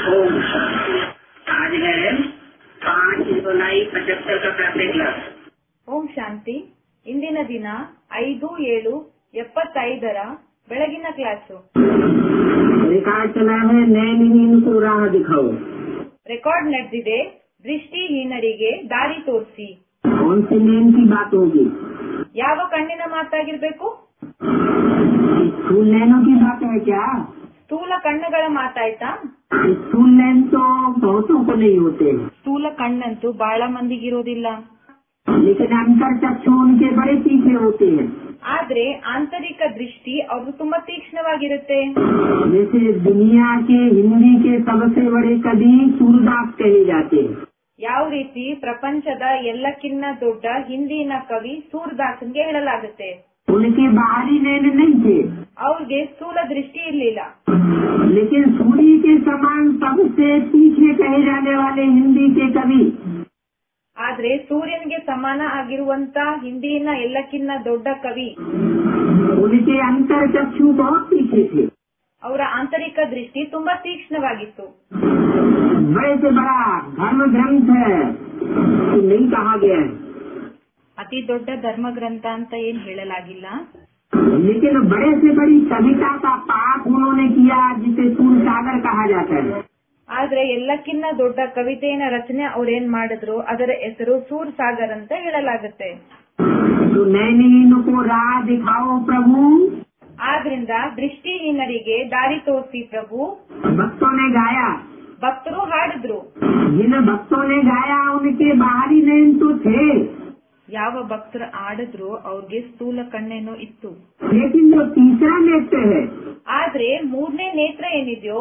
ओम शांति। आज है पाँच जुलाई पचहत्तर का प्रातः क्लास ಓಂ ಶಾಂತಿ ಇಂದಿನ ದಿನ ಐದು ಏಳು ಎಪ್ಪತ್ತೈದರ ಬೆಳಗಿನ ಕ್ಲಾಸು रिकॉर्ड चला है नैनहीन को राह दिखाओ ರೆಕಾರ್ಡ್ ನಡೆದಿದೆ ದೃಷ್ಟಿಹೀನರಿಗೆ ದಾರಿ ತೋರಿಸಿ कौन सी नैन की बात होगी ಯಾವ ಕಣ್ಣಿನ ಮಾತಾಗಿರ್ಬೇಕು स्थूल नैनों की बात है क्या ಸ್ಥೂಲ ಕಣ್ಣುಗಳ ಮಾತಾಯ್ತಾ स्थूल नैन तो बहुतों को नहीं होते ಸ್ಥೂಲ ಕಣ್ಣಂತೂ ಬಹಳ ಮಂದಿಗಿರೋದಿಲ್ಲ लेकिन अंतर चक्षु उनके बड़े तीखे होते हैं ಆದ್ರೆ ಆಂತರಿಕ ದೃಷ್ಟಿ ಅವ್ರು ತುಂಬಾ ತೀಕ್ಷ್ಣವಾಗಿರುತ್ತೆ जैसे दुनिया के हिंदी के सबसे बड़े कवि सूरदास कहे जाते हैं ಯಾವ ರೀತಿ ಪ್ರಪಂಚದ ಎಲ್ಲಕ್ಕಿನ್ನ ದೊಡ್ಡ ಹಿಂದಿನ ಕವಿ ಸೂರ್ದಾಸನ್ಗೆ ಹೇಳಲಾಗುತ್ತೆ उनके बाहरी नैन नहीं थे ಅವ್ರಿಗೆ ಸ್ಥೂಲ ದೃಷ್ಟಿ ಇರ್ಲಿಲ್ಲ लेकिन सूर्य के समान सबसे तीखे कहे जाने वाले हिंदी के कवि ಆದ್ರೆ ಸೂರ್ಯನಿಗೆ ಸಮಾನ ಆಗಿರುವಂತ ಹಿಂದಿನ ಎಲ್ಲಕ್ಕಿನ್ನ ದೊಡ್ಡ ಕವಿ उनके अंतर चक्षु बहुत तीखे थे ಅವರ ಆಂತರಿಕ ದೃಷ್ಟಿ ತುಂಬಾ ತೀಕ್ಷ್ಣವಾಗಿತ್ತು बड़े से बड़ा धर्म ग्रंथ है तो नहीं कहा गया है ಅತಿ ದೊಡ್ಡ ಧರ್ಮ ಗ್ರಂಥ ಅಂತ ಏನ್ ಹೇಳಲಾಗಿಲ್ಲ लेकिन बड़े से बड़ी कविता का पाठ उन्होंने किया जिसे सूर सागर कहा जाता है ಆದ್ರೆ ಎಲ್ಲಕ್ಕಿನ್ನ ದೊಡ್ಡ ಕವಿತೆಯನ್ನ ರಚನೆ ಅವ್ರೇನ್ ಮಾಡಿದ್ರು ಅದರ ಹೆಸರು ಸೂರ್ ಸಾಗರ್ ಅಂತ ಹೇಳಲಾಗುತ್ತೆ तो नैनीन को राह दिखाओ प्रभु ಆದ್ರಿಂದ ದೃಷ್ಟಿಹೀನರಿಗೆ ದಾರಿ ತೋರಿಸಿ ಪ್ರಭು भक्तों ने गाया ಭಕ್ತರು ಹಾಡಿದ್ರು जिन भक्तों ने गाया उनके बाहरी नैन तो थे ಯಾವ ಭಕ್ತರು ಆಡಿದ್ರು ಅವ್ರಿಗೆ ಸ್ಥೂಲ ಕಣ್ಣೇನೋ ಇತ್ತು लेकिन जो तीसरा नेत्र है ಆದ್ರೆ ಮೂರನೇ ನೇತ್ರ ಏನಿದೆಯೋ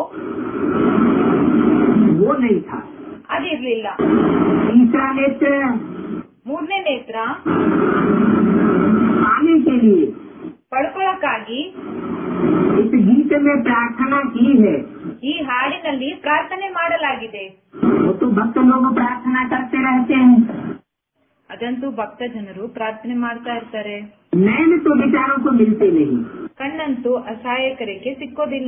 वो नहीं था ಅದಿರ್ಲಿಲ್ಲ तीसरा नेत्र ಮೂರನೇ ನೇತ್ರ पाने के लिए ಪಡ್ಕೊಳಕ್ಕಾಗಿ इस गीत में प्रार्थना की है ಈ ಹಾಡಿನಲ್ಲಿ ಪ್ರಾರ್ಥನೆ ಮಾಡಲಾಗಿದೆ वो तो भक्त लोग प्रार्थना करते रहते हैं ಅದಂತೂ ಭಕ್ತ ಜನರು ಪ್ರಾರ್ಥನೆ ಮಾಡ್ತಾ ಇರ್ತಾರೆ नैन तो विचारों को मिलते नहीं ಕಣ್ಣಂತೂ ಅಸಹಾಯಕರಿಗೆ ಸಿಕ್ಕೋದಿಲ್ಲ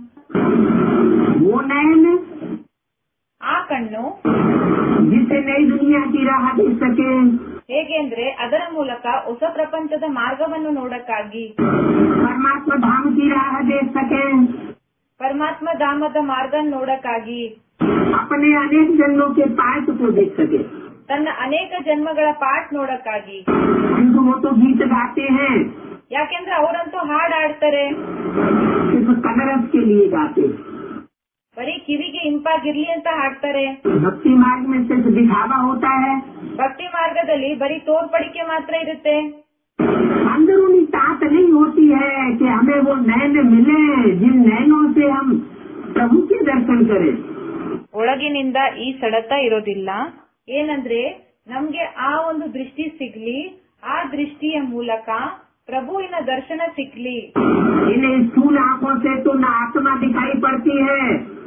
वो नैन ಆ ಕಣ್ಣು जिससे नई दुनिया की राह दे सके ಹೇಗೆಂದ್ರೆ ಅದರ ಮೂಲಕ ಹೊಸ ಪ್ರಪಂಚದ ಮಾರ್ಗವನ್ನು ನೋಡಕ್ಕಾಗಿ परमात्मा धाम की राह दे सके ಪರಮಾತ್ಮ ಧಾಮದ ಮಾರ್ಗ ನೋಡಕ್ಕಾಗಿ अपने अनेक जन्मों के पाठ को देख सके ತನ್ನ ಅನೇಕ ಜನ್ಮಗಳ ಪಾಠ ನೋಡಕ್ಕಾಗಿ किंतु वो तो गीत गाते हैं ಯಾಕೆಂದ್ರೆ ಅವರಂತೂ ಹಾಡ್ ಆಡ್ತಾರೆ सिर्फ कलरस के लिए गाते हैं ಬರೀ ಕಿವಿಗೆ ಇಂಪಾಗಿರ್ಲಿ ಅಂತ ಹಾಡ್ತಾರೆ भक्ति मार्ग में सिर्फ दिखावा होता है ಭಕ್ತಿ ಮಾರ್ಗದಲ್ಲಿ ಬರೀ ತೋರ್ಪಡಿಕೆ ಮಾತ್ರ ಇರುತ್ತೆ अंदरूनी तात नहीं होती है कि हमें वो नैन मिले जिन नैनों से हम प्रभु के दर्शन करें ಒಳಗಿನಿಂದ ಈ ಸಡತ ಇರೋದಿಲ್ಲ ಏನಂದ್ರೆ ನಮ್ಗೆ ಆ ಒಂದು ದೃಷ್ಟಿ ಸಿಗ್ಲಿ ಆ ದೃಷ್ಟಿಯ ಮೂಲಕ ಪ್ರಭುವಿನ ದರ್ಶನ ಸಿಗ್ಲಿ इन स्थूल आंखों से तो न आत्मा दिखाई पड़ती है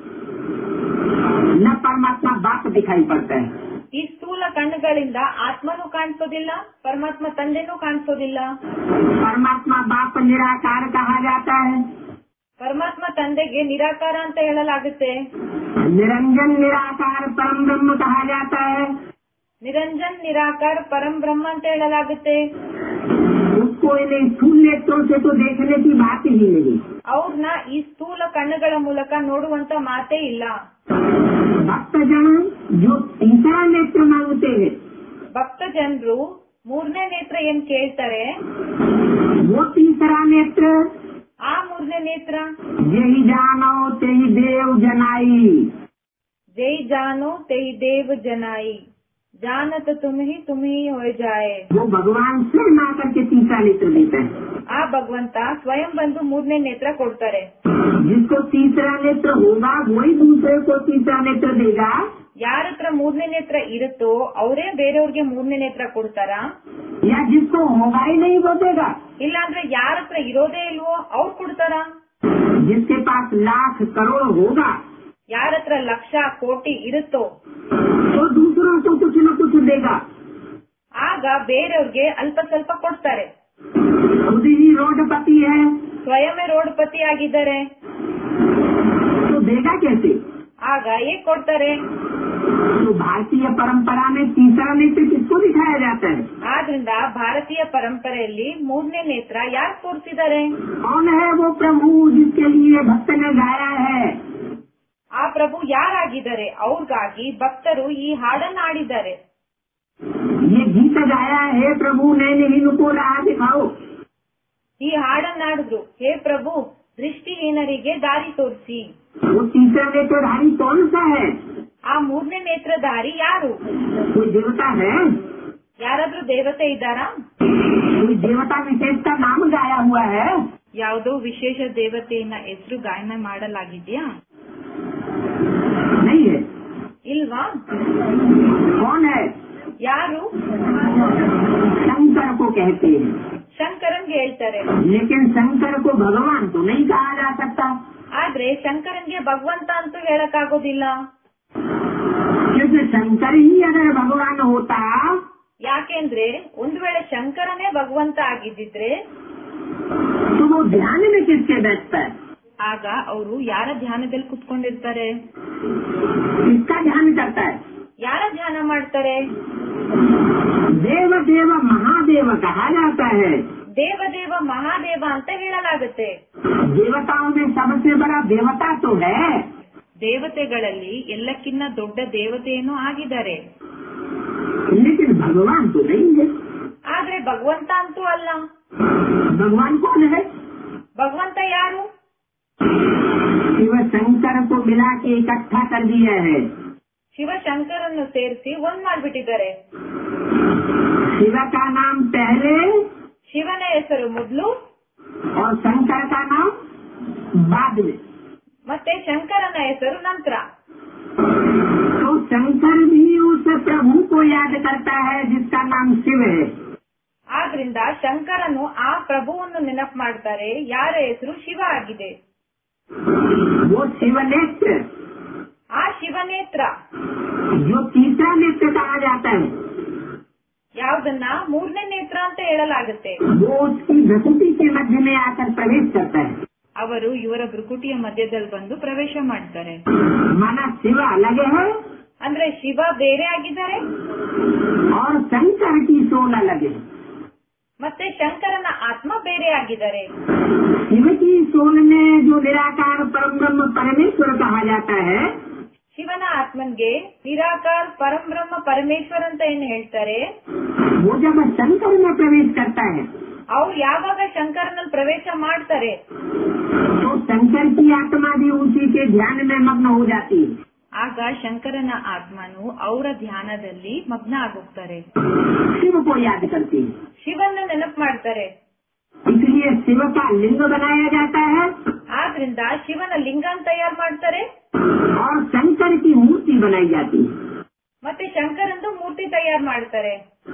न परमात्मा बाप दिखाई पड़ता है ಈ ಸ್ಥೂಲ ಕಣ್ಣುಗಳಿಂದ ಆತ್ಮನೂ ಕಾಣಿಸೋದಿಲ್ಲ ಪರಮಾತ್ಮ ತಂದೆನೂ ಕಾಣಿಸೋದಿಲ್ಲ परमात्मा बाप निराकार कहा जाता है ಪರಮಾತ್ಮ ತಂದೆಗೆ ನಿರಾಕಾರ ಅಂತ ಹೇಳಲಾಗುತ್ತೆ निरंजन निराकार परम ब्रह्म कहा जाता है ನಿರಂಜನ್ ನಿರಾಕಾರ ಪರಂ ಬ್ರಹ್ಮ ಅಂತ ಹೇಳಲಾಗುತ್ತೆ उसको इन स्थूल नेत्रों से तो देखने की बात ही नहीं ಅವ್ರನ್ನ ಈ ಸ್ಥೂಲ ಕಣ್ಣುಗಳ ಮೂಲಕ ನೋಡುವಂತ ಮಾತೇ ಇಲ್ಲ भक्तजन जो तीसरा नेत्र मांगते हैं ಭಕ್ತ ಜನರು ಮೂರನೇ ನೇತ್ರ ಏನ್ ಕೇಳ್ತಾರೆ वो तीसरा नेत्र ಆ ಮೂರನೇ ನೇತ್ರ यही जानो तेही देव जनाई ಜೈ ಜಾನು ತೈ ದೇವ್ ಜನಾಯಿ ಜಾನತ ತುಮಿ ತುಮಿ ಹೋಯ್ ಜಾಯೆ वो भगवान स्वयं आकर के तीसरा नेत्र देता है ಆ ಭಗವಂತ ಸ್ವಯಂ ಬಂದು ಮೂರನೇ ನೇತ್ರ ಕೊಡ್ತಾರೆ जिसको तीसरा नेत्र होगा वही दूसरे को तीसरा नेत्र देगा ಯಾರ ಹತ್ರ ಮೂರನೇ ನೇತ್ರ ಇರುತ್ತೋ ಅವರೇ ಬೇರೆಯವ್ರಿಗೆ ಮೂರನೇ ನೇತ್ರ ಕೊಡ್ತಾರಾ या जिसको होगा ही नहीं वो देगा ಇಲ್ಲಾಂದ್ರೆ ಯಾರ ಹತ್ರ ಇರೋದೇ ಇಲ್ವೋ ಅವ್ರು ಕೊಡ್ತಾರಾ जिसके पास लाख करोड़ होगा ಯಾರ ಹತ್ರ ಲಕ್ಷ ಕೋಟಿ ಇರುತ್ತೋ तो दूसरों को कुछ न कुछ देगा ಆಗ ಬೇರೆಯವ್ರಿಗೆ ಅಲ್ಪ ಸ್ವಲ್ಪ ಕೊಡ್ತಾರೆ खुद ही रोडपति है ಸ್ವಯಂವೇ ರೋಡ್ಪತಿ ಆಗಿದ್ದಾರೆ तो देगा कैसे ಆಗ ಹೇಗ್ ಕೊಡ್ತಾರೆ तो भारतीय परंपरा में तीसरा नेत्र किसको दिखाया जाता है ಆದ್ರಿಂದ ಭಾರತೀಯ ಪರಂಪರೆಯಲ್ಲಿ ಮೂರನೇ ನೇತ್ರ ಯಾರು ತೋರಿಸಿದ್ದಾರೆ कौन है वो प्रभु जिसके लिए भक्त ने गाया है ಆ ಪ್ರಭು ಯಾರಾಗಿದ್ದಾರೆ ಅವ್ರಿಗಾಗಿ ಭಕ್ತರು ಈ ಹಾಡನ್ನ ಆಡಿದ್ದಾರೆ ये गीत गाया है प्रभु नैनहीन को राह दिखाओ ಈ ಹಾಡನ್ನ ಆಡಿದ್ರು ಹೇ ಪ್ರಭು ದೃಷ್ಟಿಹೀನರಿಗೆ ದಾರಿ ತೋರಿಸಿ वो तीसरा नेत्रधारी कौन सा है ಆ ಮೂರನೇ ನೇತ್ರಧಾರಿ ಯಾರು कोई देवता है ಯಾರಾದ್ರೂ ದೇವತೆ ಇದ್ದಾರಾ कोई देवता विशेष का नाम गाया हुआ है ಯಾವುದೋ ವಿಶೇಷ ದೇವತೆಯನ್ನ ಹೆಸರು ಗಾಯನ ಮಾಡಲಾಗಿದ್ಯಾ नहीं है ಇಲ್ವಾ कौन है ಯಾರು शंकर को कहते हैं ಶಂಕರನ್ಗೆ ಹೇಳ್ತಾರೆ लेकिन शंकर को भगवान तो नहीं कहा जा सकता ಆದ್ರೆ ಶಂಕರನ್ಗೆ ಭಗವಂತ ಅಂತೂ ಹೇಳಕ್ಕಾಗೋದಿಲ್ಲ क्योंकि शंकर ही अगर भगवान होता ಯಾಕೆಂದ್ರೆ ಒಂದ್ ವೇಳೆ ಶಂಕರನೇ ಭಗವಂತ ಆಗಿದ್ದಿದ್ರೆ तो वो ध्यान में किसके बैठता है ಆಗ ಅವರು ಯಾರ ಧ್ಯಾನದಲ್ಲಿ ಕುತ್ಕೊಂಡಿರ್ತಾರೆ किसका ध्यान करता है ಯಾರ ಧ್ಯಾನ ಮಾಡ್ತಾರೆ देव देव महादेव कहा जाता है ದೇವದೇವ ಮಹಾದೇವ ಅಂತ ಹೇಳಲಾಗುತ್ತೆ देवताओं में सबसे बड़ा देवता तो है ದೇವತೆಗಳಲ್ಲಿ ಎಲ್ಲಕ್ಕಿನ್ನ ದೊಡ್ಡ ದೇವತೆಯನ್ನು ಆಗಿದ್ದಾರೆ लेकिन भगवान तो नहीं है ಆದ್ರೆ ಭಗವಂತ ಅಂತೂ ಅಲ್ಲ भगवान कौन है ಭಗವಂತ ಯಾರು शिव शंकर को मिला के इकट्ठा कर दिया है ಶಿವಶಂಕರನ್ನು ಸೇರಿಸಿ ಒಂದ್ ಮಾಡ್ಬಿಟ್ಟಿದ್ದಾರೆ शिव का नाम पहले ಶಿವನ ಹೆಸರು ಮೊದಲು और शंकर का नाम बाद में ಮತ್ತೆ ಶಂಕರನ ಹೆಸರು ನಂತರ तो शंकर भी उस प्रभु को याद करता है जिसका नाम शिव है ಆದ್ರಿಂದ ಶಂಕರನು ಆ ಪ್ರಭುವನ್ನು ನೆನಪು ಮಾಡ್ತಾರೆ ಯಾರ ಹೆಸರು ಶಿವ ಆಗಿದೆ वो शिव नेत्र ಆ ಶಿವನೇತ್ರ जो तीसरा नेत्र कहा जाता है ಯಾವ್ದನ್ನ ಮೂರನೇ ನೇತ್ರ ಅಂತ ಹೇಳಲಾಗುತ್ತೆ वो उसकी प्रकृति के मध्य में आकर प्रवेश करता है ಅವರು ಇವರ ಭೃಕುಟಿಯ ಮಧ್ಯದಲ್ಲಿ ಬಂದು ಪ್ರವೇಶ ಮಾಡ್ತಾರೆ माना शिव अलग है ಅಂದ್ರೆ ಶಿವ ಬೇರೆ ಆಗಿದ್ದಾರೆ और शंकर की सोल अलग है ಮತ್ತೆ ಶಂಕರನ ಆತ್ಮ ಬೇರೆ ಆಗಿದ್ದಾರೆ शिव की सोल में जो निराकार परम ब्रह्म परमेश्वर कहा जाता है ಶಿವನ ಆತ್ಮನ್ಗೆ ನಿರಾಕಾರ್ ಪರಂಬ್ರಹ್ಮ ಪರಮೇಶ್ವರ್ ಅಂತ ಏನ್ ಹೇಳ್ತಾರೆ वो जब शंकर में प्रवेश करता है ಅವ್ರು ಯಾವಾಗ ಶಂಕರನಲ್ಲಿ ಪ್ರವೇಶ ಮಾಡ್ತಾರೆ तो शंकर की आत्मा भी उसी के ध्यान में मग्न हो जाती है ಆಗ ಶಂಕರನ ಆತ್ಮನು ಅವರ ಧ್ಯಾನದಲ್ಲಿ ಮಗ್ನ ಆಗೋಗ್ತಾರೆ शिव को याद करती है ಶಿವನ್ನ ನೆನಪು ಮಾಡ್ತಾರೆ इसलिए शिव का लिंग बनाया जाता है ಆದ್ರಿಂದ ಶಿವನ ಲಿಂಗನ್ ತಯಾರು ಮಾಡ್ತಾರೆ और शंकर की मूर्ति बनाई जाती है ಮತ್ತೆ ಶಂಕರಂದು ಮೂರ್ತಿ ತಯಾರು ಮಾಡ್ತಾರೆ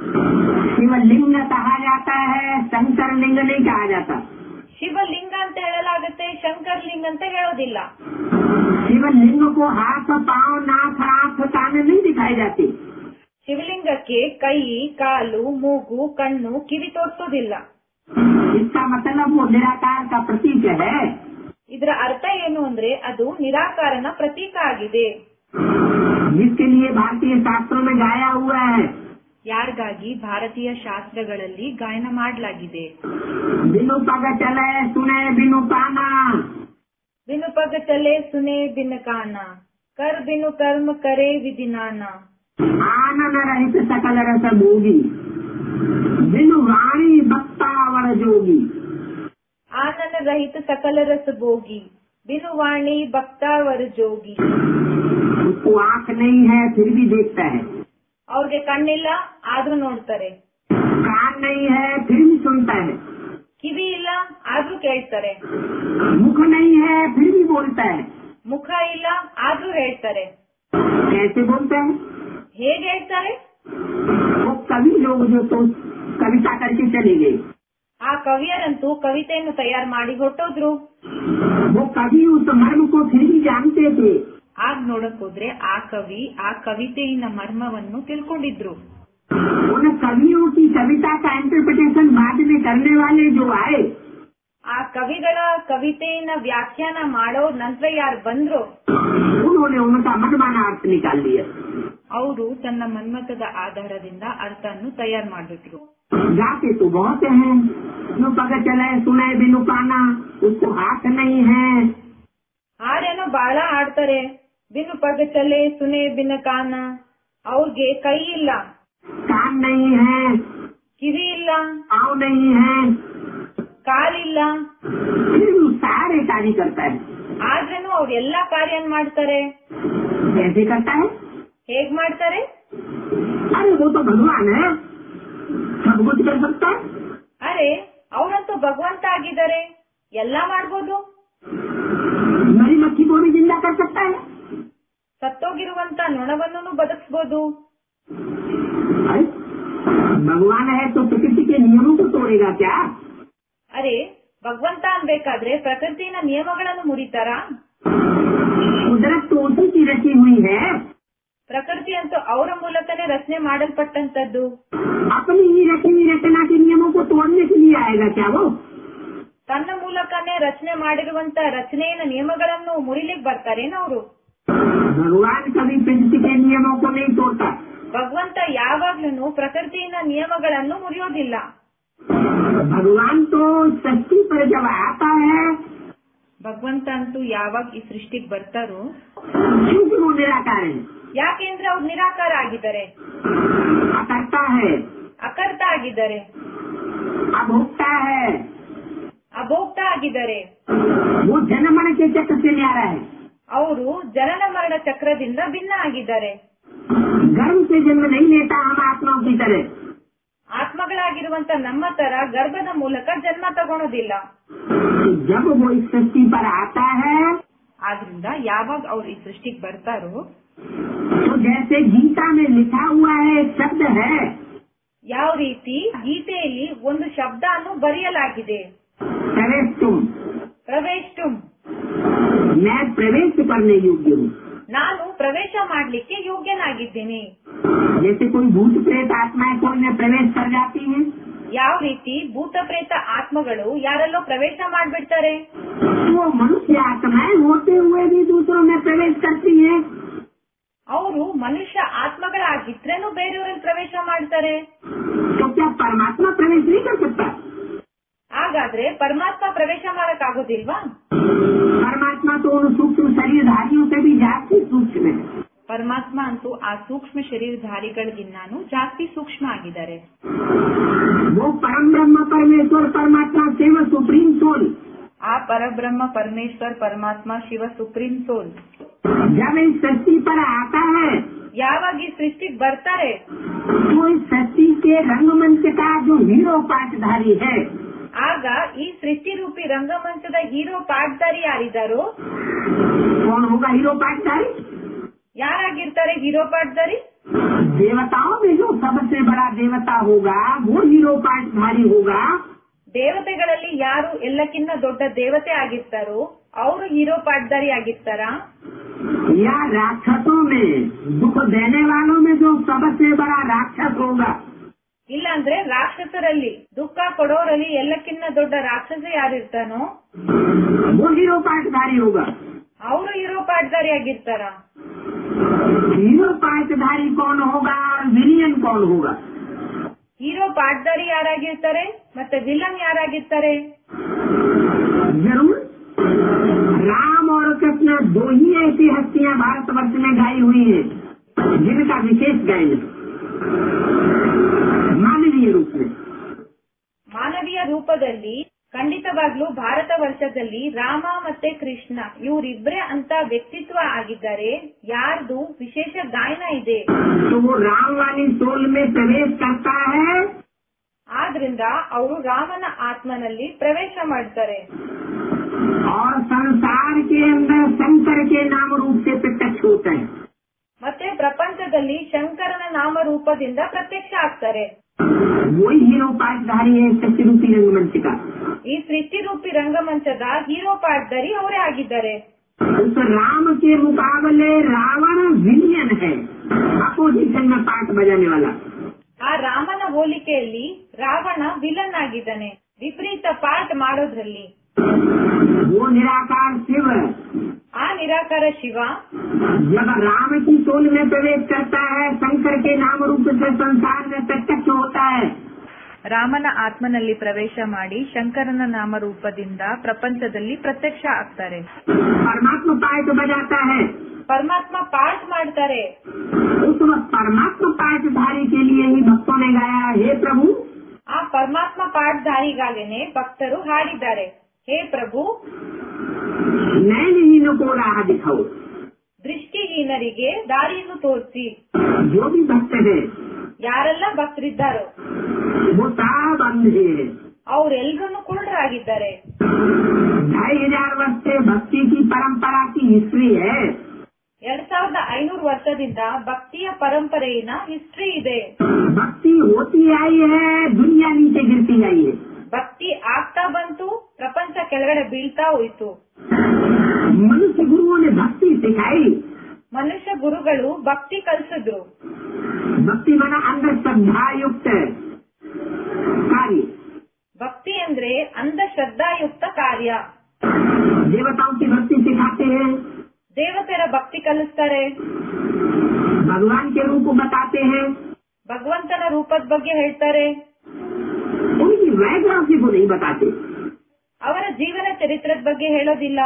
शिव लिंग कहा जाता है शंकर लिंग नहीं कहा जाता ಶಿವಲಿಂಗ ಅಂತ ಹೇಳಲಾಗುತ್ತೆ ಶಂಕರ್ ಲಿಂಗ ಅಂತ ಹೇಳೋದಿಲ್ಲ शिव लिंग को हाथ पांव नाक आंख कान नहीं दिखाए जाते ಶಿವಲಿಂಗಕ್ಕೆ ಕೈ ಕಾಲು ಮೂಗು ಕಣ್ಣು ಕಿವಿ ತೋರಿಸೋದಿಲ್ಲ इसका मतलब वो निराकार का प्रतीक है ಇದರ ಅರ್ಥ ಏನು ಅಂದ್ರೆ ಅದು ನಿರಾಕಾರನ ಪ್ರತೀಕ ಆಗಿದೆ जिसके लिए भारतीय शास्त्रों में गाया हुआ है ಯಾರಿಗಾಗಿ ಭಾರತೀಯ ಶಾಸ್ತ್ರಗಳಲ್ಲಿ ಗಾಯನ ಮಾಡಲಾಗಿದೆ बिनु पग चले सुने बिनु पाना ಬಿನು ಪಗ ಚಲೆ ಸುನೆ ಬಿನ್ ಕಾನ ಕರ್ ಬಿನು ಕರ್ಮ ಕರೆ ವಿಧಿನಾನ आनन रहित सकल रस भोगी बिनु वाणी बक्तावर जोगी ಆನನ ರಹಿತ ಸಕಲ ರಸ ಭೋಗಿ ಬಿನು ವಾಣಿ ಭಕ್ತಾವರ ಜೋಗಿ उसको आंख नहीं है फिर भी देखता है ಅವ್ರಿಗೆ ಕಣ್ಣಿಲ್ಲ ಆದ್ರೂ ನೋಡ್ತಾರೆ कान नहीं है फिर भी सुनता है ಕಿವಿ ಇಲ್ಲ ಆದ್ರೂ ಕೇಳ್ತಾರೆ मुख नहीं है फिर भी बोलता है ಮುಖ ಇಲ್ಲ ಆದ್ರೂ ಹೇಳ್ತಾರೆ कैसे बोलता है ಹೇಗೆ ಹೇಳ್ತಾರೆ वो कवि लोग जो तो कविता करके चले गए ಆ ಕವಿಯರಂತೂ ಕವಿತೆಯನ್ನು ತಯಾರು ಮಾಡಿ ಹೊಟ್ಟೋದ್ರು वो कवि उस मर्म को फिर भी जानते थे ಆಗ ನೋಡಕ್ ಹೋದ್ರೆ ಆ ಕವಿ ಆ ಕವಿತೆಯಿನ ಮರ್ಮವನ್ನು ತಿಳ್ಕೊಂಡಿದ್ರು उन कवियों की कविता का इंटरप्रिटेशन बाद में करने वाले जो आए ಆ ಕವಿಗಳ ಕವಿತೆಯನ್ನ ವ್ಯಾಖ್ಯಾನ ಮಾಡೋ ನಂತರ ಯಾರು ಬಂದ್ರು उन्होंने उनका निकाल लिया ಅವರು ತನ್ನ ಮನ್ಮತದ ಆಧಾರದಿಂದ ಅರ್ಥವನ್ನು ತಯಾರು ಮಾಡಿಬಿಟ್ರು गाते तो बहुत हैं जो पग चले सुने बिनु पाना उसको हाथ नहीं है ಹಾಡೇನೋ ಬಹಳ ಆಡ್ತಾರೆ ಬಿನ್ನು ಪಗಚಲೆ ಸುನೆ ಬಿನ್ನ ಕಾನ ಅವ್ರಿಗೆ ಕೈ ಇಲ್ಲ कान नहीं है ಕಿವಿ ಇಲ್ಲ पाँव नहीं है ಕಾಲಿಲ್ಲ फिर वो सारे कार्य करता है ಆದ್ರೇನು ಅವ್ರು ಎಲ್ಲಾ ಕಾರ್ಯ ಮಾಡ್ತಾರೆ कैसे करता है ಹೇಗ್ ಮಾಡ್ತಾರೆ अरे वो तो भगवान है सब कुछ कर सकता है ಅರೆ ಅವರಂತೂ ಭಗವಂತ ಆಗಿದ್ದಾರೆ ಎಲ್ಲಾ ಮಾಡ್ಬೋದು मरी मक्खी को भी जिंदा कर सकता है ಸತ್ತೋಗಿರುವಂತ ನೊಣವನ್ನು ಬದುಕಿಸ್ಬೋದು अरे, भगवान है तो प्रकृति के नियमों को तोड़ेगा क्या ಅರೆ ಭಗವಂತ ಅನ್ಬೇಕಾದ್ರೆ ಪ್ರಕೃತಿನ ನಿಯಮಗಳನ್ನು ಮುರಿತಾರಾ कुदरत तो उसी की रची हुई है ಪ್ರಕೃತಿ ಅಂತೂ ಅವರ ಮೂಲಕನೇ ರಚನೆ ಮಾಡಲ್ಪಟ್ಟಂತದ್ದು अपनी ही रची हुई रचना के नियमों को तोड़ने के लिए आएगा क्या वो ತನ್ನ ಮೂಲಕನೇ ರಚನೆ ಮಾಡಿರುವಂತ ರಚನೆಯ ನಿಯಮಗಳನ್ನು ಮುರಿಲಿಕ್ ಬರ್ತಾರೇನವರು भगवान कभी प्रकृति के नियमों को नहीं तोड़ता ಭಗವಂತ ಯಾವಾಗ್ಲೂ ಪ್ರಕೃತಿಯ ನಿಯಮಗಳನ್ನು ಮುರಿಯೋದಿಲ್ಲ भगवान तो सृष्टि पर जब आता है ಭಗವಂತ ಅಂತೂ ಯಾವಾಗ ಈ ಸೃಷ್ಟಿಗೆ ಬರ್ತಾರೋ क्योंकि वो निराकार है ಯಾಕೆಂದ್ರೆ ಅವ್ರು ನಿರಾಕಾರ ಆಗಿದ್ದಾರೆ अकर्ता है ಅಕರ್ತ ಆಗಿದ್ದಾರೆ अभोक्ता है ಅಭೋಕ್ತ ಆಗಿದ್ದಾರೆ वो जनमन के चक्र से न्यारा है ಅವರು ಜನನ ಮರಣ ಚಕ್ರದಿಂದ ಭಿನ್ನ ಆಗಿದ್ದಾರೆ गर्भ से जन्म नहीं लेता हम आत्माओं की तरह ಆತ್ಮಗಳಾಗಿರುವಂತ ನಮ್ಮ ತರ ಗರ್ಭದ ಮೂಲಕ ಜನ್ಮ ತಗೊಳೋದಿಲ್ಲ जब वो इस सृष्टि पर आता है ಆದ್ರಿಂದ ಯಾವಾಗ ಅವ್ರು ಈ ಸೃಷ್ಟಿಗೆ ಬರ್ತಾರೋ तो जैसे गीता में लिखा हुआ है एक शब्द है ಯಾವ ರೀತಿ ಗೀತೆಯಲ್ಲಿ ಒಂದು ಶಬ್ದವನ್ನು ಬರೆಯಲಾಗಿದೆ प्रवेश तुम ಪ್ರವೇಶ್ मैं प्रवेश करने योग्य हूँ ನಾನು ಪ್ರವೇಶ ಮಾಡ್ಲಿಕ್ಕೆ ಯೋಗ್ಯನಾಗಿದ್ದೀನಿ जैसे कोई भूत प्रेत आत्माएं कोई में प्रवेश कर जाती हैं ಯಾವ ರೀತಿ ಭೂತ ಪ್ರೇತ ಆತ್ಮಗಳು ಯಾರೆಲ್ಲೋ ಪ್ರವೇಶ ಮಾಡ್ಬಿಡ್ತಾರೆ तो वो मनुष्य आत्माएं होते हुए भी दूसरों में प्रवेश करती हैं ಅವರು ಮನುಷ್ಯ ಆತ್ಮಗಳಾಗಿದ್ರೇನು ಬೇರೆಯವರಲ್ಲಿ ಪ್ರವೇಶ ಮಾಡ್ತಾರೆ तो क्या परमात्मा प्रवेश नहीं कर सकता ಹಾಗಾದ್ರೆ ಪರಮಾತ್ಮ ಪ್ರವೇಶ ಮಾಡಕ್ ಆಗೋದಿಲ್ವಾ परमात्मा तो उन सूक्ष्म शरीरधारियों से भी जाती सूक्ष्म है ಪರಮಾತ್ಮ ಅಂತೂ ಆ ಸೂಕ್ಷ್ಮ ಶರೀರಧಾರಿಗಳಿಗಿನ್ನಾನು ಜಾಸ್ತಿ ಸೂಕ್ಷ್ಮ ಆಗಿದ್ದಾರೆ वो परम ब्रह्म परमेश्वर परमात्मा शिव सुप्रीम सोल ಆ ಪರಬ್ರಹ್ಮ ಪರಮೇಶ್ವರ್ ಪರಮಾತ್ಮ ಶಿವ ಸುಪ್ರೀಂ ಸೋಲ್ जब इस सृष्टि पर आता है ಯಾವಾಗ ಈ ಸೃಷ್ಟಿಗೆ ಬರ್ತಾರೆ तो इस सृष्टि के रंगमंच का जो हीरो पाठधारी है ಆಗ ಈ ಸೃಷ್ಟಿ ರೂಪಿ ರಂಗಮಂಚದ ಹೀರೋ ಪಾಟ್ದಾರಿ ಯಾರಿದ್ದಾರೋ कौन होगा हीरो पाठधारी ಯಾರಾಗಿರ್ತಾರೆ ಹೀರೋ ಪಾಟ್ದಾರಿ देवताओं में जो सबसे बड़ा देवता होगा वो हीरो पाठधारी होगा ದೇವತೆಗಳಲ್ಲಿ ಯಾರು ಎಲ್ಲಕ್ಕಿಂತ ದೊಡ್ಡ ದೇವತೆ ಆಗಿರ್ತಾರೋ ಅವರು ಹೀರೋ ಪಾಟ್ದಾರಿ ಆಗಿರ್ತಾರಾ या राक्षसों में दुख देने वालों में जो सबसे बड़ा राक्षस होगा ಇಲ್ಲಾಂದ್ರೆ ರಾಕ್ಷಸರಲ್ಲಿ ದುಃಖ ಕೊಡೋರಲ್ಲಿ ಎಲ್ಲಕ್ಕಿಂತ ದೊಡ್ಡ ರಾಕ್ಷಸ ಯಾರಿರ್ತಾನೋ वो हीरो पाठधारी होगा ಅವರು ಹೀರೋ ಪಾಟ್ದಾರಿ ಆಗಿರ್ತಾರ हीरो पाठधारी कौन होगा और विलियन कौन होगा ಹೀರೋ ಪಾಟ್ದಾರಿ ಯಾರಾಗಿರ್ತಾರೆ ಮತ್ತೆ ವಿಲನ್ ಯಾರಾಗಿರ್ತಾರೆ जरूर राम और कृष्ण दो ही ऐसी हस्तियां भारतवर्ष में गाई हुई है जिनका विशेष गायन है। मानवीय रूप में ಮಾನವೀಯ ರೂಪದಲ್ಲಿ ಖಂಡಿತವಾಗ್ಲೂ ಭಾರತ ವರ್ಷದಲ್ಲಿ ರಾಮ ಮತ್ತೆ ಕೃಷ್ಣ ಇವರಿಬ್ರೇ ಅಂತ ವ್ಯಕ್ತಿತ್ವ ಆಗಿದ್ದಾರೆ ಯಾರ್ದು ವಿಶೇಷ ಗಾಯನ ಇದೆ तो वो राम वाली सोल में प्रवेश करता है ಆದ್ರಿಂದ ಅವರು ರಾಮನ ಆತ್ಮನಲ್ಲಿ ಪ್ರವೇಶ ಮಾಡ್ತಾರೆ और संसार के अंदर शंकर के नाम रूप से प्रत्यक्ष होते हैं ಮತ್ತೆ ಪ್ರಪಂಚದಲ್ಲಿ ಶಂಕರನ ನಾಮ ರೂಪದಿಂದ ಪ್ರತ್ಯಕ್ಷ ಆಗ್ತಾರೆ वही हीरो पाठधारी है सत्य रूपी रंगमंच का ಈ ಸೃಷ್ಟಿ ರೂಪಿ ರಂಗಮಂಚದ ಹೀರೋ ಪಾಟ್ದಾರಿ ಅವರೇ ಆಗಿದ್ದಾರೆ उस राम के मुकाबले रावण विलियन है अपोजिशन में पाठ बजाने वाला ಆ ರಾಮನ ಹೋಲಿಕೆಯಲ್ಲಿ ರಾವಣ ವಿಲನ್ ಆಗಿದ್ದಾನೆ ವಿಪರೀತ ಪಾಠ ಮಾಡೋದ್ರಲ್ಲಿ वो निराकार शिव ಆ ನಿರಾಕಾರ ಶಿವ जब राम की सोल में प्रवेश करता है शंकर के नाम रूप से संसार में प्रत्यक्ष होता है ರಾಮನ ಆತ್ಮನಲ್ಲಿ ಪ್ರವೇಶ ಮಾಡಿ ಶಂಕರನ ನಾಮರೂಪದಿಂದ ಪ್ರಪಂಚದಲ್ಲಿ ಪ್ರತ್ಯಕ್ಷ ಆಗ್ತಾರೆ परमात्मा पाठ बजाता है ಪರಮಾತ್ಮ ಪಾಠ ಮಾಡ್ತಾರೆ उस वक्त परमात्मा पाठधारी के लिए ही भक्तों ने गाया हे प्रभु ಆ ಪರಮಾತ್ಮ ಪಾಠಧಾರಿಗಾಗೇನೆ ಭಕ್ತರು ಹಾಡಿದ್ದಾರೆ ಹೇ ಪ್ರಭು नैनहीनों को राह दिखाओ ದೃಷ್ಟಿಹೀನರಿಗೆ ದಾರಿಯನ್ನು ತೋರಿಸಿ जो भी भक्त है ಯಾರೆಲ್ಲ ಭಕ್ತರಿದ್ದಾರೋ वो सब अंधे हैं ಅವ್ರೆಲ್ರೂ ಕುರುಡರಾಗಿದ್ದಾರೆ ढाई हजार वर्ष से भक्ति की परंपरा की हिस्ट्री है ಎರಡ್ ಸಾವಿರದ ಐನೂರು ವರ್ಷದಿಂದ ಭಕ್ತಿಯ ಪರಂಪರೆಯಿನ ಹಿಸ್ಟ್ರಿ ಇದೆ भक्ति होती आई है दुनिया नीचे गिरती आई है ಭಕ್ತಿ ಆಗ್ತಾ ಬಂತು ಪ್ರಪಂಚ ಕೆಳಗಡೆ ಬೀಳ್ತಾ ಹೋಯ್ತು मनुष्य गुरुओं ने भक्ति सिखाई ಮನುಷ್ಯ ಗುರುಗಳು ಭಕ್ತಿ ಕಲಿಸಿದ್ರು भक्ति माना अंदर श्रद्धा युक्त कार्य ಭಕ್ತಿ ಅಂದ್ರೆ ಅಂಧಶ್ರದ್ಧಾಯುಕ್ತ ಕಾರ್ಯ देवताओं की भक्ति सिखाते हैं ದೇವತೆರ ಭಕ್ತಿ ಕಲಿಸ್ತಾರೆ भगवान के रूप बताते हैं ಭಗವಂತನ ರೂಪದ ಬಗ್ಗೆ ಹೇಳ್ತಾರೆ उनकी बायोग्राफी को नहीं बताते ಅವರ ಜೀವನ ಚರಿತ್ರದ ಬಗ್ಗೆ ಹೇಳೋದಿಲ್ಲ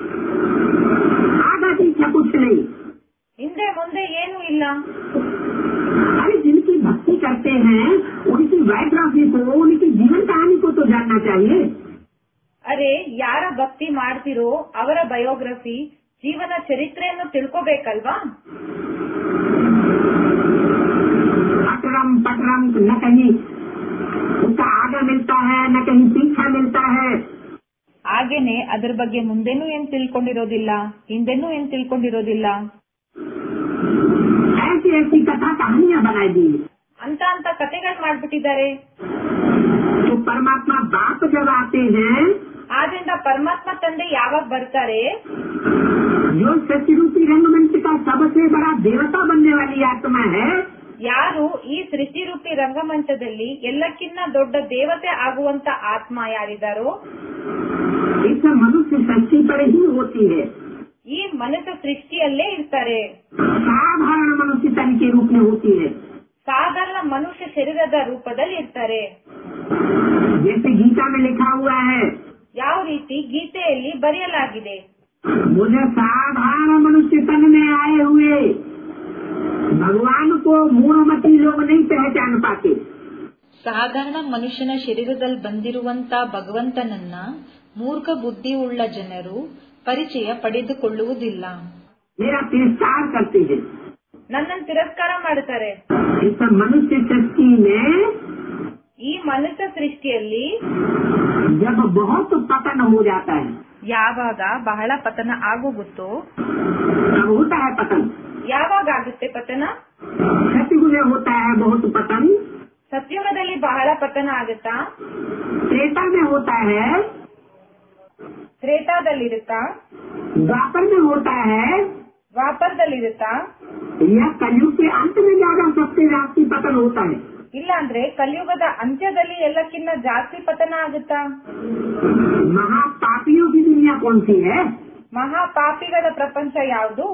आगा पीछा कुछ नहीं ಹಿಂದೆ ಮುಂದೆ ಏನೂ ಇಲ್ಲ अरे जिनकी भक्ति करते हैं उनकी बायोग्राफी को उनकी जीवन कहानी को तो जानना चाहिए ಅರೆ ಯಾರ ಭಕ್ತಿ ಮಾಡ್ತಿರೋ ಅವರ ಬಯೋಗ್ರಫಿ ಜೀವನ ಚರಿತ್ರೆಯನ್ನು ತಿಳ್ಕೋಬೇಕಲ್ವಾ अटरम पटरम न कहीं उसका आगे मिलता है न कहीं पीछा मिलता है ಹಾಗೇನೆ ಅದ್ರ ಬಗ್ಗೆ ಮುಂದೆನೂ ಏನ್ ತಿಳ್ಕೊಂಡಿರೋದಿಲ್ಲ ಹಿಂದೆನೂ ಏನ್ ತಿಳ್ಕೊಂಡಿರೋದಿಲ್ಲ ऐसी ऐसी कथा कहानियां बनाई दी ಅಂತ ಅಂತ ಕತೆಗಳು ಮಾಡ್ಬಿಟ್ಟಿದ್ದಾರೆ तो परमात्मा बाप जब आते हैं ಆದ್ರಿಂದ ಪರಮಾತ್ಮ ತಂದೆ ಯಾವಾಗ ಬರ್ತಾರೆ जो सत्यरूपी रंगमंच का सबसे बड़ा देवता बनने वाली आत्मा है ಯಾರು ಈ ಸೃಷ್ಟಿರೂಪಿ ರಂಗಮಂಚದಲ್ಲಿ ಎಲ್ಲಕ್ಕಿನ್ನ ದೊಡ್ಡ ದೇವತೆ ಆಗುವಂತ ಆತ್ಮ ಯಾರಿದಾರೋ इस मनुष्य सृष्टि पर ही होती है ಈ ಮನುಷ್ಯ ಸೃಷ್ಟಿಯಲ್ಲೇ ಇರ್ತಾರೆ साधारण मनुष्य तन के रूप में होती है ಸಾಧಾರಣ ಮನುಷ್ಯ ಶರೀರದ ರೂಪದಲ್ಲಿ ಇರ್ತಾರೆ जैसे गीता में लिखा हुआ है ಯಾವ ರೀತಿ ಗೀತೆಯಲ್ಲಿ ಬರೆಯಲಾಗಿದೆ मुझे साधारण मनुष्य तन में आए हुए भगवान को मूढ़मती लोग नहीं पहचान पाते ಸಾಧಾರಣ ಮನುಷ್ಯನ ಶರೀರದಲ್ಲಿ ಬಂದಿರುವಂತ ಭಗವಂತನನ್ನ ಮೂರ್ಖ ಬುದ್ಧಿ ಉಳ್ಳ ಜನರು ಪರಿಚಯ ಪಡೆದುಕೊಳ್ಳುವುದಿಲ್ಲ मेरा तिरस्कार करते हैं ನನ್ನನ್ನು ತಿರಸ್ಕಾರ ಮಾಡುತ್ತಾರೆ इस मनुष्य सृष्टि में ಈ ಮನುಷ್ಯ ಸೃಷ್ಟಿಯಲ್ಲಿ जब बहुत पतन हो जाता है ಯಾವಾಗ ಬಹಳ ಪತನ ಆಗೋಗುತ್ತೋ तब होता है पतन ಯಾವಾಗ ಆಗುತ್ತೆ ಪತನ सतयुग में होता है बहुत पतन ಸತ್ಯುಗದಲ್ಲಿ ಬಹಳ ಪತನ ಆಗುತ್ತಾ त्रेता में होता है ತ್ರೇತಾದಲ್ಲಿರುತ್ತಾ द्वापर में होता है ದ್ವಾಪರದಲ್ಲಿರುತ್ತಾ या कलयुग के अंत में ज्यादा सबसे जास्ती पतन होता है ಇಲ್ಲ ಅಂದ್ರೆ ಕಲಿಯುಗದ ಅಂತ್ಯದಲ್ಲಿ ಎಲ್ಲಕ್ಕಿನ್ನ ಜಾಸ್ತಿ ಪತನ ಆಗುತ್ತಾ महापापियों की दुनिया कौन सी है ಮಹಾಪಾಪಿಗಳ ಪ್ರಪಂಚ ಯಾವುದು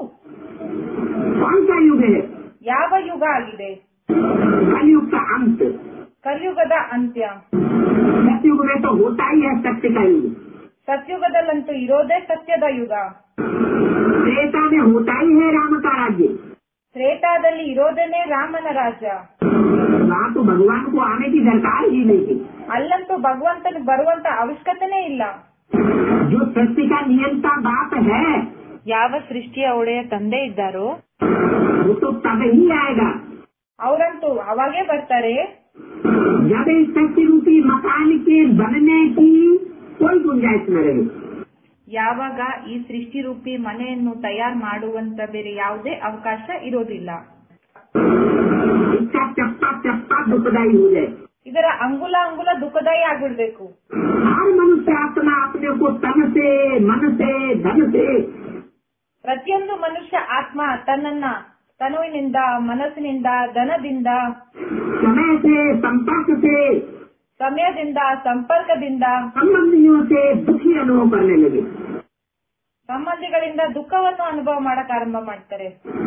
कौन सा युग है ಯಾವ ಯುಗ ಆಗಿದೆ कलयुग का अंत ಕಲಿಯುಗದ ಅಂತ್ಯ सतयुग में तो होता ही है सत्य का युग ಸತ್ಯುಗದಲ್ಲಂತೂ ಇರೋದೇ ಸತ್ಯದ ಯುಗ त्रेता में होता ही है राम का राज्य ತ್ರೇತಾದಲ್ಲಿ ಇರೋದೇನೆ ರಾಮನ ರಾಜ್ಯ वहाँ तो भगवान को आने की दरकार ही नहीं थी ಅಲ್ಲಂತೂ ಭಗವಂತನ ಬರುವಂತ ಅವಶ್ಯಕತೆನೇ ಇಲ್ಲ जो सृष्टि का नियंता बाप है ಯಾವ ಸೃಷ್ಟಿಯ ಒಡೆಯ ತಂದೆ ಇದ್ದಾರೋ वो तो तब ही आएगा ಅವರಂತೂ ಅವಾಗೇ ಬರ್ತಾರೆ जब इस सृष्टि रूपी मकान के बनने की कोई गुंजाइश न रहे ಯಾವಾಗ ಈ ಸೃಷ್ಟಿ ರೂಪಿ ಮನೆಯನ್ನು ತಯಾರು ಮಾಡುವಂತ ಬೇರೆ ಯಾವುದೇ ಅವಕಾಶ ಇರೋದಿಲ್ಲ इसका चप्पा चप्पा दुखदायी हो जाए ಇದರ ಅಂಗುಲ ಅಂಗುಲ ದುಃಖದಾಯಿ ಆಗ್ಬಿಡ್ಬೇಕು हर मनुष्य आत्मा अपने को तन से मन से धन से ಪ್ರತಿಯೊಂದು ಮನುಷ್ಯ ಆತ್ಮ ತನ್ನನ್ನ ತನುವಿನಿಂದ ಮನಸ್ಸಿನಿಂದ ಧನದಿಂದ समय से संपर्क से ಸಮಯದಿಂದ ಸಂಪರ್ಕದಿಂದ संबंधियों से दुखी अनुभव करने लगे ಸಂಬಂಧಿಗಳಿಂದ ದುಃಖವನ್ನು ಅನುಭವ ಮಾಡಕ್ ಆರಂಭ ಮಾಡ್ತಾರೆ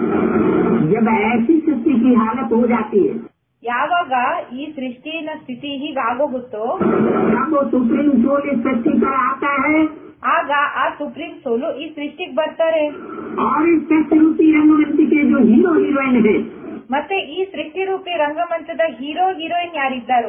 जब ऐसी सृष्टि की हालत हो जाती है ಯಾವಾಗ ಈ ಸೃಷ್ಟಿನ ಸ್ಥಿತಿ ಹೀಗಾಗೋಗುತ್ತೋ तब वो सुप्रीम सोल इस सृष्टि पर आता है ಆಗ ಆ ಸುಪ್ರೀಂ ಸೋಲು ಈ ಸೃಷ್ಟಿಗೆ ಬರ್ತಾರೆ और इस सृष्टि रूपी रंगमंच के जो हीरो हीरोइन है ಮತ್ತೆ ಈ ಸೃಷ್ಟಿ ರೂಪಿ ರಂಗಮಂಚದ ಹೀರೋ ಹೀರೋಯಿನ್ ಯಾರಿದ್ದಾರೋ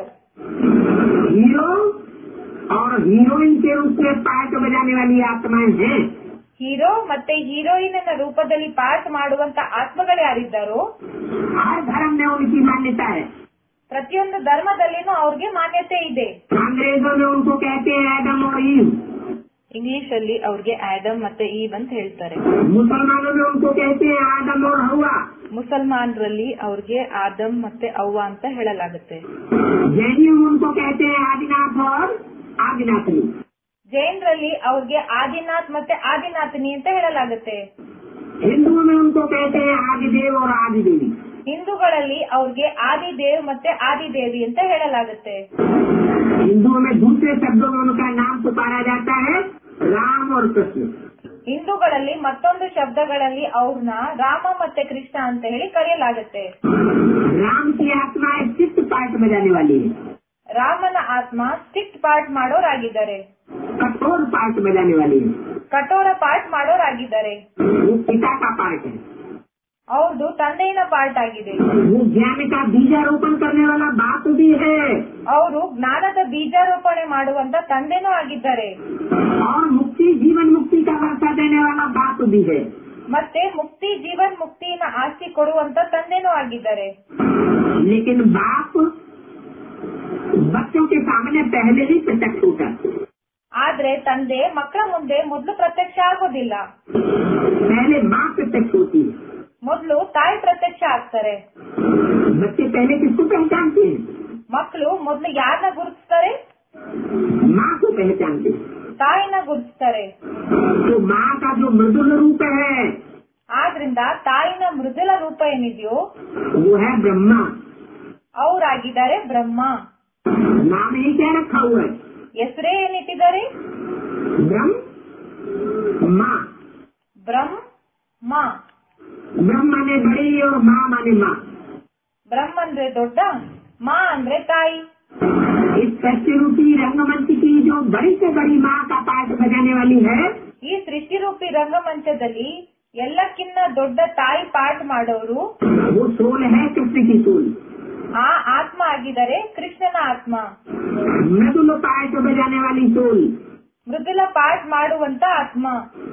हीरो और हीरोइन के रूप में पाठ बजाने वाली आत्माएं हैं ಹೀರೋ ಮತ್ತೆ ಹೀರೋಯಿನ್ ರೂಪದಲ್ಲಿ ಪಾಠ ಮಾಡುವಂತ ಆತ್ಮಗಳು ಯಾರಿದ್ದಾರೋ हर धर्म में उनकी मान्यता है ಪ್ರತಿಯೊಂದು ಧರ್ಮದಲ್ಲಿನೂ ಅವ್ರಿಗೆ ಮಾನ್ಯತೆ ಇದೆ अंग्रेजों में उनको कहते हैं एडम और ईव ಇಂಗ್ಲಿಷ್ ಅಲ್ಲಿ ಅವ್ರಿಗೆ ಆಡಮ್ ಮತ್ತೆ ಈವ್ ಅಂತ ಹೇಳ್ತಾರೆ मुसलमानों में उनको कहते हैं आदम और हवा ಮುಸಲ್ಮಾನರಲ್ಲಿ ಅವ್ರಿಗೆ ಆದಮ್ ಮತ್ತೆ ಅವ್ವ ಅಂತ ಹೇಳಲಾಗುತ್ತೆ जैनी में उनको कहते हैं आदिनाथ और आदिनाथनी ಜೈನರಲ್ಲಿ ಅವ್ರಿಗೆ ಆದಿನಾಥ್ ಮತ್ತೆ ಆದಿನಾಥನಿ ಅಂತ ಹೇಳಲಾಗುತ್ತೆ हिंदुओं में उनको कहते हैं आदिदेव और आदिदेवी ಹಿಂದೂಗಳಲ್ಲಿ ಅವ್ರಿಗೆ ಆದಿದೇವ್ ಮತ್ತೆ ಆದಿದೇವಿ ಅಂತ ಹೇಳಲಾಗುತ್ತೆ हिंदुओं में दूसरे शब्दों में उनका नाम पुकारा जाता है राम और कृष्ण ಹಿಂದೂಗಳಲ್ಲಿ ಮತ್ತೊಂದು ಶಬ್ದಗಳಲ್ಲಿ ಅವ್ರನ್ನ ರಾಮ ಮತ್ತೆ ಕೃಷ್ಣ ಅಂತ ಹೇಳಿ ಕರೆಯಲಾಗುತ್ತೆ राम की आत्मा एक चित्त पाठ बजाने वाली है ರಾಮನ ಆತ್ಮ ಸ್ಟಿಕ್ಟ್ ಪಾಠ ಮಾಡೋರಾಗಿದ್ದಾರೆ कठोर पाठ बजाने वाली है ಕಠೋರ ಪಾಠ ಮಾಡೋರಾಗಿದ್ದಾರೆ वो पिता का पाठ है ಅವ್ರದ್ದು ತಂದೆಯ ಪಾಠ ಆಗಿದೆ वो ज्ञान का बीजारोपण करने वाला बाप भी है ಅವರು ಜ್ಞಾನದ ಬೀಜಾರೋಪಣೆ ಮಾಡುವಂತ ತಂದೆನೂ ಆಗಿದ್ದಾರೆ और मुक्ति जीवन मुक्ति का वर्षा देने वाला बाप भी है ಮತ್ತೆ ಮುಕ್ತಿ ಜೀವನ್ ಮುಕ್ತಿನ ಆಸ್ತಿ ಕೊಡುವಂತ ತಂದೆನೂ ಆಗಿದ್ದಾರೆ लेकिन बाप बच्चों के सामने पहले ही प्रत्यक्ष होता है ಆದ್ರೆ ತಂದೆ ಮಕ್ಕಳ ಮುಂದೆ ಮೊದಲು ಪ್ರತ್ಯಕ್ಷ ಆಗೋದಿಲ್ಲ पहले माँ प्रत्यक्ष होती है ಮೊದಲು ತಾಯಿ ಪ್ರತ್ಯಕ್ಷ ಆಗ್ತಾರೆ बच्चे पहले किसको पहचानते हैं ಮಕ್ಕಳು ಮೊದಲು ಯಾರನ್ನ ಗುರುತಿಸ್ತಾರೆ माँ को पहचानते हैं ತಾಯಿನ ಗುರುತಿಸ್ತಾರೆ तो माँ का जो मृदुल रूप है ಆದ್ರಿಂದ ತಾಯಿನ ಮೃದುಲ ರೂಪ ಏನಿದೆಯೋ वो है ब्रह्मा ಅವರಾಗಿದ್ದಾರೆ ಬ್ರಹ್ಮ नाम ही क्या रखा हुआ है ಹೆಸರೇ ಏನಿಟ್ಟಿದ್ದಾರೆ ब्रह्म माँ ಬ್ರಹ್ಮ ब्रह्म माने बड़ी और माँ माने माँ ಬ್ರಹ್ಮ ಅಂದ್ರೆ ದೊಡ್ಡ ಮಾ ಅಂದ್ರೆ ತಾಯಿ इस सत्य रूपी रंगमंच की जो बड़ी से बड़ी माँ का पाठ बजाने वाली है ಈ ಸೃಷ್ಟಿರೂಪಿ ರಂಗಮಂಚದಲ್ಲಿ ಎಲ್ಲಕ್ಕಿನ್ನ ದೊಡ್ಡ ತಾಯಿ ಪಾಠ ಮಾಡೋರು वो सोल है कृष्ण की सोल ಆ ಆತ್ಮ ಆಗಿದ್ದಾರೆ ಕೃಷ್ಣನ ಆತ್ಮ मृदुल पाठ बजाने वाली सोल ಮೃದುಲ ಪಾಠ ಮಾಡುವಂತ ಆತ್ಮ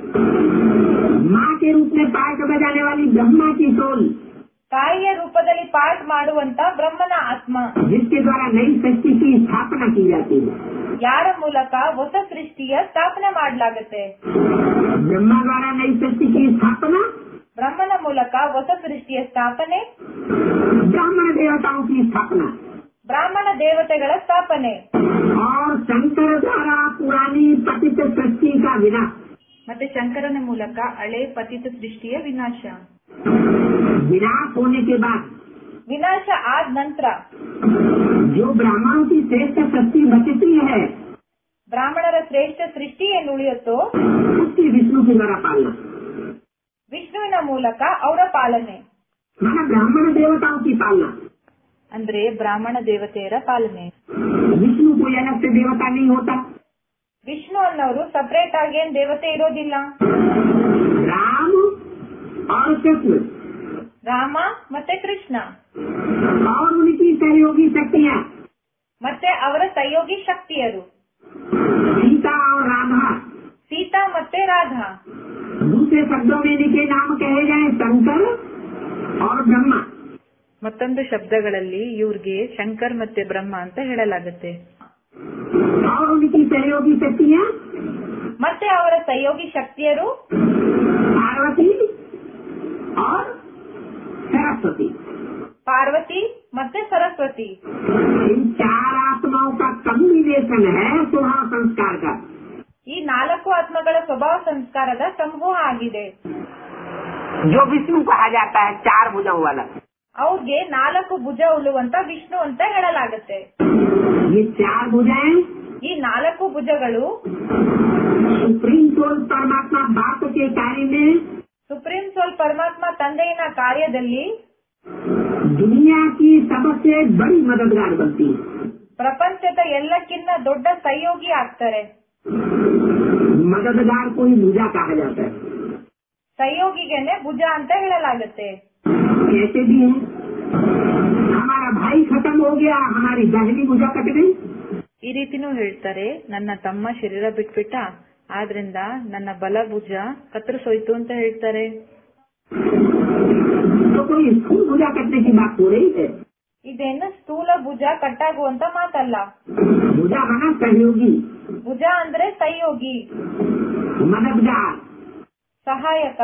माँ के रूप में पाठ बजाने वाली ब्रह्मा की सोल ತಾಯಿಯ ರೂಪದಲ್ಲಿ ಪಾಠ ಮಾಡುವಂತ ಬ್ರಹ್ಮನ ಆತ್ಮ जिसके द्वारा नई सृष्टि की स्थापना की जाती है ಯಾರ ಮೂಲಕ ಹೊಸ ಸೃಷ್ಟಿಯ ಸ್ಥಾಪನೆ ಮಾಡಲಾಗುತ್ತೆ ब्रह्मा द्वारा नई सृष्टि की स्थापना ಬ್ರಹ್ಮನ ಮೂಲಕ ಹೊಸ ಸೃಷ್ಟಿಯ ಸ್ಥಾಪನೆ ब्राह्मण देवताओं की स्थापना ಬ್ರಾಹ್ಮಣ ದೇವತೆಗಳ ಸ್ಥಾಪನೆ और शंकर द्वारा पुरानी पतित सृष्टि का विनाश ಮತ್ತೆ ಶಂಕರನ ಮೂಲಕ ಹಳೆ ಪತಿತ ಸೃಷ್ಟಿಯ ವಿನಾಶ विनाश होने के बाद ವಿನಾಶ ಆದ ನಂತರ जो ब्राह्मणों की श्रेष्ठ सृष्टि बचती है ಬ್ರಾಹ್ಮಣರ ಶ್ರೇಷ್ಠ ಸೃಷ್ಟಿ ಏನು ಉಳಿಯುತ್ತೋ उसकी विष्णु के द्वारा पालना ವಿಷ್ಣುವಿನ ಮೂಲಕ ಅವರ ಪಾಲನೆ माना ब्राह्मण देवताओं की पालना ಅಂದ್ರೆ ಬ್ರಾಹ್ಮಣ ದೇವತೆಯರ ಪಾಲನೆ विष्णु कोई अलग से देवता नहीं होता ವಿಷ್ಣು ಅನ್ನೋರು ಸಪರೇಟ್ ಆಗಿ ಏನ್ ದೇವತೆ ಇರೋದಿಲ್ಲ राम और कृष्ण ರಾಮ ಮತ್ತೆ ಕೃಷ್ಣ और उनकी सहयोगी शक्तियाँ ಮತ್ತೆ ಅವರ ಸಹಯೋಗಿ ಶಕ್ತಿಯರು सीता और राधा ಸೀತಾ ಮತ್ತೆ ರಾಧಾ दूसरे शब्दों में इनके नाम कहे जाए शंकर और ब्रह्मा ಮತ್ತೊಂದು ಶಬ್ದಗಳಲ್ಲಿ ಇವ್ರಿಗೆ ಶಂಕರ್ ಮತ್ತೆ ಬ್ರಹ್ಮ ಅಂತ ಹೇಳಲಾಗುತ್ತೆ और उनकी सहयोगी शक्तियाँ ಮತ್ತೆ ಅವರ ಸಹಯೋಗಿ ಶಕ್ತಿಯರು पार्वती और सरस्वती ಪಾರ್ವತಿ ಮತ್ತೆ ಸರಸ್ವತಿ इन चार आत्माओं का कम्बिनेशन है स्वभाव संस्कार का ಈ ನಾಲ್ಕು ಆತ್ಮಗಳ ಸ್ವಭಾವ ಸಂಸ್ಕಾರದ ಸಮೂಹ ಆಗಿದೆ जो विष्णु कहा जाता है चार भुजाओं वाला ಅವ್ರಿಗೆ ನಾಲ್ಕು ಭುಜ ಉಳ್ಳುವಂತ ವಿಷ್ಣು ಅಂತ ಹೇಳಲಾಗುತ್ತೆ ये चार भुजाएं ಈ ನಾಲ್ಕು ಭುಜಗಳು सुप्रीम सोल परमात्मा बाप के कार्य में ಸುಪ್ರೀಂ ಸೋಲ್ ಪರಮಾತ್ಮ ತಂದೆಯಿನ ಕಾರ್ಯದಲ್ಲಿ दुनिया की सबसे बड़ी मददगार बनती है ಪ್ರಪಂಚದ ಎಲ್ಲಕ್ಕಿಂತ ದೊಡ್ಡ ಸಹಯೋಗಿ ಆಗ್ತಾರೆ मददगार को ही पूजा कहा जाता है ಸಹಯೋಗಿಗೆನೆ ಭುಜ ಅಂತ ಹೇಳಲಾಗುತ್ತೆ कहते भी हैं हमारा भाई खत्म हो गया हमारी दाहिनी भुजा कट गई ಈ ರೀತಿನೂ ಹೇಳ್ತಾರೆ ನನ್ನ ತಮ್ಮ ಶರೀರ ಬಿಟ್ಬಿಟ್ಟ ಆದ್ರಿಂದ ನನ್ನ ಬಲ ಭುಜ ಕತ್ತರಿಸೋಯ್ತು ಅಂತ ಹೇಳ್ತಾರೆ तो कोई स्थूल भुजा कटने की बात हो रही है ಇದೇನು ಸ್ಥೂಲ ಭುಜ ಕಟ್ಟಾಗುವಂತ ಮಾತಲ್ಲ भुजा बना सहयोगी ಭುಜ ಅಂದ್ರೆ ಸಹಯೋಗಿ मददगार ಸಹಾಯಕ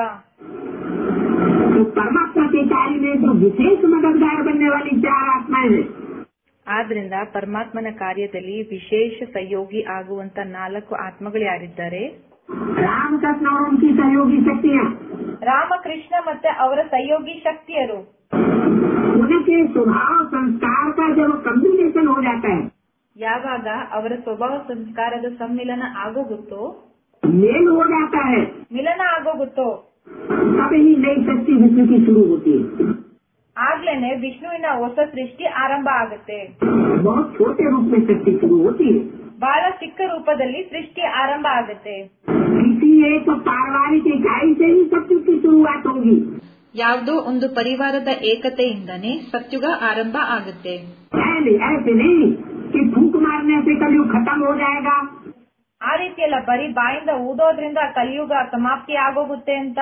तो परमात्मा के कार्य में जो विशेष मददगार बनने वाली चार आत्माएं हैं ಆದ್ರಿಂದ ಪರಮಾತ್ಮನ ಕಾರ್ಯದಲ್ಲಿ ವಿಶೇಷ ಸಹಯೋಗಿ ಆಗುವಂತ ನಾಲ್ಕು ಆತ್ಮಗಳು ಯಾರಿದ್ದಾರೆ रामकृष्ण और उनकी सहयोगी शक्तियाँ ರಾಮಕೃಷ್ಣ ಮತ್ತೆ ಅವರ ಸಹಯೋಗಿ ಶಕ್ತಿಯರು उनके स्वभाव संस्कार का जब कम्बिनेशन हो जाता है ಯಾವಾಗ ಅವರ ಸ್ವಭಾವ ಸಂಸ್ಕಾರದ ಸಮ್ಮಿಲನ ಆಗೋಗುತ್ತೋ मेल हो जाता है ಮಿಲನ ಆಗೋಗುತ್ತೋ तब ही नई शक्ति विश्व की शुरू होती है ಆಗ್ಲೇನೆ ವಿಷ್ಣುವಿನ ಹೊಸ ಸೃಷ್ಟಿ ಆರಂಭ ಆಗುತ್ತೆ बहुत छोटे रूप में शक्ति शुरू होती है ಬಹಳ ಚಿಕ್ಕ ರೂಪದಲ್ಲಿ ಸೃಷ್ಟಿ ಆರಂಭ ಆಗುತ್ತೆ किसी एक पारिवारिक इकाई से ही शक्ति की शुरुआत होगी ಯಾವುದೋ ಒಂದು ಪರಿವಾರದ ಏಕತೆಯಿಂದನೇ ಸತ್ಯುಗ ಆರಂಭ ಆಗುತ್ತೆ ऐसे ऐसे नहीं कि फूक मारने से कलयुग खत्म हो जाएगा ಆ ರೀತಿಯಲ್ಲ ಬರೀ ಬಾಯಿಂದ ಊದೋದ್ರಿಂದ ಕಲಿಯುಗ ಸಮಾಪ್ತಿ ಆಗೋಗುತ್ತೆ ಅಂತ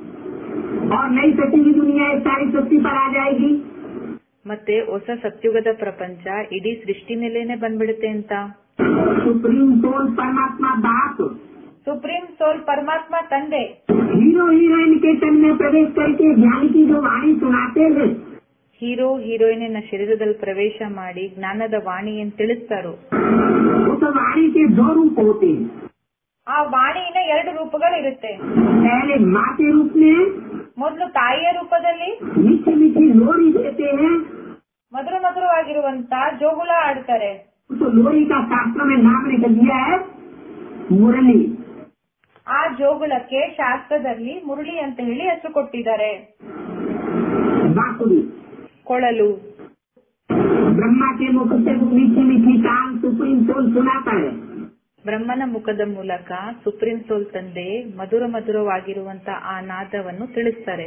और नई शक्ति की दुनिया एक सारी शक्ति पर आ जाएगी ಮತ್ತೆ ಹೊಸ ಸತ್ಯುಗದ ಪ್ರಪಂಚ ಇಡೀ ಸೃಷ್ಟಿ ಮೇಲೇನೆ ಬಂದ್ಬಿಡುತ್ತೆ ಅಂತ सुप्रीम सोल परमात्मा बाप ಸುಪ್ರೀಂ ಸೋಲ್ ಪರಮಾತ್ಮ ತಂದೆ हीरो हीरोइन के तन में प्रवेश करके ज्ञान की जो वाणी सुनाते हैं ಹೀರೋ ಹೀರೋಯಿನಿನ ಶರೀರದಲ್ಲಿ ಪ್ರವೇಶ ಮಾಡಿ ಜ್ಞಾನದ ವಾಣಿ ಏನ್ ತಿಳಿಸ್ತಾರೋ उस वाणी के दो रूप होते हैं ಆ ವಾಣಿನ ಎರಡು ರೂಪಗಳಿರುತ್ತೆ पहले माँ के रूप में ಮೊದಲು ತಾಯಿಯ ರೂಪದಲ್ಲಿ मीठी मीठी लोरी देते हैं ಮಧುರ ಮಧುರವಾಗಿರುವಂತ ಜೋಗುಳ ಆಡ್ತಾರೆ उस लोरी का शास्त्र में नाम निकल दिया है मुरली ಆ ಜೋಗುಳಕ್ಕೆ ಶಾಸ್ತ್ರದಲ್ಲಿ ಮುರುಳಿ ಅಂತ ಹೇಳಿ ಹೆಸರು ಕೊಟ್ಟಿದ್ದಾರೆ बांसुरी ಕೊಳಲು ब्रह्मा के मुख से वो मीठी मीठी कान सुप्रीम सोल सुनाता है ಬ್ರಹ್ಮನ ಮುಖದ ಮೂಲಕ ಸುಪ್ರೀಂ ಸೋಲ್ ತಂದೆ ಮಧುರ ಮಧುರವಾಗಿರುವಂತ ಆ ನಾದವನ್ನು ತಿಳಿಸ್ತಾರೆ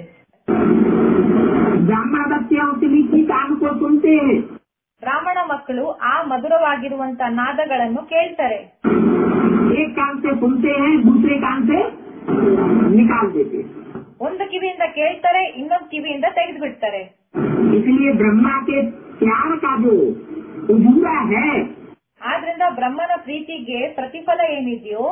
ब्राह्मण बच्चे उस मीठी कान को सुनते हैं ಬ್ರಾಹ್ಮಣ ಮಕ್ಕಳು ಆ ಮಧುರವಾಗಿರುವಂತ ನಾದಗಳನ್ನು ಕೇಳ್ತಾರೆ एक कान से सुनते हैं दूसरे कान से निकाल देते हैं ಒಂದು ಕಿವಿಯಿಂದ ಕೇಳ್ತಾರೆ ಇನ್ನೊಂದು ಕಿವಿಯಿಂದ ತೆಗೆದು ಬಿಡ್ತಾರೆ इसलिए ब्रह्मा के प्यार का जो उजूरा है ಆದ್ರಿಂದ ಬ್ರಹ್ಮನ ಪ್ರೀತಿಗೆ ಪ್ರತಿಫಲ ಏನಿದೆಯೋ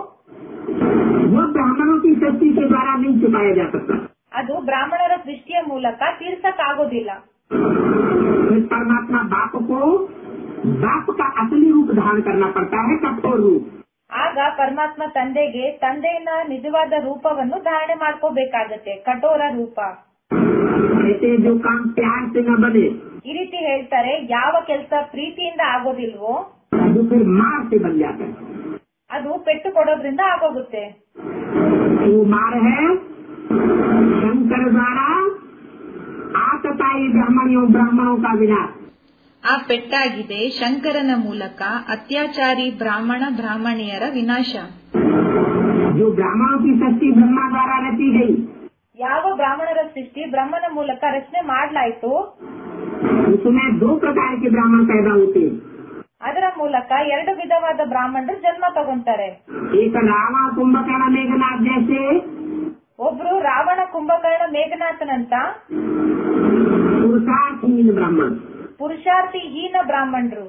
वो ब्राह्मणों की शक्ति के द्वारा नहीं छुपाया जा सकता ಅದು ಬ್ರಾಹ್ಮಣರ ಸೃಷ್ಟಿಯ ಮೂಲಕ ತೀರ್ಸಕ್ ಆಗೋದಿಲ್ಲ फिर परमात्मा बाप को बाप का असली रूप धारण करना पड़ता है कठोर रूप ಆಗ ಪರಮಾತ್ಮ ತಂದೆಗೆ ತಂದೆಯ ನಿಜವಾದ ರೂಪವನ್ನು ಧಾರಣೆ ಮಾಡ್ಕೋಬೇಕಾಗತ್ತೆ ಕಠೋರ ರೂಪ ऐसे जो काम प्यार से न बने ಈ ರೀತಿ ಹೇಳ್ತಾರೆ ಯಾವ ಕೆಲಸ ಪ್ರೀತಿಯಿಂದ ಆಗೋದಿಲ್ವೋ वो फिर मार से बन जाता है ಅದು ಪೆಟ್ಟು ಕೊಡೋದ್ರಿಂದ ಆಗೋಗುತ್ತೆ वो मार है शंकर द्वारा आतताई ब्राह्मणियों ब्राह्मणों का विनाश ಆ ಪೆಟ್ಟಾಗಿದೆ ಶಂಕರನ ಮೂಲಕ ಅತ್ಯಾಚಾರಿ ಬ್ರಾಹ್ಮಣ ಬ್ರಾಹ್ಮಣಿಯರ ವಿನಾಶ जो ब्राह्मणों की शक्ति ब्रह्मा द्वारा रची गई ಯಾವ ಬ್ರಾಹ್ಮಣರ ಸೃಷ್ಟಿ ಬ್ರಹ್ಮನ ಮೂಲಕ ರಚನೆ ಮಾಡ್ಲಾಯ್ತು उसमें दो प्रकार के ब्राह्मण पैदा होते हैं ಅದರ ಮೂಲಕ ಎರಡು ವಿಧವಾದ ब्राह्मणರು ಜನ್ಮ ತಗೊಂತಾರೆ एक रावण कुंभकर्ण मेघनाथ जैसे ಒಬ್ರು ರಾವಣ ಕುಂಭಕರ್ಣ ಮೇಘನಾಥನಂತ पुरुषार्थहीन ब्राह्मण ಪುರುಷಾರ್ಥಿ ಹೀನ ಬ್ರಾಹ್ಮಣರು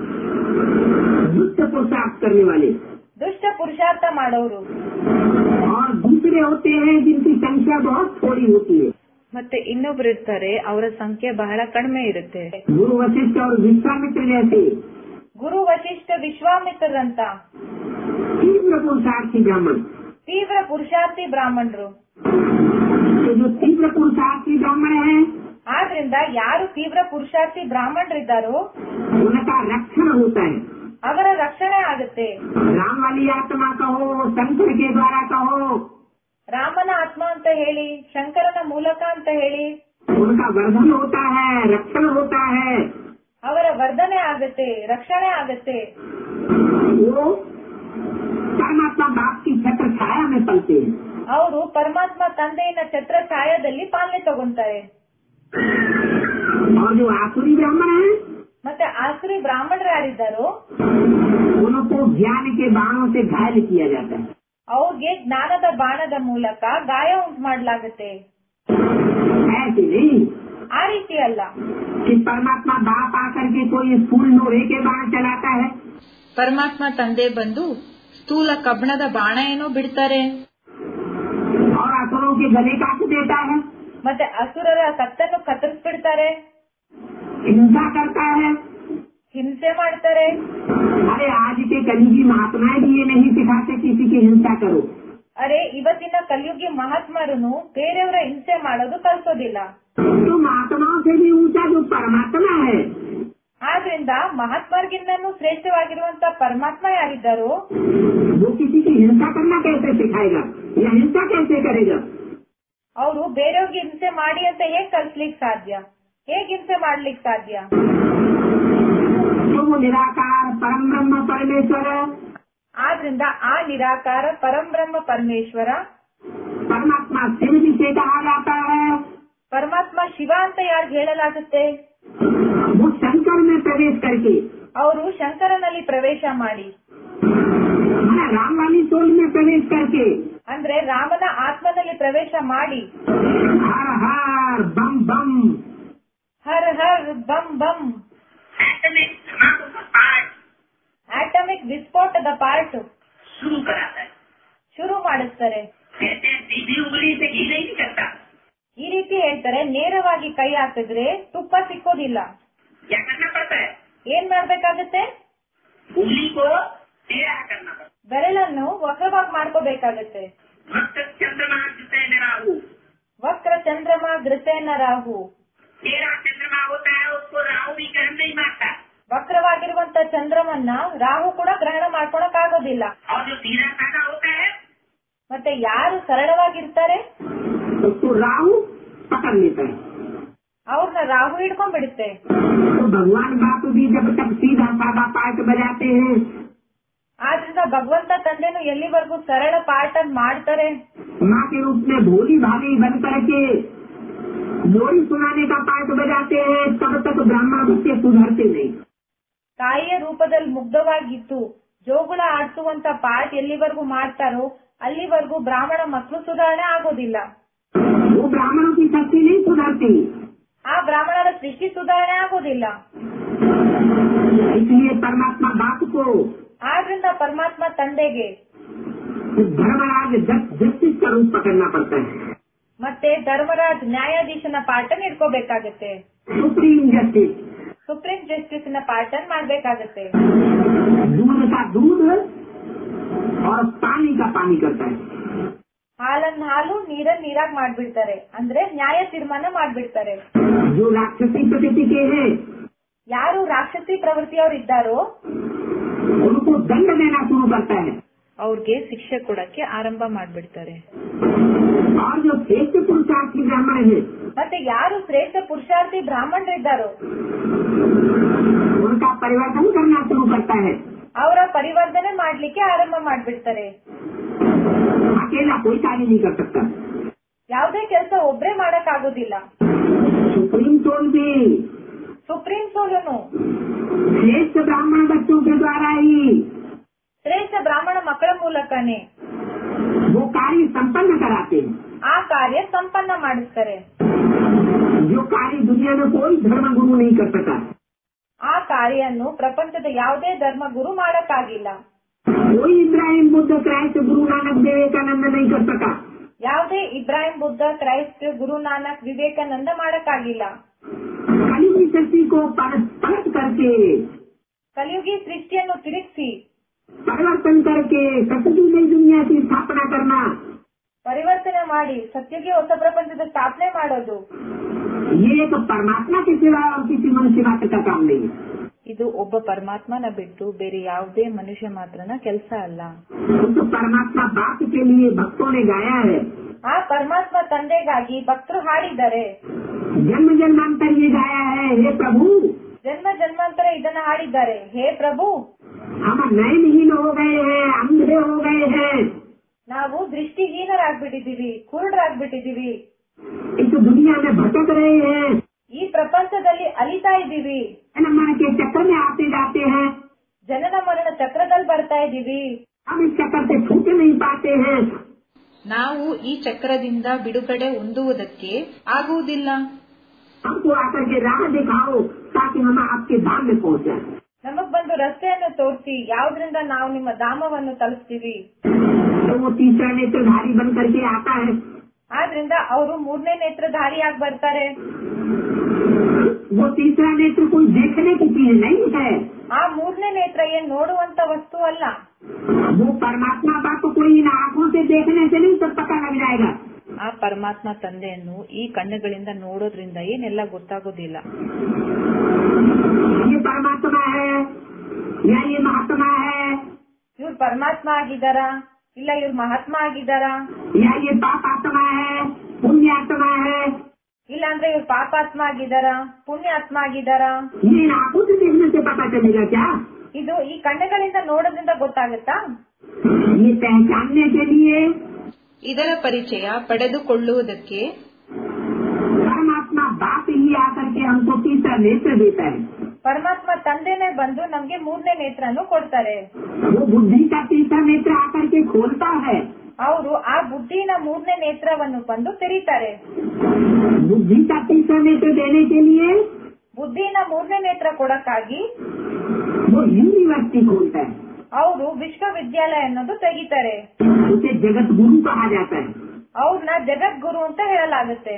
दुष्ट पुरुषार्थ करने वाले ದುಷ್ಟ ಪುರುಷಾರ್ಥ ಮಾಡೋರು और दूसरे होते हैं जिनकी संख्या बहुत थोड़ी होती है ಮತ್ತೆ ಇನ್ನೊಬ್ರು ಇರ್ತಾರೆ ಅವರ ಸಂಖ್ಯೆ ಬಹಳ ಕಡಿಮೆ ಇರುತ್ತೆ गुरु वशिष्ठ और विश्वामित्र जैसे ಗುರು ವಶಿಷ್ಠ ವಿಶ್ವಾಮಿತ್ರರಂತ तीव्र पुरुषार्थी ब्राह्मण ತೀವ್ರ ಪುರುಷಾರ್ಥಿ ಬ್ರಾಹ್ಮಣರು तो जो तीव्र पुरुषार्थी ब्राह्मण है ಆದ್ರಿಂದ ಯಾರು ತೀವ್ರ ಪುರುಷಾರ್ಥಿ ಬ್ರಾಹ್ಮಣರಿದ್ದಾರೋ उनका रक्षण होता है ಅವರ ರಕ್ಷಣೆ ಆಗುತ್ತೆ राम वाली आत्मा कहो शंकर के द्वारा कहो ರಾಮನ ಆತ್ಮ ಅಂತ ಹೇಳಿ ಶಂಕರನ ಮೂಲಕ ಅಂತ ಹೇಳಿ उनका वर्धन होता है रक्षण होता है ಅವರ ವರ್ಧನೆ ಆಗುತ್ತೆ ರಕ್ಷಣೆ ಆಗುತ್ತೆ वो परमात्मा बाप की छत्र छाया में पलते हैं ಅವರು ಪರಮಾತ್ಮ ತಂದೆಯಿನ ಛತ್ರ ಛಾಯದಲ್ಲಿ ಪಾಲನೆ ತಗೊಂತಾರೆ और जो आसुरी ब्राह्मण है ಮತ್ತೆ ಆಸುರಿ ಬ್ರಾಹ್ಮಣರು ಯಾರಿದ್ದಾರೋ उनको ज्ञान के बाणों से घायल किया जाता है ಅವ್ರಿಗೆ ಜ್ಞಾನದ ಬಾಣದ ಮೂಲಕ ಗಾಯ ಉಂಟು ಮಾಡಲಾಗುತ್ತೆ ऐसे नहीं ಆ ರೀತಿ ಅಲ್ಲ कि परमात्मा बाप आकर के कोई फूल लोहे के बाण चलाता है ಪರಮಾತ್ಮ ತಂದೆ ಬಂದು ಸ್ಥೂಲ ಕಬ್ಬಣದ ಬಾಣ ಏನೋ ಬಿಡ್ತಾರೆ और असुरों के गले काट देता है ಮತ್ತೆ ಅಸುರರ ಕತ್ತನ್ನು ಕತ್ತರಿಸ್ಬಿಡ್ತಾರೆ हिंसा करता है ಹಿಂಸೆ ಮಾಡ್ತಾರೆ अरे आज के कलिजी महात्माएं भी ये नहीं सिखाते किसी की हिंसा करो ಅರೆ ಇವತ್ತಿನ ಕಲಿಯುಗಿ ಮಹಾತ್ಮರು ಬೇರೆಯವರ ಹಿಂಸೆ ಮಾಡೋದು ಕಲ್ಸೋದಿಲ್ಲ तो महात्माओं से भी ऊंचा जो परमात्मा है ಆದ್ರಿಂದ ಮಹಾತ್ಮರಿಗಿನ್ನೂ ಶ್ರೇಷ್ಠವಾಗಿರುವಂತ ಪರಮಾತ್ಮ ಯಾರಿದ್ದಾರೋ वो किसी की हिंसा करना कैसे सिखाएगा या हिंसा कैसे करेगा ಅವರು ಬೇರೆಯವ್ರಿಗೆ ಹಿಂಸೆ ಮಾಡಿ ಅಂತ ಹೇಗ್ ಕಲ್ಸ್ಲಿಕ್ ಸಾಧ್ಯ ಹೇಗ್ ಹಿಂಸೆ ಮಾಡ್ಲಿಕ್ ಸಾಧ್ಯ तो वो निराकार परम ब्रह्म परमेश्वर ಆದ್ರಿಂದ ಆ ನಿರಾಕಾರ ಪರಂಬ್ರಹ್ಮ ಪರಮೇಶ್ವರ परमात्मा शिव जिसे कहा जाता है ಪರಮಾತ್ಮ ಶಿವ ಅಂತ ಯಾರ್ಗ್ ಹೇಳಲಾಗುತ್ತೆ वो शंकर में प्रवेश करके ಅವರು ಶಂಕರನಲ್ಲಿ ಪ್ರವೇಶ ಮಾಡಿ है राम वाली सोल में प्रवेश करके ಅಂದ್ರೆ ರಾಮನ ಆತ್ಮನಲ್ಲಿ ಪ್ರವೇಶ ಮಾಡಿ हर हर बम बम ಹರ್ ಹರ್ ಬಂ ಬಂ एटमिक धमाकों का पाठ ಆಟಮಿಕ್ ವಿಸ್ಫೋಟದ ಪಾರ್ಟ್ शुरू कराता है ಶುರು ಮಾಡಿಸ್ತಾರೆ कहते हैं सीधी उंगली से घी नहीं निकलता ಈ ರೀತಿ ಹೇಳ್ತಾರೆ ನೇರವಾಗಿ ಕೈ ಹಾಕಿದ್ರೆ ತುಪ್ಪ ಸಿಕ್ಕೋದಿಲ್ಲ क्या करना पड़ता है ಏನ್ ಮಾಡ್ಬೇಕಾಗತ್ತೆ उंगली को टेढ़ा करना पड़ता ಬೆರಳನ್ನು ವಕ್ರವಾಗಿ ಮಾಡ್ಕೋಬೇಕಾಗತ್ತೆ है भक्त चंद्रमा जिसे राहु ವಕ್ರ ಚಂದ್ರಮ ಗ್ರಸೇನ ರಾಹು टेढ़ा चंद्रमा होता है उसको राहु भी ग्रहण नहीं मारता ವಕ್ರವಾಗಿರುವಂತ ಚಂದ್ರಮನ್ನ ರಾಹು ಕೂಡ ಗ್ರಹಣ ಮಾಡ್ಕೊಳಕ್ ಆಗೋದಿಲ್ಲ और जो सीधा साधा होता है ಮತ್ತೆ ಯಾರು ಸರಳವಾಗಿರ್ತಾರೆ उसको राहु पकड़ लेता है ಅವ್ರನ್ನ ರಾಹು ಹಿಡ್ಕೊಂಡ್ಬಿಡುತ್ತೆ तो भगवान बाप भी जब तक सीधा साधा पाठ बजाते हैं ಆದ್ರಿಂದ ಭಗವಂತ ತಂದೆನು ಎಲ್ಲಿವರೆಗೂ ಸರಳ ಪಾಠ ಮಾಡ್ತಾರೆ माँ के रूप में भोली भाली बन करके लोरी सुनाने का पाठ बजाते हैं तब तक ब्राह्मण बच्चे सुधरते नहीं ತಾಯಿಯ ರೂಪದಲ್ಲಿ ಮುಗ್ಧವಾಗಿತ್ತು ಜೋಗುಳ ಆಡ್ಸುವಂತ ಪಾಠ ಎಲ್ಲಿವರೆಗೂ ಮಾಡ್ತಾರೋ ಅಲ್ಲಿವರೆಗೂ ಬ್ರಾಹ್ಮಣ ಮಕ್ಕಳು ಸುಧಾರಣೆ ಆಗೋದಿಲ್ಲ वो ब्राह्मणों की शक्ति नहीं सुधरती ಆ ಬ್ರಾಹ್ಮಣರ ಸೃಷ್ಟಿ ಸುಧಾರಣೆ ಆಗೋದಿಲ್ಲ इसलिए परमात्मा बाप को ಆದ್ರಿಂದ ಪರಮಾತ್ಮ ತಂದೆಗೆ धर्मराज जस्टिस का रूप पकड़ना पड़ता है ಮತ್ತೆ ಧರ್ಮರಾಜ್ ನ್ಯಾಯಾಧೀಶನ ಪಾಠನ್ ಇಟ್ಕೋಬೇಕಾಗತ್ತೆ सुप्रीम जस्टिस ಸುಪ್ರೀಂ ಜಸ್ಟಿಸ್ ನ ಪಾಠನ್ ಮಾಡ್ಬೇಕಾಗತ್ತೆ दूध का दूध और पानी का पानी करता है ಹಾಲನ್ ಹಾಲು ನೀರನ್ ನೀರಾಗ್ ಮಾಡ್ಬಿಡ್ತಾರೆ ಅಂದ್ರೆ ನ್ಯಾಯ ತೀರ್ಮಾನ ಮಾಡ್ಬಿಡ್ತಾರೆ जो राक्षसी प्रकृति के हैं ಯಾರು ರಾಕ್ಷಸಿ ಪ್ರವೃತ್ತಿಯವ್ರು ಇದ್ದಾರೋ उनको दंड देना शुरू करता है ಅವ್ರಿಗೆ ಶಿಕ್ಷೆ ಕೊಡಕ್ಕೆ ಆರಂಭ ಮಾಡ್ಬಿಡ್ತಾರೆ और जो श्रेष्ठ पुरुषार्थी ब्राह्मण है ಮತ್ತೆ ಯಾರು ಶ್ರೇಷ್ಠ ಪುರುಷಾರ್ಥಿ ಬ್ರಾಹ್ಮಣರಿದ್ದಾರೋ उनका परिवर्तन करना शुरू करता है ಅವರ ಪರಿವರ್ತನೆ ಮಾಡ್ಲಿಕ್ಕೆ ಆರಂಭ ಮಾಡ್ಬಿಡ್ತಾರೆ अकेला कोई कार्य नहीं कर सकता ಯಾವುದೇ ಕೆಲಸ ಒಬ್ರೇ ಮಾಡಕ್ ಆಗೋದಿಲ್ಲ सुप्रीम सोल भी ಸುಪ್ರೀಂ ಸೋಲನು श्रेष्ठ ब्राह्मण बच्चों के द्वारा ही ಶ್ರೇಷ್ಠ ಬ್ರಾಹ್ಮಣ ಮಕ್ಕಳ ಮೂಲಕನೇ वो कार्य संपन्न कराते हैं ಆ ಕಾರ್ಯ ಸಂಪನ್ನ ಮಾಡಿಸ್ತಾರೆ जो कार्य दुनिया में कोई धर्म गुरु नहीं कर सका ಆ ಕಾರ್ಯನ್ನು ಪ್ರಪಂಚದ ಯಾವುದೇ ಧರ್ಮ ಗುರು ಮಾಡಕ್ಕಾಗಿಲ್ಲ कोई इब्राहिम बुद्ध क्राइस्ट गुरु नानक विवेकानंद नहीं कर सका ಯಾವುದೇ ಇಬ್ರಾಹಿಂ ಬುದ್ಧ ಕ್ರೈಸ್ಟ್ ಗುರು ನಾನಕ್ ವಿವೇಕಾನಂದ ಮಾಡಕ್ಕಾಗಿಲ್ಲ कली की शक्ति को पलट पलट करके ಕಲಿಯುಗಿ ಸೃಷ್ಟಿಯನ್ನು ತಿರುಗಿಸಿ परिवर्तन करके सतती नई दुनिया की स्थापना करना ಪರಿವರ್ತನೆ ಮಾಡಿ ಸತ್ಯಗೆ ಹೊಸ ಪ್ರಪಂಚದ ಸ್ಥಾಪನೆ ಮಾಡೋದು ये एक परमात्मा के सिवा और किसी मनुष्य मात्र का काम नहीं है ಇದು ಒಬ್ಬ ಪರಮಾತ್ಮನ ಬಿಟ್ಟು ಬೇರೆ ಯಾವುದೇ ಮನುಷ್ಯ ಮಾತ್ರನ ಕೆಲಸ ಅಲ್ಲ तो परमात्मा बाप के लिए भक्तों ने गाया है ಆ ಪರಮಾತ್ಮ ತಂದೆಗಾಗಿ ಭಕ್ತರು ಹಾಡಿದ್ದಾರೆ जन्म जन्मांतर ये गाया है हे प्रभु ಜನ್ಮ ಜನ್ಮಾಂತರ ಇದನ್ನ ಹಾಡಿದ್ದಾರೆ ಹೇ ಪ್ರಭು हम नयनहीन हो गए हैं अंधे हो गए हैं ನಾವು ದೃಷ್ಟಿಹೀನರಾಗ್ಬಿಟ್ಟಿದೀವಿ ಕುರುಡರಾಗ್ಬಿಟ್ಟಿದೀವಿ इस दुनिया में भटक रहे हैं ಈ ಪ್ರಪಂಚದಲ್ಲಿ ಅಲಿತಾ ಇದ್ದೀವಿ जन्म मरण के चक्कर में आते जाते हैं ಜನನ ಮರಣ ಚಕ್ರದಲ್ಲಿ ಬರ್ತಾ ಇದ್ದೀವಿ हम इस चक्कर से छूट नहीं पाते हैं ನಾವು ಈ ಚಕ್ರದಿಂದ ಬಿಡುಗಡೆ ಹೊಂದುವುದಕ್ಕೆ ಆಗುವುದಿಲ್ಲ हमको आकर के राह दिखाओ ताकि हम आपके धाम में पहुंच जाए ನಮಗ್ ಬಂದು ರಸ್ತೆಯನ್ನು ತೋರಿಸಿ ಯಾವ್ದ್ರಿಂದ ನಾವು ನಿಮ್ಮ ಧಾಮವನ್ನು ತಲುಪ್ತೀವಿ तो वो तीसरा नेत्रधारी बन करके आता है ಆದ್ರಿಂದ ಅವರು ಮೂರನೇ ನೇತ್ರಧಾರಿಯಾಗಿ ಬರ್ತಾರೆ वो तीसरा नेत्र कोई देखने की चीज नहीं है ಆ ಮೂರನೇ ನೇತ್ರ ಏನ್ ನೋಡುವಂತ ವಸ್ತು ಅಲ್ಲ वो परमात्मा बाप को कोई इन आंखों से देखने से नहीं सब पता लग जाएगा ಆ ಪರಮಾತ್ಮ ತಂದೆಯನ್ನು ಈ ಕಣ್ಣುಗಳಿಂದ ನೋಡೋದ್ರಿಂದ ಏನೆಲ್ಲ ಗೊತ್ತಾಗೋದಿಲ್ಲ ये परमात्मा है या ये महात्मा है ಇವ್ರು ಪರಮಾತ್ಮ ಆಗಿದಾರಾ ಇಲ್ಲ ಇವ್ರು ಮಹಾತ್ಮ ಆಗಿದಾರಾ या ये पाप आत्मा है पुण्य आत्मा है ಇಲ್ಲ ಅಂದ್ರೆ ಇವ್ರು ಪಾಪಾತ್ಮ ಆಗಿದಾರಾ ಪುಣ್ಯಾತ್ಮ ಆಗಿದಾರಾ ये इन आंखों से देखने से पता चलेगा क्या ಇದು ಈ ಕಣ್ಣುಗಳಿಂದ ನೋಡೋದ್ರಿಂದ ಗೊತ್ತಾಗುತ್ತಾ ये पहचानने के लिए ಇದರ ಪರಿಚಯ ಪಡೆದುಕೊಳ್ಳುವುದಕ್ಕೆ परमात्मा बाप ही आकर के हमको तीसरा नेत्र देता है ಪರಮಾತ್ಮ ತಂದೆನೆ ಬಂದು ನಮ್ಗೆ ಮೂರನೇ ನೇತ್ರನು ಕೊಡ್ತಾರೆ वो बुद्धि का तीसरा नेत्र आकर के खोलता है ಅವರು ಆ ಬುದ್ಧಿನ ಮೂರನೇ ನೇತ್ರವನ್ನು ಬಂದು ತೆರೀತಾರೆ बुद्धि का तीसरा नेत्र देने के लिए ಬುದ್ಧಿನ ಮೂರನೇ ನೇತ್ರ ಕೊಡಕ್ಕಾಗಿ वो यूनिवर्सिटी खोलता है ಅವರು ವಿಶ್ವವಿದ್ಯಾಲಯ ಅನ್ನೋದು ತೆಗಿತಾರೆ उसे जगत गुरु कहा जाता है ಅವ್ರನ್ನ ಜಗದ್ಗುರು ಅಂತ ಹೇಳಲಾಗುತ್ತೆ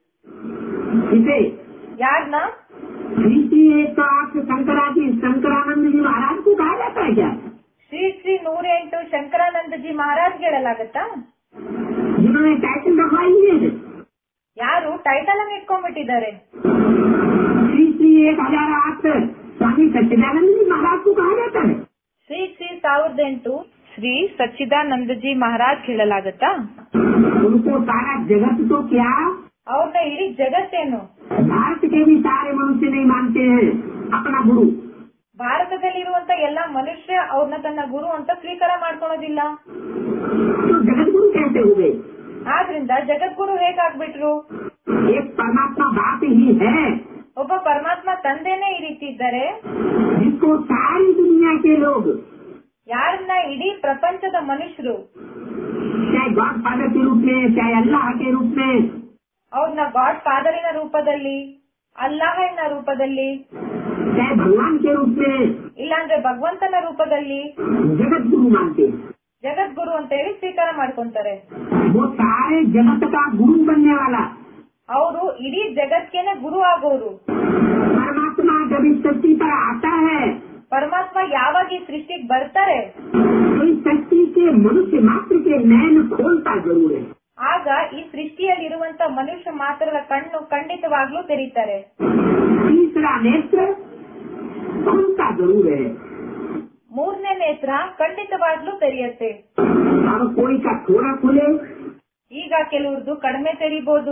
इसे ಯಾರನ್ನ श्री श्री एक सौ आठ शंकराजी शंकरानंद जी महाराज को कहा जाता है क्या ಶ್ರೀ ಶ್ರೀ ನೂರ ಎಂಟು ಶಂಕರಾನಂದಜಿ ಮಹಾರಾಜ್ ಹೇಳಲಾಗತ್ತಾ जिन्होंने टाइटल रखवाई है ಯಾರು ಟೈಟಲ್ ಅನ್ನು ಇಟ್ಕೊಂಡ್ಬಿಟ್ಟಿದ್ದಾರೆ श्री श्री एक हजार आठ स्वामी सच्चिदानंद जी महाराज को कहा जाता है ಶ್ರೀ ಶ್ರೀ ಸಾವಿರದ ಎಂಟು ಶ್ರೀ ಸಚ್ಚಿದಾನಂದಜಿ ಮಹಾರಾಜ್ ಹೇಳಲಾಗತ್ತಾ उनको सारा जगत तो क्या ಅವ್ರನ್ನ ಇಡೀ ಜಗತ್ತೇನು भारत के भी सारे मनुष्य नहीं मानते हैं अपना गुरु ಭಾರತದಲ್ಲಿರುವಂತ ಎಲ್ಲಾ ಮನುಷ್ಯ ಅವ್ರನ್ನ ತನ್ನ ಗುರು ಅಂತ ಸ್ವೀಕಾರ ಮಾಡ್ಕೊಳೋದಿಲ್ಲ तो जगत गुरु कैसे हुए ಆದ್ರಿಂದ ಜಗದ್ಗುರು ಹೇಗಾಗ್ಬಿಟ್ರು एक परमात्मा बाप ही है ಒಬ್ಬ ಪರಮಾತ್ಮ ತಂದೆನೇ ಈ ರೀತಿ ಇದ್ದಾರೆ जिसको सारी दुनिया के लोग ಯಾರನ್ನ ಇಡೀ ಪ್ರಪಂಚದ ಮನುಷ್ಯರು चाहे गॉड फादर के रूप में चाहे अल्लाह के रूप में ಅವ್ರನ್ನ ಗಾಡ್ ಫಾದರಿನ ರೂಪದಲ್ಲಿ ಅಲ್ಲಾಹನ ರೂಪದಲ್ಲಿ चाहे भगवान के रूप में ಇಲ್ಲಾಂದ್ರೆ ಭಗವಂತನ ರೂಪದಲ್ಲಿ जगत गुरु मानते हैं ಜಗದ್ಗುರು ಅಂತ ಹೇಳಿ ಸ್ವೀಕಾರ ಮಾಡ್ಕೊಂತಾರೆ वो सारे जगत का गुरु बनने वाला ಅವರು ಇಡೀ ಜಗತ್ಗೆನೆ ಗುರು ಆಗೋರು परमात्मा जब इस सृष्टि पर आता है ಪರಮಾತ್ಮ ಯಾವಾಗ ಈ ಸೃಷ್ಟಿಗೆ ಬರ್ತಾರೆ तो इस सृष्टि के मनुष्य मात्र के नयन खोलता जरूर है ಆಗ ಈ ಸೃಷ್ಟಿಯಲ್ಲಿರುವಂತ ಮನುಷ್ಯ ಮಾತ್ರಗಳ ಕಣ್ಣು ಖಂಡಿತವಾಗ್ಲೂ ತೆರೀತಾರೆ तीसरा नेत्र खुलता जरूर है ಮೂರನೇ ನೇತ್ರ ಖಂಡಿತವಾಗ್ಲೂ ತೆರೆಯುತ್ತೆ अब कोई का थोड़ा खुले ಈಗ ಕೆಲವ್ರದ್ದು ಕಡಿಮೆ ತೆರಿಬಹುದು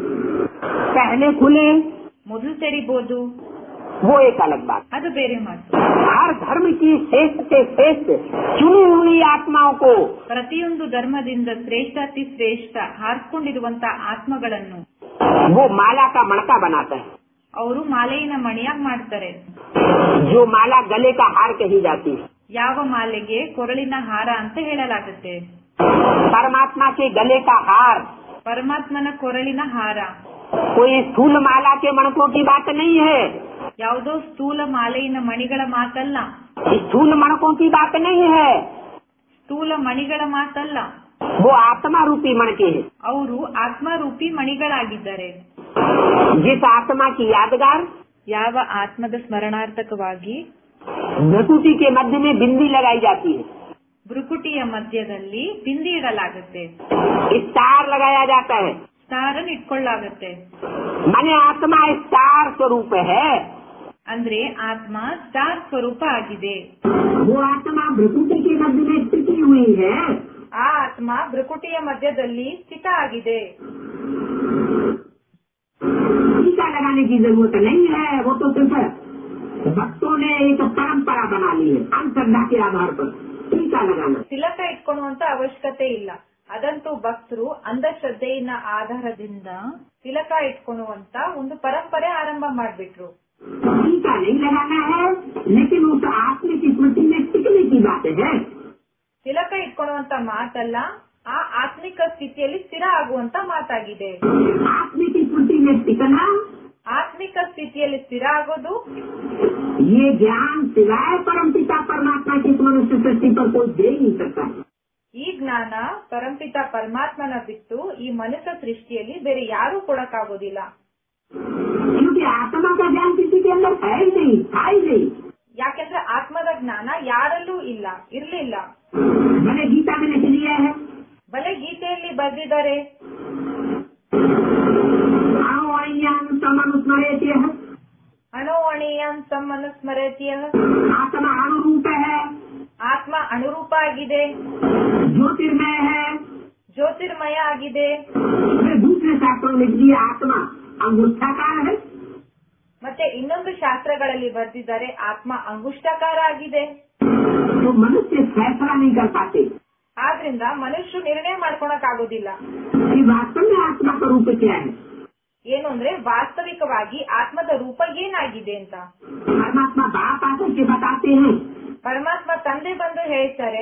पहले खुले ಮೊದಲು ತೆರಿಬಹುದು वो एक अलग बात ಅದು ಬೇರೆ ಮಾತು हर धर्म की श्रेष्ठ से श्रेष्ठ चुनी हुई आत्माओं को ಪ್ರತಿಯೊಂದು ಧರ್ಮದಿಂದ ಶ್ರೇಷ್ಠಾತಿ ಶ್ರೇಷ್ಠ ಹಾರ್ಕೊಂಡಿರುವಂತ ಆತ್ಮಗಳನ್ನು वो माला का मणका बनाता है ಅವರು ಮಾಲೆಯಿನ ಮಣಿಯಾಗಿ ಮಾಡ್ತಾರೆ जो माला गले का हार कही जाती है ಯಾವ ಮಾಲೆಗೆ ಕೊರಳಿನ ಹಾರ ಅಂತ ಹೇಳಲಾಗುತ್ತೆ परमात्मा के गले का हार ಪರಮಾತ್ಮನ ಕೊರಳಿನ ಹಾರ कोई स्थूल माला के मणकों की बात नहीं है ಯಾವುದೋ ಸ್ಥೂಲ ಮಾಲೆಯಿನ ಮಣಿಗಳ ಮಾತಲ್ಲ स्थूल मणकों की बात नहीं है ಸ್ಥೂಲ ಮಣಿಗಳ ಮಾತಲ್ಲ वो आत्मा रूपी मणके है ಅವರು ಆತ್ಮರೂಪಿ ಮಣಿಗಳಾಗಿದ್ದಾರೆ जिस आत्मा की यादगार ಯಾವ ಆತ್ಮದ ಸ್ಮರಣಾರ್ಥಕವಾಗಿ नतुटी के मध्य में बिंदी लगाई जाती है ಭ್ರುಕುಟಿಯ ಮಧ್ಯದಲ್ಲಿ ಬಿಂದಿ ಇಡಲಾಗುತ್ತೆ स्टार लगाया जाता है ಸ್ಟಾರನ್ ಇಟ್ಕೊಳ್ಳಾಗತ್ತೆ माने आत्मा स्टार स्वरूप है ಅಂದ್ರೆ ಆತ್ಮ ಸ್ಟಾರ್ ಸ್ವರೂಪ ಆಗಿದೆ वो आत्मा प्रकृति के मध्य में स्थिति हुई है ಆ ಆತ್ಮ ಭ್ರುಕುಟಿಯ ಮಧ್ಯದಲ್ಲಿ ಸ್ಥಿತ ಆಗಿದೆ टीका लगाने की जरूरत नहीं है वो तो सिर्फ भक्तों ने एक परंपरा बना ली है अंतरधा के आधार पर टीका लगाना ತಿಲಕ ಇಟ್ಕೊಳ್ಳುವಂತ ಅವಶ್ಯಕತೆ ಇಲ್ಲ ಅದಂತೂ ಭಕ್ತರು ಅಂಧಶ್ರದ್ಧೆಯ ಆಧಾರದಿಂದ ತಿಲಕ ಇಟ್ಕೊಳ್ಳುವಂತ ಒಂದು ಪರಂಪರೆ ಆರಂಭ ಮಾಡ್ಬಿಟ್ರು टीका नहीं लगाना है लेकिन उस आत्मिक स्मृति में टिकने की बात है ತಿಲಕ ಇಟ್ಕೊಳ್ಳುವಂತ ಮಾತಲ್ಲ ಆ ಆತ್ಮಿಕ ಸ್ಥಿತಿಯಲ್ಲಿ ಸ್ಥಿರ ಆಗುವಂತ ಮಾತಾಗಿದೆ आत्मिक स्मृति में टिकना ಆತ್ಮಿಕ ಸ್ಥಿತಿಯಲ್ಲಿ ಸ್ಥಿರ ಆಗೋದು ये ज्ञान सिवाय परम पिता परमात्मा की इस मनुष्य सृष्टि पर कोई दे ही नहीं सकता ಈ ಜ್ಞಾನ ಪರಂಪಿತ ಪರಮಾತ್ಮನ ಬಿಟ್ಟು ಈ ಮನುಷ್ಯ ಸೃಷ್ಟಿಯಲ್ಲಿ ಬೇರೆ ಯಾರೂ ಕೊಡಕ್ಕಾಗೋದಿಲ್ಲ क्योंकि आत्मा का ज्ञान किसी के अंदर है ही नहीं था ही नहीं ಯಾಕೆಂದ್ರೆ ಆತ್ಮದ ಜ್ಞಾನ ಯಾರಲ್ಲೂ ಇಲ್ಲ ಇರ್ಲಿಲ್ಲ मैंने गीता में लिख लिया है ಬಲೆ ಗೀತೆಯಲ್ಲಿ ಬರೆದಿದ್ದಾರೆ अणुअणियान समनुस्मरेत्य है ಅಣೋವಣಿಯಂ ಸಮ್ಮನುಸ್ಮರತಿಯ आत्मा अनुरूप है ಆತ್ಮ ಅನುರೂಪ ಆಗಿದೆ ज्योतिर्मय है ಜ್ಯೋತಿರ್ಮಯ ಆಗಿದೆ फिर दूसरे शास्त्रों में लिख दिया आत्मा अंगुष्ठाकार है ಮತ್ತೆ ಇನ್ನೊಂದು ಶಾಸ್ತ್ರಗಳಲ್ಲಿ ಬರೆದಿದ್ದಾರೆ ಆತ್ಮ ಅಂಗುಷ್ಟಕಾರ ಆಗಿದೆ तो मनुष्य फैसला नहीं कर पाते ಆದ್ರಿಂದ ಮನುಷ್ಯರು ನಿರ್ಣಯ ಮಾಡ್ಕೊಳಕ್ ಆಗೋದಿಲ್ಲ कि वास्तव में आत्मा का रूप क्या है ಏನು ಅಂದ್ರೆ ವಾಸ್ತವಿಕವಾಗಿ ಆತ್ಮದ ರೂಪ ಏನಾಗಿದೆ ಅಂತ परमात्मा बाप आकर के बताते हैं ಪರಮಾತ್ಮ ತಂದೆ ಬಂದು ಹೇಳ್ತಾರೆ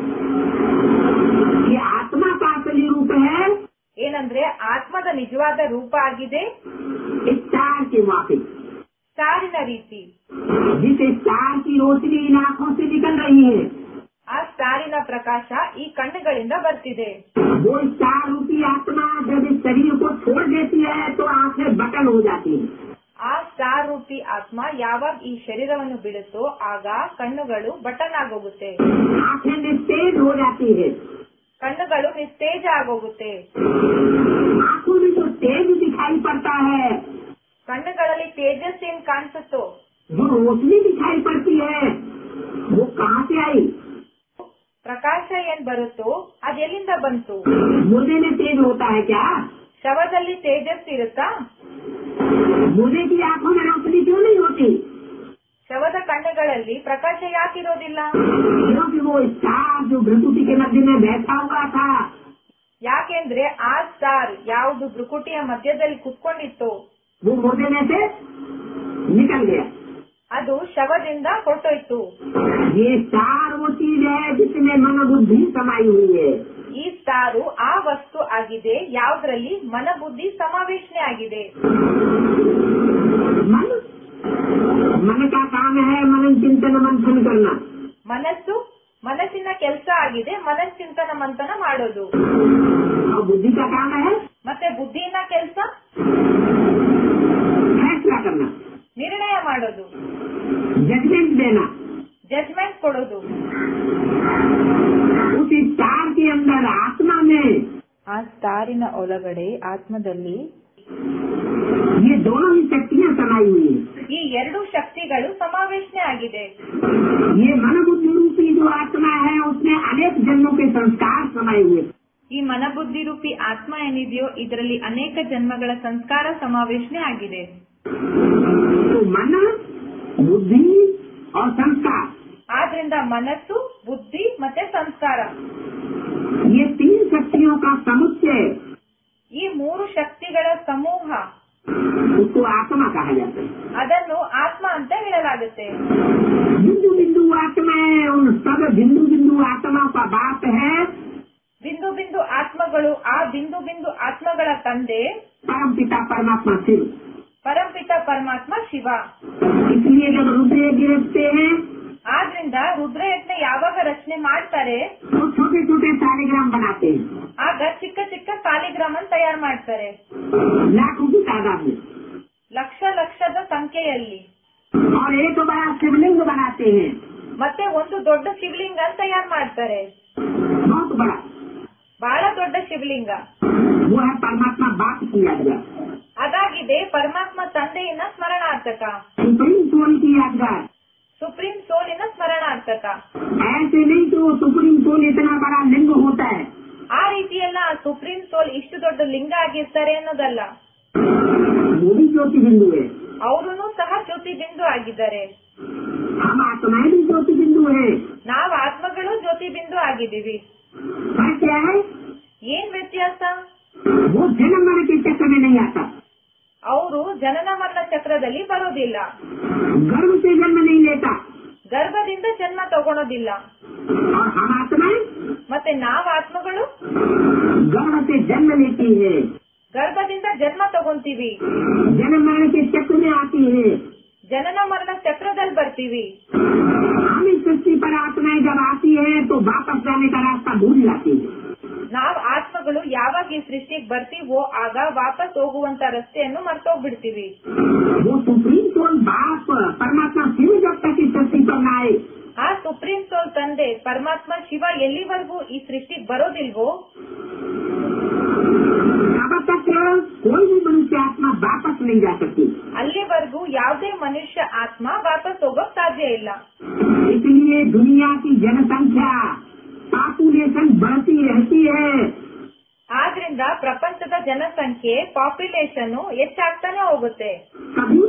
कि आत्मा का असली रूप है ಏನಂದ್ರೆ ಆತ್ಮದ ನಿಜವಾದ ರೂಪ ಆಗಿದೆ स्टार के माफिक ಸ್ಟಾರಿನ ರೀತಿ जिस स्टार की रोशनी इन आंखों से निकल रही है ಆ ಸ್ಟಾರಿನ ಪ್ರಕಾಶ ಈ ಕಣ್ಣುಗಳಿಂದ ಬರ್ತಿದೆ वो स्टार रूपी आत्मा जब इस शरीर को छोड़ देती है तो आंखें बटन हो जाती हैं ಆ ಸ್ಟಾರ್ ರೂಪಿ ಆತ್ಮ ಯಾವಾಗ ಈ ಶರೀರವನ್ನು ಬಿಡುತ್ತೋ ಆಗ ಕಣ್ಣುಗಳು ಬಟನ್ ಆಗೋಗುತ್ತೆ आंखें निस्तेज हो जाती है ಕಣ್ಣುಗಳು ನಿಸ್ತೇಜ ಆಗೋಗುತ್ತೆ आंखों में जो तेज दिखाई पड़ता है ಕಣ್ಣುಗಳಲ್ಲಿ ತೇಜಸ್ ಏನ್ ಕಾಣಿಸುತ್ತೋ जो रोशनी दिखाई पड़ती है वो कहाँ से आई ಪ್ರಕಾಶ ಏನ್ ಬರುತ್ತೋ ಅದೆಲ್ಲಿಂದ ಬಂತು मुर्दे में तेज होता है क्या ಶವದಲ್ಲಿ ತೇಜಸ್ ಇರುತ್ತಾ मुर्दे की आंखों में रोशनी क्यों नहीं होती ಶವದ ಕಣ್ಣುಗಳಲ್ಲಿ ಪ್ರಕಾಶ ಯಾಕಿರೋದಿಲ್ಲ क्योंकि वो स्टार जो भ्रकुटी के मध्य में बैठा हुआ था ಯಾಕೆಂದ್ರೆ ಆ ಸ್ಟಾರ್ ಯಾವುದು ಭ್ರುಕುಟಿಯ ಮಧ್ಯದಲ್ಲಿ ಕುತ್ಕೊಂಡಿತ್ತು वो मुर्दे में से निकल गया ಅದು ಶವದಿಂದ ಹೊರಟೋಯ್ತು ये स्टार वो चीज है जिसमें मन बुद्धि समाई हुई है ಈ ಸ್ಟಾರು ಆ ವಸ್ತು ಆಗಿದೆ ಯಾವ್ದ್ರಲ್ಲಿ ಮನಬುದ್ಧಿ ಸಮಾವೇಶನೆ ಆಗಿದೆ मन मन का काम है मनन चिंतन मंथन करना ಮನಸ್ಸು ಮನಸ್ಸಿನ ಕೆಲಸ ಆಗಿದೆ ಮನಸ್ಸಿಂತನ ಮಂಥನ ಮಾಡೋದು और बुद्धि का काम है ಮತ್ತೆ ಬುದ್ಧಿನ ಕೆಲಸ फैसला करना ನಿರ್ಣಯ ಮಾಡೋದು जजमेंट देना ಜಜ್ಮೆಂಟ್ ಕೊಡೋದು उस स्टार के अंदर आत्मा में ಆ ಸ್ಟಾರಿನ ಒಳಗಡೆ ಆತ್ಮದಲ್ಲಿ ये दोनों ही शक्तियाँ समाई हुई है ಈ ಎರಡು ಶಕ್ತಿಗಳು ಸಮಾವೇಶನೆ ಆಗಿದೆ ये मन बुद्धि रूपी जो आत्मा है उसमें अनेक जन्मों के संस्कार समाये हुए हैं। ಈ ಮನಬುದ್ಧಿ ರೂಪಿ ಆತ್ಮ ಏನಿದೆಯೋ ಇದರಲ್ಲಿ ಅನೇಕ ಜನ್ಮಗಳ ಸಂಸ್ಕಾರ ಸಮಾವೇಶನೆ ಆಗಿದೆ तो मन बुद्धि और संस्कार ಆದ್ರಿಂದ ಮನಸ್ಸು ಬುದ್ಧಿ ಮತ್ತೆ ಸಂಸ್ಕಾರ ये तीन शक्तियों का समुच्चय ಈ ಮೂರು ಶಕ್ತಿಗಳ ಸಮೂಹ उसको आत्मा कहा जाता है ಅದನ್ನು ಆತ್ಮ ಅಂತ ಹೇಳಲಾಗುತ್ತೆ बिंदु बिंदु आत्मा है उन सब बिंदु बिंदु आत्मा का बाप है ಬಿಂದು ಬಿಂದು ಆತ್ಮಗಳು ಆ ಬಿಂದು ಬಿಂದು ಆತ್ಮಗಳ ತಂದೆ परम पिता परमात्मा शिव ಪರಂಪಿತ ಪರಮಾತ್ಮ ಶಿವ इसलिए जब रुद्र गिरफ्ते हैं ಆದ್ರಿಂದ ರುದ್ರಯಜ್ಞ ಯಾವಾಗ ರಚನೆ ಮಾಡ್ತಾರೆ तो छोटे छोटे सारेग्राम बनाते हैं ಆಗ ಚಿಕ್ಕ ಚಿಕ್ಕ ಸಾಲಿಗ್ರಾಮ್ ಅನ್ನು ತಯಾರು ಮಾಡ್ತಾರೆ लाखों की तादाद में ಲಕ್ಷ ಲಕ್ಷದ ಸಂಖ್ಯೆಯಲ್ಲಿ और एक बड़ा शिवलिंग बनाते हैं ಮತ್ತೆ ಒಂದು ದೊಡ್ಡ ಶಿವಲಿಂಗ ತಯಾರು ಮಾಡ್ತಾರೆ बहुत बड़ा ಬಹಳ ದೊಡ್ಡ ಶಿವಲಿಂಗ वो है परमात्मा बाप की यादगार ಅದಾಗಿದೆ ಪರಮಾತ್ಮ ತಂದೆಯಿನ ಸ್ಮರಣಾರ್ಥಕ सुप्रीम सोल की यादगार ಸುಪ್ರೀಂ ಸೋಲಿನ ಸ್ಮರಣಾರ್ಥಕ ऐसे नहीं तो सुप्रीम सोल इतना बड़ा लिंग होता है ಆ ರೀತಿಯೆಲ್ಲ ಆ ಸುಪ್ರೀಂ ಸೋಲ್ ಇಷ್ಟು ದೊಡ್ಡ ಲಿಂಗ ಆಗಿರ್ತಾರೆ ಅನ್ನೋದಲ್ಲ वो भी ज्योति बिंदु है ಅವರೂ ಸಹ ಜ್ಯೋತಿ ಬಿಂದು ಆಗಿದ್ದಾರೆ हम आत्माएं भी ज्योति बिंदु है ನಾವ್ ಆತ್ಮಗಳು ಜ್ಯೋತಿ ಬಿಂದು ಆಗಿದ್ದೀವಿ पर क्या है ಏನ್ ವ್ಯತ್ಯಾಸ वो जन्म मरण के चक्र में नहीं आता ಅವರು ಜನನ ಮರಣ ಚಕ್ರದಲ್ಲಿ ಬರೋದಿಲ್ಲ गर्भ से जन्म नहीं लेता ಗರ್ಭದಿಂದ ಜನ್ಮ ತಗೊಳೋದಿಲ್ಲ और हम आत्माएं ಮತ್ತೆ ನಾವ್ ಆತ್ಮಗಳು गर्भ से जन्म लेती है ಗರ್ಭದಿಂದ ಜನ್ಮ ತಗೊಂತೀವಿ जन्म मरण के चक्र में आती है ಜನನ ಮರಣ ಚಕ್ರದಲ್ಲಿ ಬರ್ತೀವಿ हम इस सृष्टि पर आत्माएं जब आती है तो वापस जाने का रास्ता भूल जाती है ನಾವ್ ಆತ್ಮಗಳು ಯಾವಾಗ ಈ ಸೃಷ್ಟಿಗೆ ಬರ್ತೀವೋ ಆಗ ವಾಪಸ್ ಹೋಗುವಂತ ರಸ್ತೆಯನ್ನು ಮರ್ತೋಗ್ಬಿಡ್ತೀವಿ वो सुप्रीम सोल बाप परमात्मा शिव जब तक इस सृष्टि पर न आए ಆ ಸುಪ್ರೀಂ ಸೋಲ್ ತಂದೆ ಪರಮಾತ್ಮ ಶಿವ ಎಲ್ಲಿವರೆಗೂ ಈ ಸೃಷ್ಟಿಗೆ ಬರೋದಿಲ್ವೋ तब तक कोई भी मनुष्य आत्मा वापस नहीं जा सकती ಅಲ್ಲಿವರೆಗೂ ಯಾವುದೇ ಮನುಷ್ಯ ಆತ್ಮ ವಾಪಸ್ ಹೋಗೋಕ್ ಸಾಧ್ಯ ಇಲ್ಲ इसलिए दुनिया की जनसंख्या पॉपुलेशन बढ़ती रहती है ಆದ್ರಿಂದ ಪ್ರಪಂಚದ ಜನಸಂಖ್ಯೆ ಪಾಪ್ಯುಲೇಷನ್ ಹೆಚ್ಚಾಗ್ತಾನೆ ಹೋಗುತ್ತೆ कभी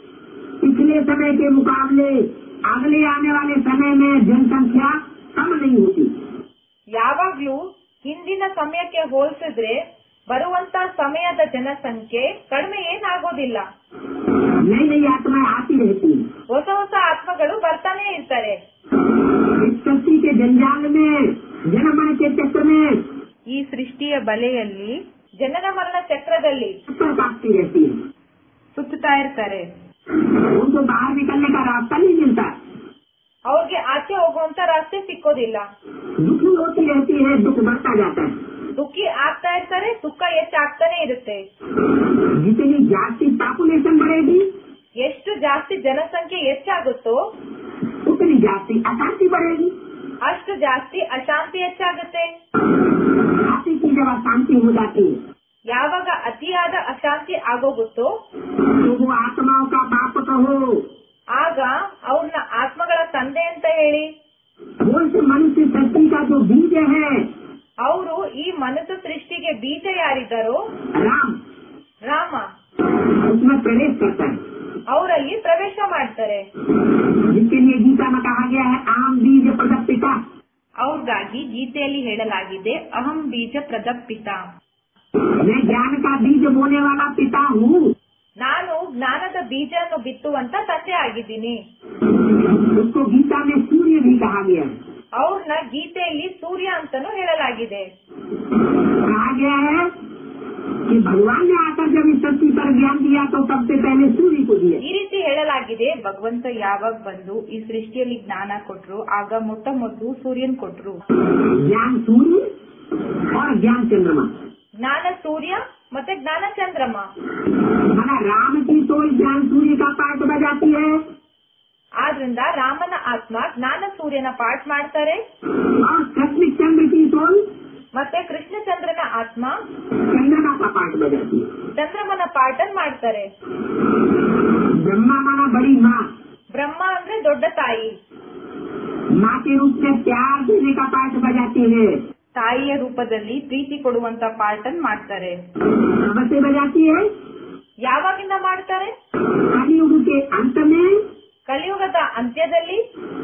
पिछले समय के मुकाबले अगले आने वाले समय में जनसंख्या कम नहीं होती ಯಾವಾಗ್ಲೂ ಹಿಂದಿನ ಸಮಯಕ್ಕೆ ಹೋಲಿಸಿದ್ರೆ ಬರುವಂತ ಸಮಯದ ಜನಸಂಖ್ಯೆ ಕಡಿಮೆ ಏನಾಗೋದಿಲ್ಲ नई नई आत्माएं आती रहती हैं ಹೊಸ ಹೊಸ ಆತ್ಮಗಳು ಬರ್ತಾನೆ ಇರ್ತಾರೆ इस सृष्टि के जंजाल में जन्म मरण के चक्र में ಈ ಸೃಷ್ಟಿಯ ಬಲೆಯಲ್ಲಿ ಜನನ ಮರಣ ಚಕ್ರದಲ್ಲಿ चक्कर काटती रहती है ಸುತ್ತುತ್ತಾ ಇರ್ತಾರೆ उनको बाहर निकलने का रास्ता नहीं मिलता ಅವ್ರಿಗೆ ಆಚೆ ಹೋಗುವಂತ ರಸ್ತೆ ಸಿಕ್ಕೋದಿಲ್ಲ दुखी होती रहती है दुख बढ़ता जाता है ದುಃಖಿ ಆಗ್ತಾ ಇರ್ತಾರೆ ಸುಖ ಹೆಚ್ಚಾಗ್ತಾನೆ ಇರುತ್ತೆ जितनी जाति पॉपुलेशन बढ़ेगी ಎಷ್ಟು ಜಾಸ್ತಿ ಜನಸಂಖ್ಯೆ ಹೆಚ್ಚಾಗುತ್ತೋ उतनी जाति अशांति बढ़ेगी ಅಷ್ಟು ಜಾಸ್ತಿ ಅಶಾಂತಿ ಹೆಚ್ಚಾಗುತ್ತೆ जाति की जब अशांति हो जाती है ಯಾವಾಗ ಅತಿಯಾದ ಅಶಾಂತಿ ಆಗೋಗುತ್ತೋ तो वो आत्माओं का बाप कहो ಆಗ ಅವ್ರನ್ನ ಆತ್ಮಗಳ ತಂದೆ ಅಂತ ಹೇಳಿ वो इस मनुष्य सृष्टि का जो बीज है ಅವರು ಈ ಮನುಷ್ಯ ಸೃಷ್ಟಿಗೆ ಬೀಜ ಯಾರಿದ್ದಾರೋ राम ರಾಮ उसमें प्रवेश करता है ಅವರಲ್ಲಿ ಪ್ರವೇಶ ಮಾಡ್ತಾರೆ जिसके लिए गीता में कहा गया है आम बीज प्रदत्पिता ಅವ್ರಿಗಾಗಿ ಗೀತೆಯಲ್ಲಿ ಹೇಳಲಾಗಿದೆ ಅಹಂ ಬೀಜ ಪ್ರದಪ್ಪಿತ मैं ज्ञान का बीज बोने वाला पिता हूँ ನಾನು ಜ್ಞಾನದ ಬೀಜವನ್ನು ಬಿತ್ತುವಂತ ತಂದೆ ಆಗಿದ್ದೀನಿ उसको गीता में सूर्य भी कहा गया है ಅವ್ರನ್ನ ಗೀತೆಯಲ್ಲಿ ಸೂರ್ಯ ಅಂತಾನೂ ಹೇಳಲಾಗಿದೆ कहा गया है कि भगवान ने आकर जब इस धरती पर ज्ञान दिया तो सबसे पहले सूर्य को दिया ಈ ರೀತಿ ಹೇಳಲಾಗಿದೆ ಭಗವಂತ ಯಾವಾಗ ಬಂದು ಈ ಸೃಷ್ಟಿಯಲ್ಲಿ ಜ್ಞಾನ ಕೊಟ್ರು ಆಗ ಮೊಟ್ಟ ಮೊದಲು ಸೂರ್ಯನ್ ಕೊಟ್ರು ज्ञान सूर्य और ज्ञान चंद्रमा ಜ್ಞಾನ ಸೂರ್ಯ ಮತ್ತೆ ಜ್ಞಾನ ಚಂದ್ರಮ माना राम की सोल ज्ञान सूर्य का पाठ बजाती है ಆದ್ರಿಂದ ರಾಮನ ಆತ್ಮ ಜ್ಞಾನ ಸೂರ್ಯನ ಪಾಠ ಮಾಡ್ತಾರೆ और कृष्ण चंद्र की सोल ಮತ್ತೆ ಕೃಷ್ಣಚಂದ್ರನ ಆತ್ಮ चंद्रमा का पाठ बजाती है ಚಂದ್ರಮನ ಪಾಠನ್ ಮಾಡ್ತಾರೆ ब्रह्मा माना बड़ी माँ ಬ್ರಹ್ಮ ಅಂದ್ರೆ दೊಡ್ಡ ತಾಯಿ माँ के रूप में प्यार देने का पाठ बजाती है ತಾಯಿಯ ರೂಪದಲ್ಲಿ ಪ್ರೀತಿ ಕೊಡುವಂತ ಪಾಠನ್ ಮಾಡ್ತಾರೆ कब से बजाती है ಯಾವಾಗಿಂದ ಮಾಡ್ತಾರೆ कलयुग के अंत में ಕಲಿಯುಗದ ಅಂತ್ಯದಲ್ಲಿ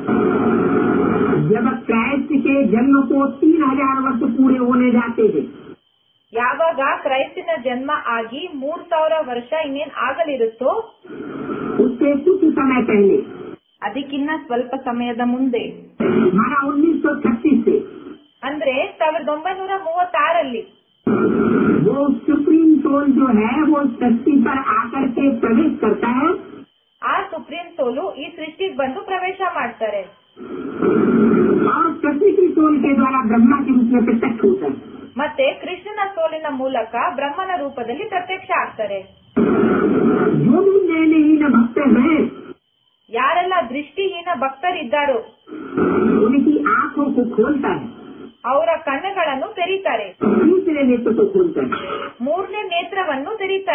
जब क्राइस्ट के जन्म को तीन हजार वर्ष पूरे होने जाते हैं ಯಾವಾಗ ಕ್ರೈಸ್ತಿನ ಜನ್ಮ ಆಗಿ ಮೂರ್ ಸಾವಿರ ವರ್ಷ ಇನ್ನೇನ್ ಆಗಲಿರುತ್ತೋ उससे कुछ समय पहले ಅದಕ್ಕಿನ್ನ ಸ್ವಲ್ಪ ಸಮಯದ ಮುಂದೆ माना उन्नीस सौ छत्तीस से ಅಂದ್ರೆ ಸಾವಿರದ ಒಂಬೈನೂರ ಮೂವತ್ತಾರಲ್ಲಿ वो सुप्रीम सोल जो है वो सृष्टि पर आकर के प्रवेश करता है ಆ ಸುಪ್ರೀಂ ಸೋಲು ಈ ಸೃಷ್ಟಿಗೆ ಬಂದು ಪ್ರವೇಶ ಮಾಡ್ತಾರೆ और कृष्ण की सोल के द्वारा ब्रह्मा के रूप में प्रत्यक्ष होता है ಮತ್ತೆ ಕೃಷ್ಣನ ಸೋಲಿನ ಮೂಲಕ ಬ್ರಹ್ಮನ ರೂಪದಲ್ಲಿ ಪ್ರತ್ಯಕ್ಷ ಆಗ್ತಾರೆ जो भी नए नए भक्त हैं ಯಾರೆಲ್ಲ ದೃಷ್ಟಿಹೀನ ಭಕ್ತರಿದ್ದಾರೋ उनकी आंखों को खोलता है ಅವರ ಕಣ್ಣುಗಳನ್ನು ತೆರೀತಾರೆ तीसरे नेत्र को खोलता है ಮೂರನೇ ನೇತ್ರವನ್ನು ತೆರೀತಾರೆ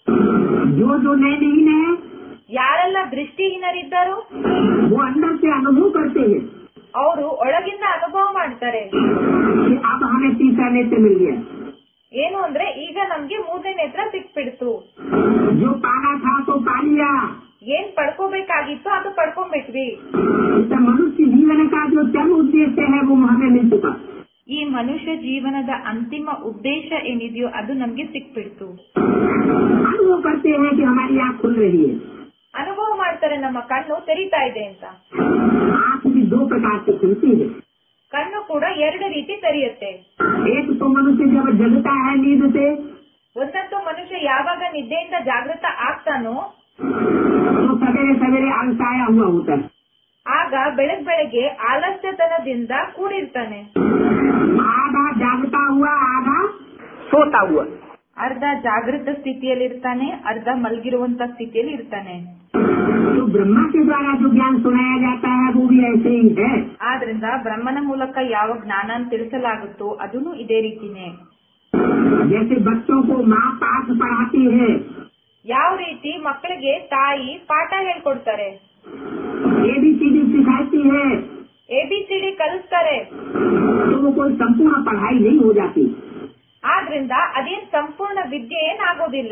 जो जो नेत्रहीन है ಯಾರೆಲ್ಲ ದೃಷ್ಟಿಹೀನರಿದ್ದಾರೋ वो अंदर से अनुभव करते हैं ಅವರು ಒಳಗಿಂದ ಅನುಭವ ಮಾಡ್ತಾರೆ कि अब हमें तीसरा नेत्र मिल गया ಏನು ಅಂದ್ರೆ ಈಗ ನಮ್ಗೆ ಮೂರನೇ ನೇತ್ರ ಸಿಕ್ಬಿಡ್ತು जो पाना था तो पा लिया ಏನ್ ಪಡ್ಕೋಬೇಕಾಗಿತ್ತು ಅದು ಪಡ್ಕೊಂಡ್ಬಿಟ್ವಿ इस मनुष्य जीवन का जो चरम उद्देश्य है वो हमें मिल चुका ಈ ಮನುಷ್ಯ ಜೀವನದ ಅಂತಿಮ ಉದ್ದೇಶ ಏನಿದೆಯೋ ಅದು ನಮ್ಗೆ ಸಿಕ್ಬಿಡ್ತು अनुभव करते हैं कि हमारी आँख खुल रही है ಅನುಭವ ಮಾಡ್ತಾರೆ ನಮ್ಮ ಕಣ್ಣು ತೆರೀತಾ ಇದೆ ಅಂತ आँख भी दो प्रकार से खुलती है ಕಣ್ಣು ಕೂಡ ಎರಡು ರೀತಿ ತೆರೆಯುತ್ತೆ एक तो मनुष्य जब जगता है नींद से ಒಂದಂತೂ ಮನುಷ್ಯ ಯಾವಾಗ ನಿದ್ದೆಯಿಂದ ಜಾಗೃತ ಆಗ್ತಾನೋ तो सवेरे सवेरे अलसाया हुआ होता है ಆಗ ಬೆಳಗ್ ಬೆಳಗ್ಗೆ ಆಲಸ್ಯತನದಿಂದ ಕೂಡಿರ್ತಾನೆ आधा जागता हुआ आधा सोता हुआ ಅರ್ಧ ಜಾಗೃತ ಸ್ಥಿತಿಯಲ್ಲಿ ಇರ್ತಾನೆ ಅರ್ಧ ಮಲಗಿರುವಂತ ಸ್ಥಿತಿಯಲ್ಲಿ ಇರ್ತಾನೆ तो ब्रह्मा के द्वारा जो ज्ञान सुनाया जाता है वो भी ऐसे ही है ಆದ್ರಿಂದ ಬ್ರಹ್ಮನ ಮೂಲಕ ಯಾವ ಜ್ಞಾನ ತಿಳಿಸಲಾಗುತ್ತೋ ಅದೂ ಇದೇ ರೀತಿನೇ जैसे बच्चों को माँ पाठ पढ़ाती है ಯಾವ ರೀತಿ ಮಕ್ಕಳಿಗೆ ತಾಯಿ ಪಾಠ ಹೇಳ್ಕೊಡ್ತಾರೆ एबीसीडी सिखाती है ಎ ಬಿ ಸಿ ಡಿ ಕಲಿಸ್ತಾರೆ तो वो कोई संपूर्ण पढ़ाई नहीं हो जाती ಆದ್ರಿಂದ ಅದೇನ್ ಸಂಪೂರ್ಣ ವಿದ್ಯೆ ಏನಾಗೋದಿಲ್ಲ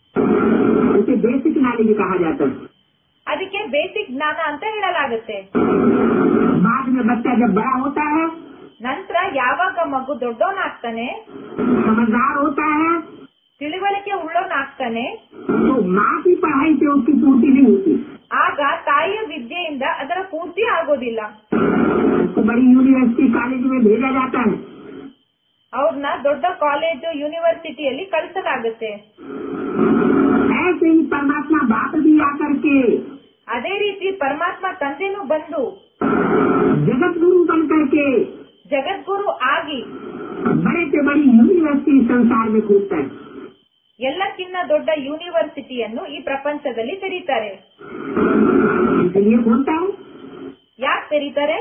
उसे बेसिक नॉलेज कहा जाता है ಅದಕ್ಕೆ ಬೇಸಿಕ್ ಜ್ಞಾನ ಅಂತ ಹೇಳಲಾಗುತ್ತೆ बाद में बच्चा जब बड़ा होता है ನಂತರ ಯಾವಾಗ ಮಗು ದೊಡ್ಡವನಾಗ್ತಾನೆ समझदार होता है ತಿಳುವಳಿಕೆ ಉಳ್ಳವನಾಗ್ತಾನೆ तो माँ की पढ़ाई से उसकी पूर्ति नहीं होती ಆಗ ತಾಯಿಯ ವಿದ್ಯೆಯಿಂದ ಅದರ ಪೂರ್ತಿ ಆಗೋದಿಲ್ಲ उसको बड़ी यूनिवर्सिटी कॉलेज में भेजा जाता है ಅವ್ರನ್ನ ದೊಡ್ಡ ಕಾಲೇಜು यूनिवर्सिಟಿಯಲ್ಲಿ ಕಳಿಸಲಾಗುತ್ತೆ ऐसे ही परमात्मा बाप भी आकर के ಅದೇ ರೀತಿ ಪರಮಾತ್ಮ ತಂದೆನೂ ಬಂದು जगत गुरु बन करके ಜಗದ್ಗುರು ಆಗಿ बड़े से बड़ी यूनिवर्सिटी संसार में खोजता है ಎಲ್ಲಕ್ಕಿಂತ ದೊಡ್ಡ ಯೂನಿವರ್ಸಿಟಿಯನ್ನು ಈ ಪ್ರಪಂಚದಲ್ಲಿ ತೆರೀತಾರೆ इसलिए खोलता है ಯಾಕೆ ತೆರೀತಾರೆ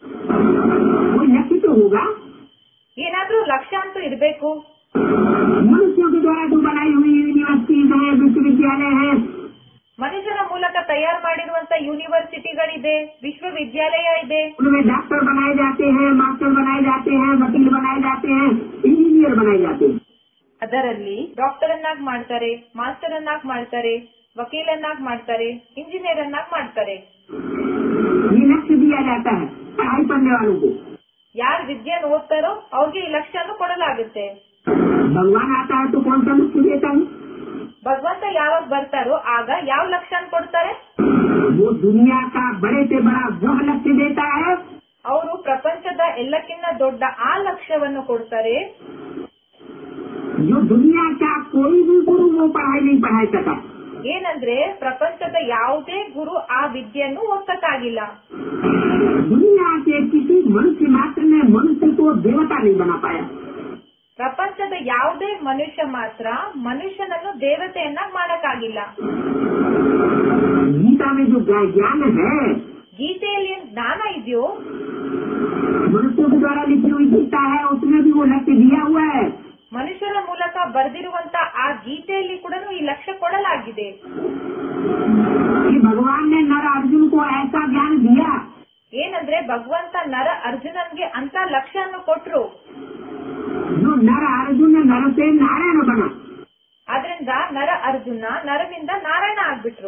कोई लक्ष्य तो होगा ಏನಾದ್ರೂ ಲಕ್ಷ್ಯ ಅಂತೂ ಇರಬೇಕು मनुष्यों के द्वारा जो बनाई हुई यूनिवर्सिटीज है विश्वविद्यालय है ಮನುಷ್ಯನ ಮೂಲಕ ತಯಾರು ಮಾಡಿರುವಂತ ಯೂನಿವರ್ಸಿಟಿಗಳಿದೆ ವಿಶ್ವವಿದ್ಯಾಲಯ ಇದೆ उनमें डॉक्टर बनाए जाते हैं मास्टर बनाए जाते हैं वकील बनाए जाते हैं इंजीनियर बनाए जाते हैं ಅದರಲ್ಲಿ ಡಾಕ್ಟರ್ ಅನ್ನಾಗ್ ಮಾಡ್ತಾರೆ ಮಾಸ್ಟರ್ ಅನ್ನಾಗ್ ಮಾಡ್ತಾರೆ ವಕೀಲನ್ನಾಗ್ ಮಾಡ್ತಾರೆ ಇಂಜಿನಿಯರ್ ಅನ್ನಾಗ್ ಮಾಡ್ತಾರೆ ये लक्ष्य दिया जाता है पढ़ाई पढ़ने वालों को ಯಾರು ವಿದ್ಯೆಯನ್ನು ಓದ್ತಾರೋ ಅವ್ರಿಗೆ ಈ ಲಕ್ಷ್ಯವನ್ನು ಕೊಡಲಾಗುತ್ತೆ भगवान आता है तो कौन सा लक्ष्य देता है ಭಗವಂತ ಯಾವಾಗ ಬರ್ತಾರೋ ಆಗ ಯಾವ ಲಕ್ಷ್ಯನ ಕೊಡ್ತಾರೆ वो दुनिया का बड़े से बड़ा वह लक्ष्य देता है ಅವರು ಪ್ರಪಂಚದ ಎಲ್ಲಕ್ಕಿಂತ ದೊಡ್ಡ ಆ ಲಕ್ಷ್ಯವನ್ನು ಕೊಡ್ತಾರೆ जो दुनिया का कोई भी गुरु वो पढ़ाई नहीं पढ़ाई सका ಏನಂದ್ರೆ ಪ್ರಪಂಚದ ಯಾವುದೇ ಗುರು ಆ ವಿದ್ಯೆಯನ್ನು ಓದ್ಸಕ್ಕಾಗಿಲ್ಲ दुनिया के किसी मनुष्य मात्र ने मनुष्य को देवता नहीं बना पाया ಪ್ರಪಂಚದ ಯಾವುದೇ ಮನುಷ್ಯ ಮಾತ್ರ ಮನುಷ್ಯನನ್ನು ದೇವತೆಯನ್ನಾಗ್ ಮಾಡಕ್ಕಾಗಿಲ್ಲ गीता में जो ज्ञा- ज्ञान है ಗೀತೆಯಲ್ಲಿ ಏನ್ ಜ್ಞಾನ ಇದೆಯೋ मनुष्यों के द्वारा लिखी हुई गीता है उसमें भी वो लक्ष्य दिया हुआ है ಮನುಷ್ಯರ ಮೂಲಕ ಬರೆದಿರುವಂತ ಆ ಗೀತೆಯಲ್ಲಿ ಕೂಡ ಈ ಲಕ್ಷ್ಯ ಕೊಡಲಾಗಿದೆ कि भगवान ने नर अर्जुन को ऐसा ज्ञान दिया ಏನಂದ್ರೆ ಭಗವಂತ ನರ ಅರ್ಜುನನ್ಗೆ ಅಂತ ಲಕ್ಷ್ಯವನ್ನು ಕೊಟ್ರು जो नर अर्जुन नर से नारायण बना ಆದ್ರಿಂದ ನರ ಅರ್ಜುನ ನರನಿಂದ ನಾರಾಯಣ ಆಗ್ಬಿಟ್ರು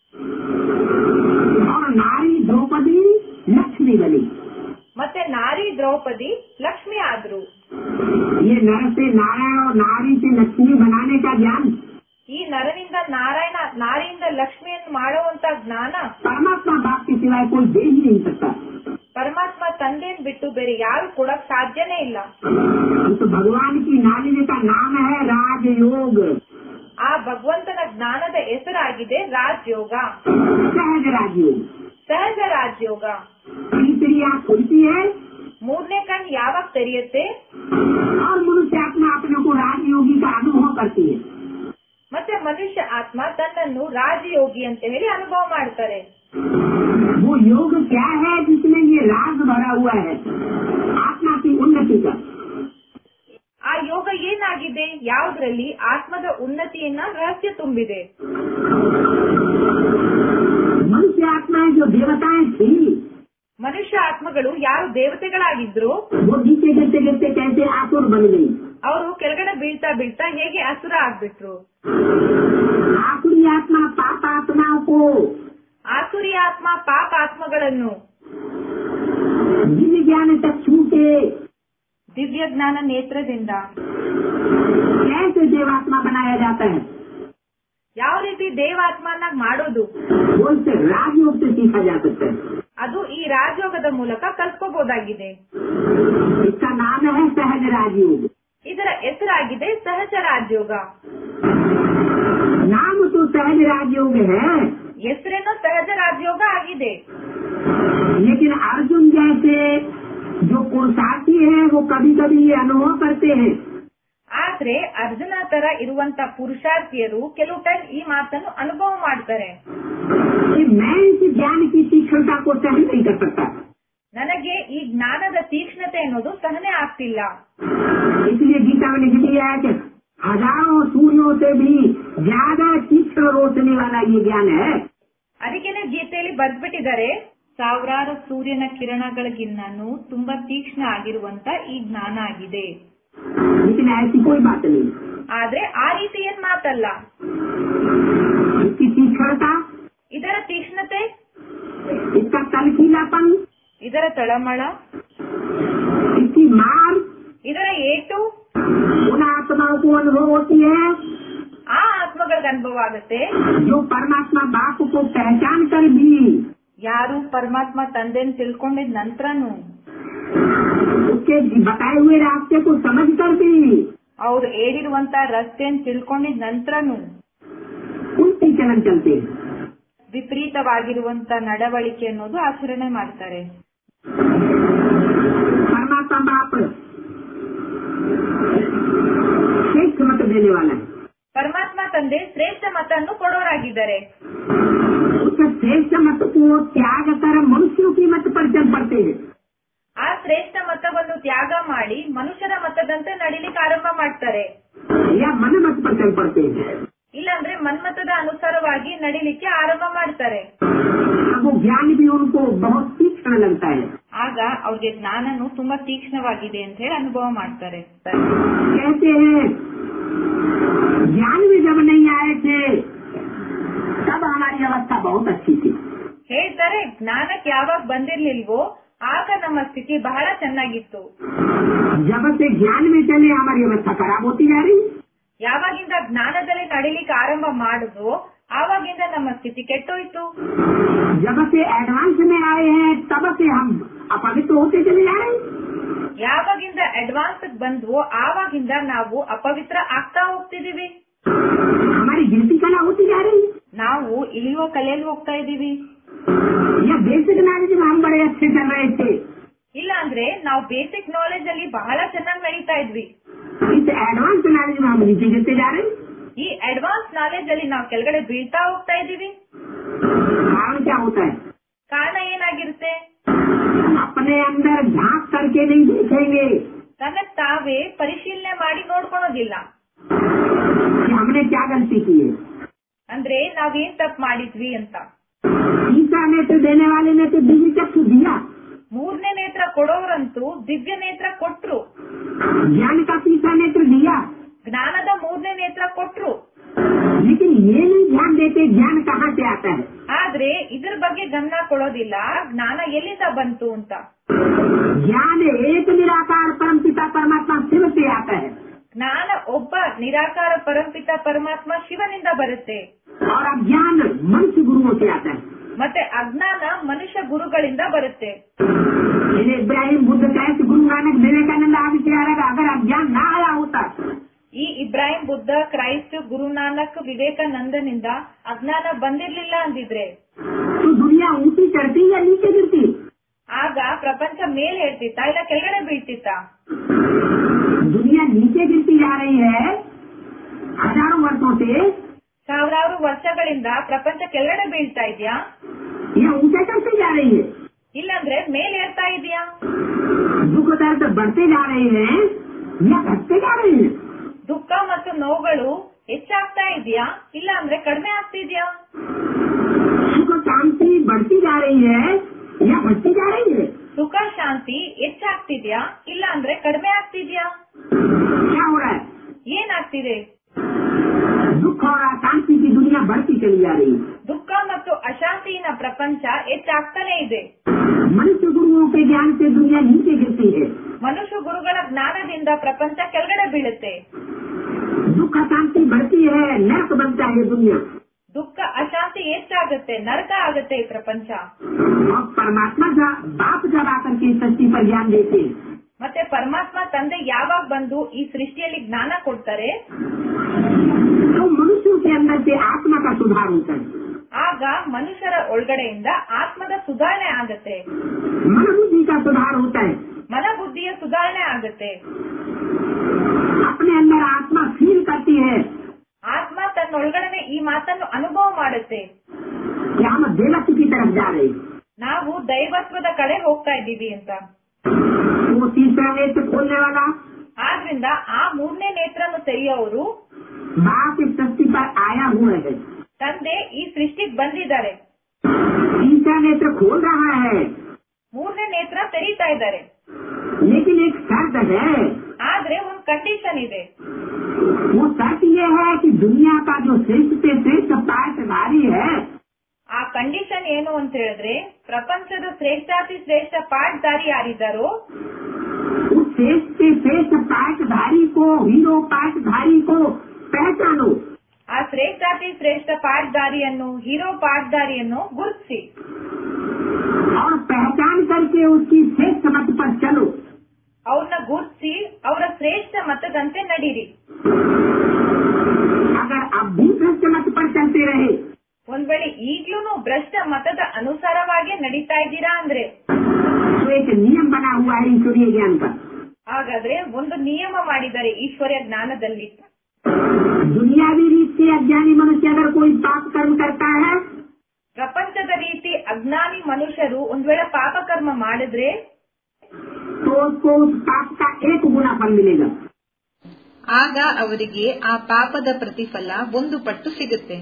और नारी द्रौपदी लक्ष्मी बनी ಮತ್ತೆ ನಾರಿ ದ್ರೌಪದಿ ಲಕ್ಷ್ಮಿ ಆದ್ರು ये नर से नारायण और नारी से लक्ष्मी बनाने का ज्ञान ಈ ನರನಿಂದ ನಾರಾಯಣ ನಾರಿಯಿಂದ ಲಕ್ಷ್ಮಿಯನ್ನು ಮಾಡುವಂತ ಜ್ಞಾನ परमात्मा बाप के सिवाय कोई दे ही नहीं सकता ಪರಮಾತ್ಮ ತಂದೆನ್ ಬಿಟ್ಟು ಬೇರೆ ಯಾರು ಕೊಡಕ್ ಸಾಧ್ಯನೇ ಇಲ್ಲ तो भगवान की नालिज का नाम है राजयोग ಆ ಭಗವಂತನ ಜ್ಞಾನದ ಹೆಸರಾಗಿದೆ ರಾಜಯೋಗ सहज राजयोग ಸಹಜ ರಾಜಯೋಗ तीसरी आँख खुलती है ಮೂರನೇ ಕಣ್ ಯಾವಾಗ ತೆರೆಯುತ್ತೆ और मनुष्य आत्मा अपने को राजयोगी का अनुभव करती है ಮತ್ತೆ ಮನುಷ್ಯ ಆತ್ಮ ತನ್ನನ್ನು ರಾಜಯೋಗಿ ಅಂತ ಹೇಳಿ ಅನುಭವ ಮಾಡ್ತಾರೆ वो योग क्या है जिसमें ये राज भरा हुआ है आत्मा की उन्नति का ಆ ಯೋಗ ಏನಾಗಿದೆ ಯಾವುದ್ರಲ್ಲಿ ಆತ್ಮದ ಉನ್ನತಿಯನ್ನ ರಹಸ್ಯ ತುಂಬಿದೆ मनुष्य आत्माएं जो देवताएं थी ಮನುಷ್ಯ ಆತ್ಮಗಳು ಯಾರು ದೇವತೆಗಳಾಗಿದ್ರು वो नीचे गिरते गिरते कैसे आसुर बन गई ಅವರು ಕೆಳಗಡೆ ಬೀಳ್ತಾ ಬೀಳ್ತಾ ಹೇಗೆ ಅಸುರ ಆಗ್ಬಿಟ್ರು आसुरी आत्मा पाप आत्माओं को ಆಸುರಿ ಆತ್ಮ ಪಾಪ ಆತ್ಮಗಳನ್ನು दिव्य ज्ञान चक्षु से ದಿವ್ಯ ಜ್ಞಾನ ನೇತ್ರದಿಂದ कैसे देवात्मा बनाया जाता है ಯಾವ ರೀತಿ ದೇವಾತ್ಮನಾಗ್ ಮಾಡೋದು वो इससे राजयोग से सीखा जा सकता है ಅದು ಈ ರಾಜಯೋಗದ ಮೂಲಕ ಕಲ್ತ್ಕೋಬಹುದಾಗಿದೆ इसका नाम है सहज राजयोग ಇದರ ಹೆಸರಾಗಿದೆ ಸಹಜ ರಾಜಯೋಗ नाम तो सहज राजयोग है ಹೆಸರೇನೋ ಸಹಜ ರಾಜಯೋಗ ಆಗಿದೆ लेकिन अर्जुन जैसे जो पुरुषार्थी है वो कभी कभी ये अनुभव करते हैं ಆದ್ರೆ ಅರ್ಜುನ ತರ ಇರುವಂತ ಪುರುಷಾರ್ಥಿಯರು ಕೆಲವು ಟೈಮ್ ಈ ಮಾತನ್ನು ಅನುಭವ ಮಾಡ್ತಾರೆ कि मैं इस ज्ञान की तीक्ष्णता को सहन नहीं कर सकता ನನಗೆ ಈ ಜ್ಞಾನದ ತೀಕ್ಷ್ಣತೆ ಅನ್ನೋದು ಸಹನೆ ಆಗ್ತಿಲ್ಲ इसलिए गीता में लिख दिया है कि हजारों सूर्यों से भी ज्यादा तीक्ष्ण रोशनी वाला ये ज्ञान है ಅದಕ್ಕೇನೆ ಗೀತೆಯಲ್ಲಿ ಬರ್ದ್ಬಿಟ್ಟಿದ್ದಾರೆ ಸಾವಿರಾರು ಸೂರ್ಯನ ಕಿರಣಗಳಿಗಿನ್ನೂ ತುಂಬಾ ತೀಕ್ಷ್ಣ ಆಗಿರುವಂತ ಈ ಜ್ಞಾನ ಆಗಿದೆ लेकिन ऐसी कोई बात नहीं ಆದ್ರೆ ಆ ರೀತಿ ಏನ್ ಮಾತಲ್ಲ इसकी तीक्ष्णता ಇದರ ತೀಕ್ಷ್ಣತೆ इसका तलखीलापन ಇದರ ತಳಮಳ इसकी मार ಇದರ ಏಟು उन आत्माओं को अनुभव होती है ಆ ಆತ್ಮಗಳಿಗೆ ಅನುಭವ ಆಗುತ್ತೆ जो परमात्मा बाप को पहचान कर भी ಯಾರು ಪರಮಾತ್ಮ ತಂದೆನ್ ತಿಳ್ಕೊಂಡಿದ್ ನಂತರನು उसके बताए हुए रास्ते को समझ कर भी ಅವ್ರು ಹೇಳಿರುವಂತ ರಸ್ತೆನ್ ತಿಳ್ಕೊಂಡಿದ್ ನಂತರನು उल्टी चलन चलते हैं ವಿಪರೀತವಾಗಿರುವಂತ ನಡವಳಿಕೆ ಅನ್ನೋದು ಆಚರಣೆ ಮಾಡ್ತಾರೆ परमात्मा बाप श्रेष्ठ मत देने वाला है ಪರಮಾತ್ಮ ತಂದೆ ಶ್ರೇಷ್ಠ ಮತನ್ನು ಕೊಡೋರಾಗಿದ್ದಾರೆ उस श्रेष्ठ मत को त्याग कर मनुष्यों की मत पर चल पड़ते हैं ಆ ಶ್ರೇಷ್ಠ ಮತವನ್ನು ತ್ಯಾಗ ಮಾಡಿ ಮನುಷ್ಯರ ಮತದಂತೆ ನಡಿಲಿಕ್ಕೆ ಆರಂಭ ಮಾಡ್ತಾರೆ या मन मत पर चल पड़ते हैं ಇಲ್ಲಾಂದ್ರೆ ಮನ್ಮತದ ಅನುಸಾರವಾಗಿ ನಡಿಲಿಕ್ಕೆ ಆರಂಭ ಮಾಡ್ತಾರೆ अब वो ज्ञान भी उनको बहुत तीक्ष्ण लगता है ಆಗ ಅವ್ರಿಗೆ ಜ್ಞಾನನು ತುಂಬಾ ತೀಕ್ಷ್ಣವಾಗಿದೆ ಅಂತ ಹೇಳಿ ಅನುಭವ ಮಾಡ್ತಾರೆ कहते हैं ज्ञान में जब नहीं आए थे तब हमारी अवस्था बहुत अच्छी थी ಹೇಳ್ತಾರೆ ಜ್ಞಾನಕ್ಕೆ ಯಾವಾಗ ಬಂದಿರ್ಲಿಲ್ವೋ ಆಗ ನಮ್ಮ ಸ್ಥಿತಿ ಬಹಳ ಚೆನ್ನಾಗಿತ್ತು जब से ज्ञान में चले हमारी अवस्था खराब होती जा रही ಯಾವಾಗಿಂದ ಜ್ಞಾನದಲ್ಲಿ ನಡಿಲಿಕ್ಕೆ ಆರಂಭ ಮಾಡಿದ್ವೋ ಆವಾಗಿಂದ ನಮ್ಮ ಸ್ಥಿತಿ ಕೆಟ್ಟೋಯ್ತು जब से एडवांस में आए हैं तब से हम अपवित्र होते चले जा रहे हैं ಯಾವಾಗಿಂದ ಅಡ್ವಾನ್ಸ್ ಬಂದ್ವೋ ಆವಾಗಿಂದ ನಾವು ಅಪವಿತ್ರ ಆಗ್ತಾ ಹೋಗ್ತಿದೀವಿ हमारी गिनती कला होती जा रही है ನಾವು ಇಳಿಯುವ ಕಲೆಯಲ್ಲಿ ಹೋಗ್ತಾ ಇದೀವಿ या बेसिक नॉलेज में हम बड़े अच्छे चल रहे थे ಇಲ್ಲ ಅಂದ್ರೆ ನಾವು ಬೇಸಿಕ್ ನಾಲೆಜ್ ಅಲ್ಲಿ ಬಹಳ ಚೆನ್ನಾಗಿ ನಡೀತಾ ಇದ್ವಿ इस एडवांस नॉलेज में हम नीचे गिरते जा रहे हैं ಈ ಅಡ್ವಾನ್ಸ್ ನಾಲೆಜ್ ಅಲ್ಲಿ ನಾವು ಕೆಳಗಡೆ ಬೀಳ್ತಾ ಹೋಗ್ತಾ ಇದೀವಿ कारण क्या होता है ಕಾರಣ ಏನಾಗಿರುತ್ತೆ अपने अंदर झांक करके नहीं देखेंगे ತನಗ್ ತಾವೇ ಪರಿಶೀಲನೆ ಮಾಡಿ ನೋಡ್ಕೊಳೋದಿಲ್ಲ कि हमने क्या गलती की है ಅಂದ್ರೆ ನಾವೇನ್ ತಪ್ಪು ಮಾಡಿದ್ವಿ ಅಂತ तीसरा नेत्र देने वाले ने तो दिव्य चक्षु दिया ಮೂರನೇ ನೇತ್ರ ಕೊಡೋರಂತೂ ದಿವ್ಯ ನೇತ್ರ ಕೊಟ್ರು ज्ञान का तीसरा नेत्र दिया ಜ್ಞಾನದ ಮೂರನೇ ನೇತ್ರ ಕೊಟ್ರು लेकिन ये नहीं ध्यान देते ज्ञान कहाँ से आता है ಆದ್ರೆ ಇದ್ರ ಬಗ್ಗೆ ಗಮನ ಕೊಡೋದಿಲ್ಲ ಜ್ಞಾನ ಎಲ್ಲಿಂದ ಬಂತು ಅಂತ ज्ञान एक निराकार परम पिता परमात्मा शिव से आता है ಜ್ಞಾನ ಒಬ್ಬ निराकार ಪರಂಪಿತ ಪರಮಾತ್ಮ ಶಿವನಿಂದ ಬರುತ್ತೆ और अज्ञान मनुष्य गुरुओं से आता है ಮತ್ತೆ ಅಜ್ಞಾನ ಮನುಷ್ಯ ಗುರುಗಳಿಂದ ಬರುತ್ತೆ इन्हें इब्राहिम बुद्ध कैसे गुरु नानक विवेकानंद आदि से आएगा अगर अज्ञान ना आया होता ಈ ಇಬ್ರಾಹಿಂ ಬುದ್ಧ ಕ್ರೈಸ್ಟ್ ಗುರು ನಾನಕ್ ವಿವೇಕಾನಂದನಿಂದ ಅಜ್ಞಾನ ಬಂದಿರ್ಲಿಲ್ಲ ಅಂದಿದ್ರೆ तो दुनिया ऊंची चढ़ती या नीचे गिरती ಆಗ ಪ್ರಪಂಚ ಮೇಲೆ ಹೇಳ್ತಿತ್ತ ಇಲ್ಲ ಕೆಳಗಡೆ ಬೀಳ್ತಿತ್ತ दुनिया नीचे गिरती जा रही है हजारों वर्षों से ಸಾವಿರಾರು ವರ್ಷಗಳಿಂದ ಪ್ರಪಂಚ ಕೆಳಗಡೆ ಬೀಳ್ತಾ ಇದ್ಯಾ या ऊंचा चढ़ती जा रही है ಇಲ್ಲಾಂದ್ರೆ ಮೇಲೆ ಏರ್ತಾ ಇದೆಯಾ दुख दर्द बढ़ते जा रहे हैं या घटते जा रही है ದುಃಖ ಮತ್ತು ನೋವುಗಳು ಹೆಚ್ಚಾಗ್ತಾ ಇದೆಯಾ ಇಲ್ಲ ಅಂದ್ರೆ ಕಡಿಮೆ ಆಗ್ತಿದ್ಯಾ सुख शांति बढ़ती जा रही है या घटती जा रही है ಸುಖ ಶಾಂತಿ ಹೆಚ್ಚಾಗ್ತಿದ್ಯಾ ಇಲ್ಲ ಅಂದ್ರೆ ಕಡಿಮೆ ಆಗ್ತಿದ್ಯಾ क्या हो रहा है ಏನಾಗ್ತಿದೆ दुख और अशांति की दुनिया बढ़ती चली जा रही है ದುಃಖ ಮತ್ತು ಅಶಾಂತಿಯಿನ ಪ್ರಪಂಚ ಹೆಚ್ಚಾಗ್ತಾನೆ ಇದೆ मनुष्य गुरुओं के ज्ञान से दुनिया नीचे गिरती है ಮನುಷ್ಯ ಗುರುಗಳ ಜ್ಞಾನದಿಂದ ಪ್ರಪಂಚ ಕೆಳಗಡೆ ಬೀಳುತ್ತೆ दुख अशांति बढ़ती है नर्क बनता है दुनिया ದುಃಖ ಅಶಾಂತಿ ಹೆಚ್ಚಾಗುತ್ತೆ ನರಕ ಆಗುತ್ತೆ ಈ ಪ್ರಪಂಚ और परमात्मा जब बाप जब आकर के इस सृष्टि पर ज्ञान देते हैं ಮತ್ತೆ ಪರಮಾತ್ಮ ತಂದೆ ಯಾವಾಗ ಬಂದು ಈ ಸೃಷ್ಟಿಯಲ್ಲಿ ಜ್ಞಾನ ಕೊಡ್ತಾರೆ तो मनुष्यों के अंदर से आत्मा का सुधार होता है ಆಗ ಮನುಷ್ಯರ ಒಳಗಡೆಯಿಂದ ಆತ್ಮದ ಸುಧಾರಣೆ ಆಗತ್ತೆ मन बुद्धि का सुधार होता है ಮನಬುದ್ಧಿಯ ಸುಧಾರಣೆ ಆಗತ್ತೆ अपने अंदर आत्मा फील करती है ಆತ್ಮ ತನ್ನೊಳಗಡೆ ಈ ಮಾತನ್ನು ಅನುಭವ ಮಾಡುತ್ತೆ कि हम देवत्व की तरफ जा रहे हैं ನಾವು ದೈವತ್ವದ ಕಡೆ ಹೋಗ್ತಾ ಇದ್ದೀವಿ ಅಂತ वो तीसरा नेत्र खोलने वाला ಆದ್ರಿಂದ ಆ ಮೂರನೇ ನೇತ್ರನು ತೆರೆಯೋರು बाप इस सृष्टि पर आया हुआ है ತಂದೆ ಈ ಸೃಷ್ಟಿಗೆ ಬಂದಿದ್ದಾರೆ तीसरा नेत्र खोल रहा है ಮೂರನೇ ನೇತ್ರ ತೆರೀತಾ ಇದ್ದಾರೆ लेकिन एक शर्त है ಆದ್ರೆ ಒಂದ್ ಕಂಡೀಷನ್ ಇದೆ वो शर्त ये है कि दुनिया का जो श्रेष्ठ से श्रेष्ठ पाठधारी है ಆ ಕಂಡೀಷನ್ ಏನು ಅಂತ ಹೇಳಿದ್ರೆ ಪ್ರಪಂಚದ ಶ್ರೇಷ್ಠಾತಿ ಶ್ರೇಷ್ಠ ಪಾಠಧಾರಿ ಯಾರಿದ್ದಾರೋ उस श्रेष्ठ से श्रेष्ठ पाठधारी को हीरो पाठधारी को पहचानो ಆ ಶ್ರೇಷ್ಠಾತಿ ಶ್ರೇಷ್ಠ ಪಾಠಧಾರಿಯನ್ನು ಹೀರೋ ಪಾಠಧಾರಿಯನ್ನು ಗುರುತಿಸಿ और पहचान करके उसकी श्रेष्ठ मत पर चलो ಅವ್ರನ್ನ ಗುರುತಿಸಿ ಅವರ ಶ್ರೇಷ್ಠ ಮತದಂತೆ ನಡೀರಿ अगर अब भी श्रेष्ठ मत पर चलते रहे ಒಂದ್ ವೇಳೆ ಈಗ್ಲೂ ಭ್ರಷ್ಟ ಮತದ ಅನುಸಾರವಾಗಿ ನಡೀತಾ ಇದ್ದೀರಾ ಅಂದ್ರೆ तो एक नियम बना हुआ है ईश्वरीय ज्ञान का ಹಾಗಾದ್ರೆ ಒಂದು ನಿಯಮ ಮಾಡಿದ್ದಾರೆ ಈಶ್ವರ್ಯ ಜ್ಞಾನದಲ್ಲಿ दुनियावी रीत से अज्ञानी मनुष्य अगर कोई पाप कर्म करता है ಪ್ರಪಂಚದ ರೀತಿ ಅಜ್ಞಾನಿ ಮನುಷ್ಯರು ಒಂದ್ ವೇಳೆ ಪಾಪಕರ್ಮ ಮಾಡಿದ್ರೆ तो उसको उस पाप का एक गुना फल मिलेगा ಆಗ ಅವರಿಗೆ ಆ ಪಾಪದ ಪ್ರತಿಫಲ ಒಂದು ಪಟ್ಟು ಸಿಗುತ್ತೆ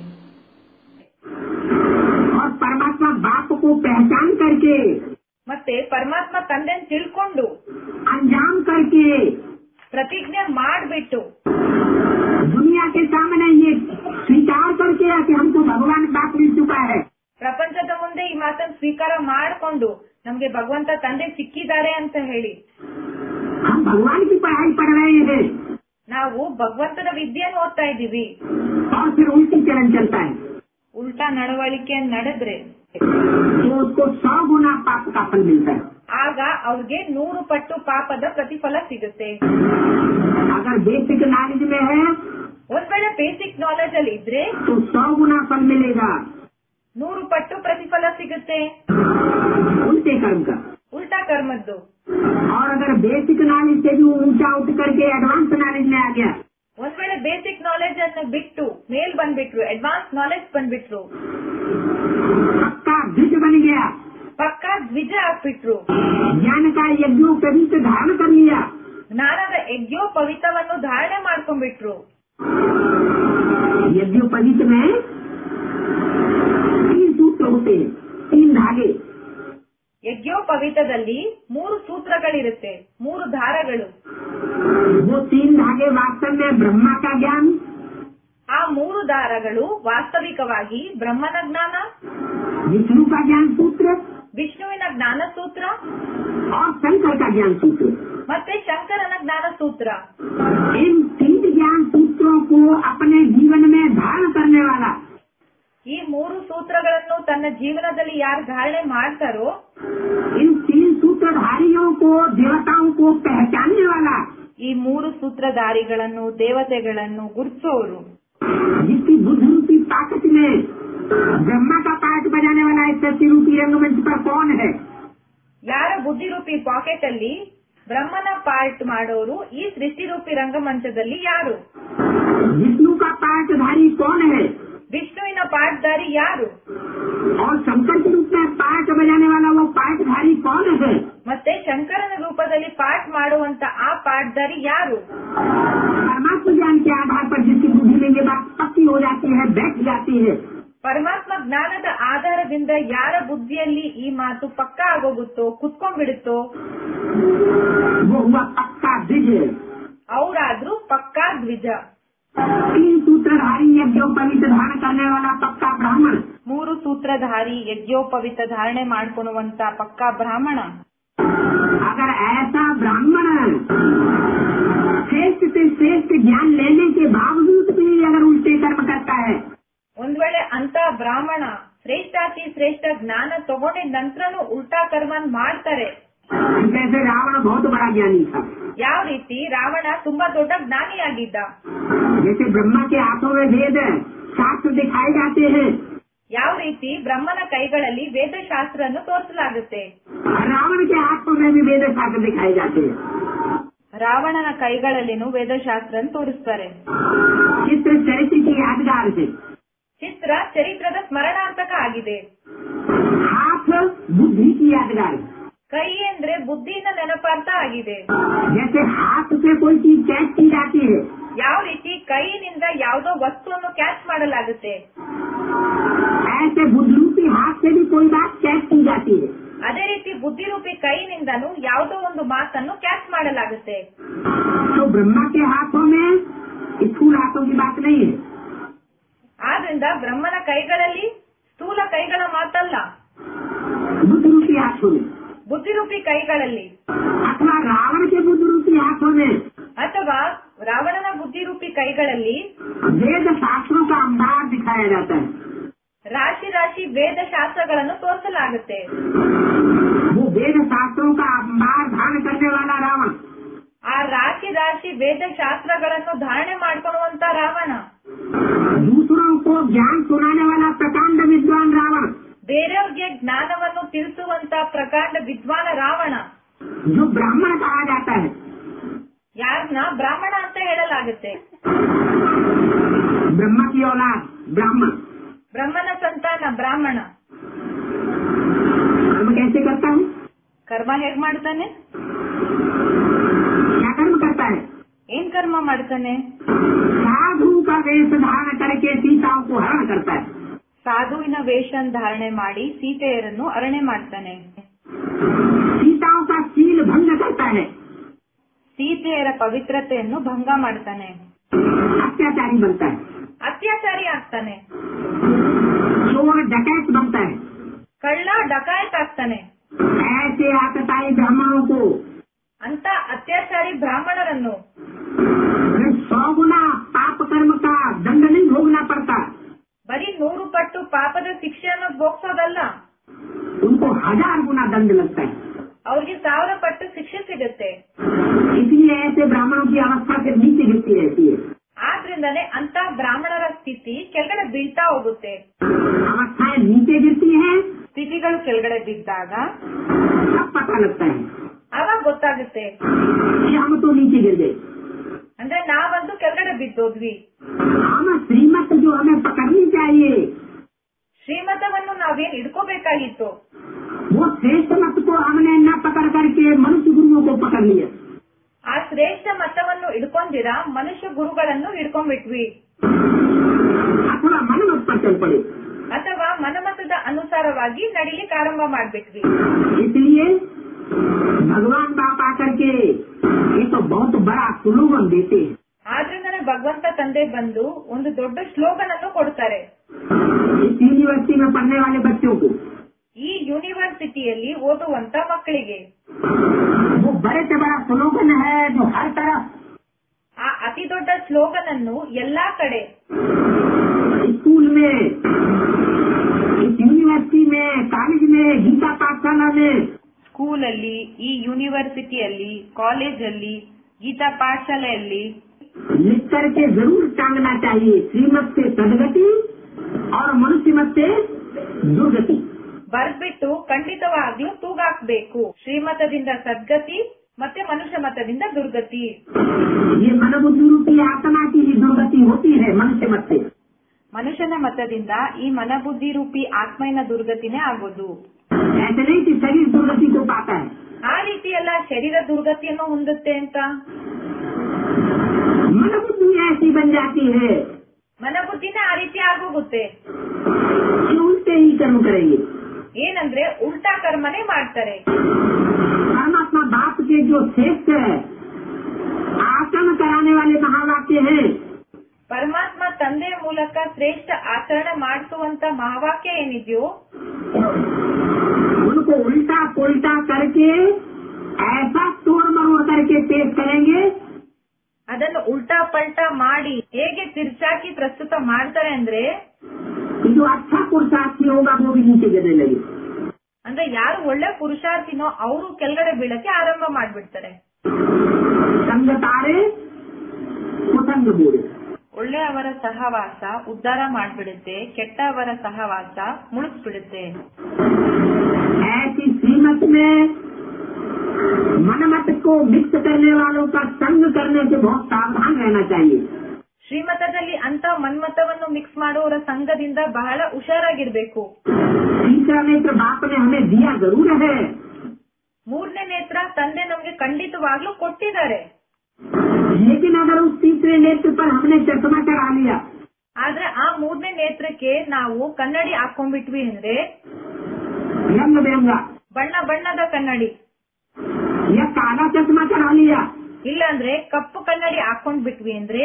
और परमात्मा बाप को पहचान करके ಮತ್ತೆ ಪರಮಾತ್ಮ ತಂದೆನ್ ತಿಳ್ಕೊಂಡು अंजाम करके ಪ್ರತಿಜ್ಞೆ ಮಾಡ್ಬಿಟ್ಟು दुनिया के सामने ये स्वीकार करके कि हमको भगवान बाप मिल चुका है ಪ್ರಪಂಚದ ಮುಂದೆ ಈ ಮಾತನ್ನು ಸ್ವೀಕಾರ ಮಾಡ್ಕೊಂಡು ನಮ್ಗೆ ಭಗವಂತ ತಂದೆ ಸಿಕ್ಕಿದ್ದಾರೆ ಅಂತ ಹೇಳಿ हम भगवान की पढ़ाई पढ़ रहे हैं ನಾವು ಭಗವಂತನ ವಿದ್ಯೆಯನ್ನು ಓದ್ತಾ ಇದ್ದೀವಿ और फिर उल्टी चरण चलता है ಉಲ್ಟಾ ನಡವಳಿಕೆ ನಡೆದ್ರೆ तो उसको सौ गुना पाप का फल मिलता है ಆಗ ಅವ್ರಿಗೆ ನೂರು ಪಟ್ಟು ಪಾಪದ ಪ್ರತಿಫಲ ಸಿಗುತ್ತೆ अगर बेसिक नॉलेज में है ಒಂದ್ ವೇಳೆ ಬೇಸಿಕ್ ನಾಲೆಜ್ ಅಲ್ಲಿ ಇದ್ರೆ तो सौ गुना फल मिलेगा ನೂರು ಪಟ್ಟು ಪ್ರತಿಫಲ ಸಿಗುತ್ತೆ उल्टे कर्म का ಉಲ್ಟಾ ಕರ್ಮದ್ದು और अगर बेसिक नॉलेज से भी ऊंचा उठ करके एडवांस नॉलेज में आ गया ಒಂದ್ ವೇಳೆ ಬೇಸಿಕ್ ನಾಲೆಜ್ ಅನ್ನು ಬಿಟ್ಟು ಮೇಲ್ ಬಂದ್ಬಿಟ್ರು ಅಡ್ವಾನ್ಸ್ ನಾಲೆಜ್ ಬಂದ್ಬಿಟ್ರು पक्का द्विज बन गया ಪಕ್ಕಾ ದ್ವಿಜ ಆಗ್ಬಿಟ್ರು ज्ञान का यज्ञोपवीत धारण कर लिया ಜ್ಞಾನದ ಯಜ್ಞೋಪವಿತವನ್ನು ಧಾರಣೆ ಮಾಡ್ಕೊಂಡ್ಬಿಟ್ರು यज्ञोपवीत में तीन सूत्र होते हैं तीन धागे ಯಜ್ಞೋಪವಿತದಲ್ಲಿ ಮೂರು ಸೂತ್ರಗಳಿರುತ್ತೆ ಮೂರು ದಾರಗಳು वो तीन धागे वास्तव में ब्रह्मा का ज्ञान ಆ ಮೂರು ದಾರಗಳು ವಾಸ್ತವಿಕವಾಗಿ ಬ್ರಹ್ಮನ ಜ್ಞಾನ विष्णु का ज्ञान सूत्र ವಿಷ್ಣುವಿನ ಜ್ಞಾನ ಸೂತ್ರ और शंकर का ज्ञान सूत्र ಮತ್ತೆ ಶಂಕರನ ಜ್ಞಾನ ಸೂತ್ರ इन तीन ज्ञान सूत्रों को अपने जीवन में धारण करने वाला ಈ ಮೂರು ಸೂತ್ರಗಳನ್ನು ತನ್ನ ಜೀವನದಲ್ಲಿ ಯಾರು ಧಾರಣೆ ಮಾಡ್ತಾರೋ इन तीन सूत्रधारियों को देवताओं को पहचानने वाला ಈ ಮೂರು ಸೂತ್ರಧಾರಿಗಳನ್ನು ದೇವತೆಗಳನ್ನು ಗುರುತಿಸೋರು जिसकी बुद्ध रूपी ताकत में ब्रह्मा का पाठ बजाने वाला इस सत्य रूपी रंगमंच पर कौन है ಯಾರ ಬುದ್ಧಿರೂಪಿ ಪಾಕೆಟ್ ಅಲ್ಲಿ ಬ್ರಹ್ಮನ ಪಾರ್ಟ್ ಮಾಡೋರು ಈ ಸೃಷ್ಟಿರೂಪಿ ರಂಗಮಂಚದಲ್ಲಿ ಯಾರು विष्णु का पाठधारी कौन है ವಿಷ್ಣುವಿನ ಪಾಠಧಾರಿ ಯಾರು और शंकर के रूप में पाठ बजाने वाला वो पाठधारी कौन है ಮತ್ತೆ ಶಂಕರನ ರೂಪದಲ್ಲಿ ಪಾಠ ಮಾಡುವಂತ ಆ ಪಾಠಧಾರಿ ಯಾರು परमात्मा ज्ञान के आधार पर जिसकी बुद्धि में ये बात पक्की हो जाती है बैठ जाती है ಪರಮಾತ್ಮ ಜ್ಞಾನದ ಆಧಾರದಿಂದ ಯಾರ ಬುದ್ಧಿಯಲ್ಲಿ ಈ ಮಾತು ಪಕ್ಕಾ ಆಗೋಗುತ್ತೋ ಕುತ್ಕೊಂಡ್ಬಿಡುತ್ತೋ वो हुआ पक्का द्विज ಅವರಾದ್ರೂ ಪಕ್ಕಾ ದ್ವಿಜ तीन सूत्रधारी यज्ञोपवीत धारण करने वाला पक्का ब्राह्मण ಮೂರು ಸೂತ್ರಧಾರಿ ಯಜ್ಞೋಪವಿತ ಧಾರಣೆ ಮಾಡ್ಕೊಳುವಂತ ಪಕ್ಕಾ ಬ್ರಾಹ್ಮಣ अगर ऐसा ब्राह्मण श्रेष्ठ से श्रेष्ठ ज्ञान लेने के बावजूद भी अगर उल्टे कर्म करता है ಒಂದ್ ವೇಳೆ ಅಂತ ಬ್ರಾಹ್ಮಣ ಶ್ರೇಷ್ಠಾತಿ ಶ್ರೇಷ್ಠ ಜ್ಞಾನ ತಗೊಂಡಿದ ನಂತರನು ಉಲ್ಟಾ ಕರ್ಮನ್ ಮಾಡ್ತಾರೆ जैसे रावण बहुत बड़ा ज्ञानी था ಯಾವ ರೀತಿ ರಾವಣ ತುಂಬಾ ದೊಡ್ಡ ಜ್ಞಾನಿಯಾಗಿದ್ದ जैसे ब्रह्मा के हाथों में वेद शास्त्र दिखाए जाते हैं ಯಾವ ರೀತಿ ಬ್ರಹ್ಮನ ಕೈಗಳಲ್ಲಿ ವೇದಶಾಸ್ತ್ರವನ್ನು ತೋರಿಸಲಾಗುತ್ತೆ रावण के हाथों में भी वेद शास्त्र दिखाए जाते हैं ರಾವಣನ ಕೈಗಳಲ್ಲಿನೂ ವೇದಶಾಸ್ತ್ರ ತೋರಿಸ್ತಾರೆ चित्र चरित्र की यादगार है ಚಿತ್ರ ಚರಿತ್ರದ ಸ್ಮರಣಾರ್ಥಕ ಆಗಿದೆ हाथ बुद्धि की यादगार है ಕೈ ಅಂದ್ರೆ ಬುದ್ಧಿಯಿಂದ ನೆನಪಾರ್ಥ ಆಗಿದೆ जैसे हाथ से कोई चीज कैच की जाती है ಯಾವ ರೀತಿ ಕೈಯಿಂದ ಯಾವುದೋ ವಸ್ತುವನ್ನು ಕ್ಯಾಚ್ ಮಾಡಲಾಗುತ್ತೆ ऐसे बुद्धरूपी हाथ से भी कोई बात कैच की जाती है ಅದೇ ರೀತಿ ಬುದ್ಧಿರೂಪಿ ಕೈನಿಂದನೂ ಯಾವುದೋ ಒಂದು ಮಾತನ್ನು ಕ್ಯಾಚ್ ಮಾಡಲಾಗುತ್ತೆ तो ब्रह्मा के हाथों में स्थूल हाथों की बात नहीं है ಆದ್ರಿಂದ ಬ್ರಹ್ಮನ ಕೈಗಳಲ್ಲಿ ಸ್ಥೂಲ ಕೈಗಳ ಮಾತಲ್ಲ बुद्धरूपी हाथों में ಬುದ್ಧಿರೂಪಿ ಕೈಗಳಲ್ಲಿ अथवा रावण के बुद्धरूपी हाथों में ಅಥವಾ ರಾವಣನ ಬುದ್ಧಿರೂಪಿ ಕೈಗಳಲ್ಲಿ वेद शास्त्रों का अंबार दिखाया जाता है ರಾಶಿ ರಾಶಿ ವೇದ ಶಾಸ್ತ್ರಗಳನ್ನು ತೋರಿಸಲಾಗುತ್ತೆ वो वेद शास्त्रों का अंबार धारण करने वाला रावण ಆ ರಾಶಿ ರಾಶಿ ವೇದ ಶಾಸ್ತ್ರಗಳನ್ನು ಧಾರಣೆ ಮಾಡ್ಕೊಳ್ಳುವಂತ ರಾವಣ दूसरों को ज्ञान सुनाने वाला प्रकांड विद्वान रावण ಬೇರೆಯವ್ರಿಗೆ ಜ್ಞಾನವನ್ನು ತಿಳಿಸುವಂತ ಪ್ರಕಾಂಡ ವಿದ್ವಾನ ರಾವಣ जो ब्राह्मण कहा जाता है ಯಾರನ್ನ ಬ್ರಾಹ್ಮಣ ಅಂತ ಹೇಳಲಾಗುತ್ತೆ ब्रह्मा की औलाद ब्राह्मण ಬ್ರಹ್ಮನ ಸಂತಾನ ಬ್ರಾಹ್ಮಣ कर्म कैसे करता है ಕರ್ಮ ಹೇಗ್ ಮಾಡ್ತಾನೆ क्या कर्म करता है ಏನ್ ಕರ್ಮ ಮಾಡ್ತಾನೆ साधु का वेश धारण करके सीताओं को हरण करता है ಸಾಧುವಿನ ವೇಷನ್ ಧಾರಣೆ ಮಾಡಿ ಸೀತೆಯರನ್ನು ಅರಣೆ ಮಾಡ್ತಾನೆ सीताओं का शील भंग करता है ಸೀತೆಯರ ಪವಿತ್ರತೆಯನ್ನು ಭಂಗ ಮಾಡ್ತಾನೆ अत्याचारी बनता है ಅತ್ಯಾಚಾರಿ ಆಗ್ತಾನೆ चोर डकैत बनता है ಕಳ್ಳ ಡಕಾಯತ್ ಆಗ್ತಾನೆ ऐसे आतताई ब्राह्मणों को ಅಂತ ಅತ್ಯಾಚಾರಿ ಬ್ರಾಹ್ಮಣರನ್ನು उन्हें सौ गुना पाप कर्म का दंड नहीं भोगना पड़ता ಬರೀ नूರು ಪಟ್ಟು ಪಾಪದ ಶಿಕ್ಷೆಯನ್ನು ಭೋಗ್ಸೋದಲ್ಲ उनको हजार गुना दंड लगता है ಅವ್ರಿಗೆ ಸಾವಿರ ಪಟ್ಟು ಶಿಕ್ಷೆ ಸಿಗುತ್ತೆ इसलिए ऐसे ब्राह्मणों की अवस्था फिर नीचे गिरती रहती है ಆದ್ರಿಂದಲೇ ಅಂತ ಬ್ರಾಹ್ಮಣರ ಸ್ಥಿತಿ ಕೆಳಗಡೆ ಬೀಳ್ತಾ ಹೋಗುತ್ತೆ अवस्थाएं नीचे गिरती हैं ಸ್ಥಿತಿಗಳು ಕೆಳಗಡೆ ಬಿದ್ದಾಗ तब पता लगता है ಅವಾಗ ಗೊತ್ತಾಗುತ್ತೆ कि हम तो नीचे गिर गए ಅಂದ್ರೆ ನಾವಂತೂ ಕೆಳಗಡೆ ಬಿದ್ದೋದ್ವಿ हम श्रीमत जो हमें पकड़नी चाहिए ಶ್ರೀಮತವನ್ನು ನಾವೇನ್ ಹಿಡ್ಕೋಬೇಕಾಗಿತ್ತು वो श्रेष्ठ मत को हमने न पकड़ करके मनुष्य गुरुओं को पकड़ लिया ಆ ಶ್ರೇಷ್ಠ ಮತವನ್ನು ಹಿಡ್ಕೊಂಡಿರ ಮನುಷ್ಯ ಗುರುಗಳನ್ನು ಹಿಡ್ಕೊಂಡ್ಬಿಟ್ವಿ अथवा मन मत पर चल पड़े ಅಥವಾ ಮನಮತದ ಅನುಸಾರವಾಗಿ ನಡಿಲಿಕ್ಕೆ ಆರಂಭ ಮಾಡ್ಬಿಟ್ವಿ इसलिए भगवान बाप आकर के ये तो बहुत बड़ा स्लोगन देते हैं ಆದ್ರಿಂದನೇ ಭಗವಂತ ತಂದೆ ಬಂದು ಒಂದು ದೊಡ್ಡ ಸ್ಲೋಗನ್ ಅನ್ನು ಕೊಡ್ತಾರೆ इस यूनिवर्सिटी में पढ़ने वाले बच्चों को ಈ ಯೂನಿವರ್ಸಿಟಿಯಲ್ಲಿ ಓದುವಂತ ಮಕ್ಕಳಿಗೆ वो बड़े से बड़ा स्लोगन है जो हर तरफ ಆ ಅತಿ ದೊಡ್ಡ ಸ್ಲೋಗನ್ ಅನ್ನು ಎಲ್ಲಾ ಕಡೆ स्कूल में इस यूनिवर्सिटी में कॉलेज में गीता पाठशाला में ಸ್ಕೂಲಲ್ಲಿ ಈ ಯೂನಿವರ್ಸಿಟಿಯಲ್ಲಿ ಕಾಲೇಜಲ್ಲಿ ಗೀತಾ ಪಾಠಶಾಲೆಯಲ್ಲಿ लिख करके जरूर टांगना चाहिए श्रीमत से सदगति और मनुष्य मत से दुर्गति ಬರ್ದ್ಬಿಟ್ಟು ಖಂಡಿತವಾಗ್ಲೂ ತೂಗಾಕ್ಬೇಕು ಶ್ರೀಮತದಿಂದ ಸದ್ಗತಿ ಮತ್ತೆ ಮನುಷ್ಯ ಮತದಿಂದ ದುರ್ಗತಿ ये मन बुद्धि रूपी आत्मा की ही दुर्गति होती है मनुष्य मत से ಮನುಷ್ಯನ ಮತದಿಂದ ಈ ಮನಬುದ್ಧಿ ರೂಪಿ ಆತ್ಮೈನ ದುರ್ಗತಿನೇ ಆಗೋದು ऐसे नहीं कि शरीर दुर्गति को पाता है ಆ ರೀತಿ ಎಲ್ಲ ಶರೀರ ದುರ್ಗತಿಯನ್ನು ಹೊಂದುತ್ತೆ ಅಂತ मन बुद्धि ऐसी बन जाती है ಮನಬುದ್ಧಿನೇ ಆ ರೀತಿ ಆಗೋಗುತ್ತೆ कि उल्टे ही कर्म करेंगे ಏನಂದ್ರೆ ಉಲ್ಟಾ ಕರ್ಮನೇ ಮಾಡ್ತಾರೆ परमात्मा बाप के जो श्रेष्ठ है आचरण कराने वाले महावाक्य हैं ಪರಮಾತ್ಮ ತಂದೆಯ ಮೂಲಕ ಶ್ರೇಷ್ಠ ಆಚರಣೆ ಮಾಡಿಸುವಂತ ಮಹಾವಾಕ್ಯ ಏನಿದೆಯೋ उनको उल्टा पुल्टा करके ऐसा तोड़ मरोड़ करके पेश करेंगे ಅದನ್ನು ಉಲ್ಟಾ ಪಲ್ಟಾ ಮಾಡಿ ಹೇಗೆ ತಿರ್ಚಾಕಿ ಪ್ರಸ್ತುತ ಮಾಡ್ತಾರೆ ಅಂದ್ರೆ कि जो अच्छा पुरुषार्थी होगा वो भी नीचे गिरने लगे ಅಂದ್ರೆ ಯಾರು ಒಳ್ಳೆ ಪುರುಷಾರ್ಥಿನೋ ಅವರು ಕೆಳಗಡೆ ಬೀಳಕ್ಕೆ ಆರಂಭ ಮಾಡ್ಬಿಡ್ತಾರೆ संग तारे कुसंग बूढ़े ಒಳ್ಳೆಯವರ ಸಹವಾಸ ಉದ್ಧಾರ ಮಾಡ್ಬಿಡುತ್ತೆ ಕೆಟ್ಟವರ ಸಹವಾಸ ಮುಳುಗ್ಸ್ಬಿಡುತ್ತೆ ऐसी श्रीमत में मनमत को मिक्स करने वालों का संग करने से बहुत सावधान रहना चाहिए ಶ್ರೀಮತದಲ್ಲಿ ಅಂತ ಮನ್ಮತವನ್ನು ಮಿಕ್ಸ್ ಮಾಡುವವರ ಸಂಘದಿಂದ ಬಹಳ ಹುಷಾರಾಗಿರ್ಬೇಕು तीसरा नेत्र बाप ने हमें दिया जरूर है ಮೂರನೇ ನೇತ್ರ ತಂದೆ ನಮ್ಗೆ ಖಂಡಿತವಾಗ್ಲೂ ಕೊಟ್ಟಿದ್ದಾರೆ लेकिन अगर उस तीसरे नेत्र पर हमने चश्मा चढ़ा लिया ಆದ್ರೆ ಆ ಮೂರನೇ ನೇತ್ರಕ್ಕೆ ನಾವು ಕನ್ನಡಿ ಹಾಕೊಂಡ್ಬಿಟ್ವಿ ಅಂದ್ರೆ रंग बिरंगा ಬಣ್ಣ ಬಣ್ಣದ ಕನ್ನಡಿ या काला चश्मा चढ़ा लिया ಇಲ್ಲಾಂದ್ರೆ ಕಪ್ಪು ಕನ್ನಡಿ ಹಾಕೊಂಡ್ ಬಿಟ್ವಿ ಅಂದ್ರೆ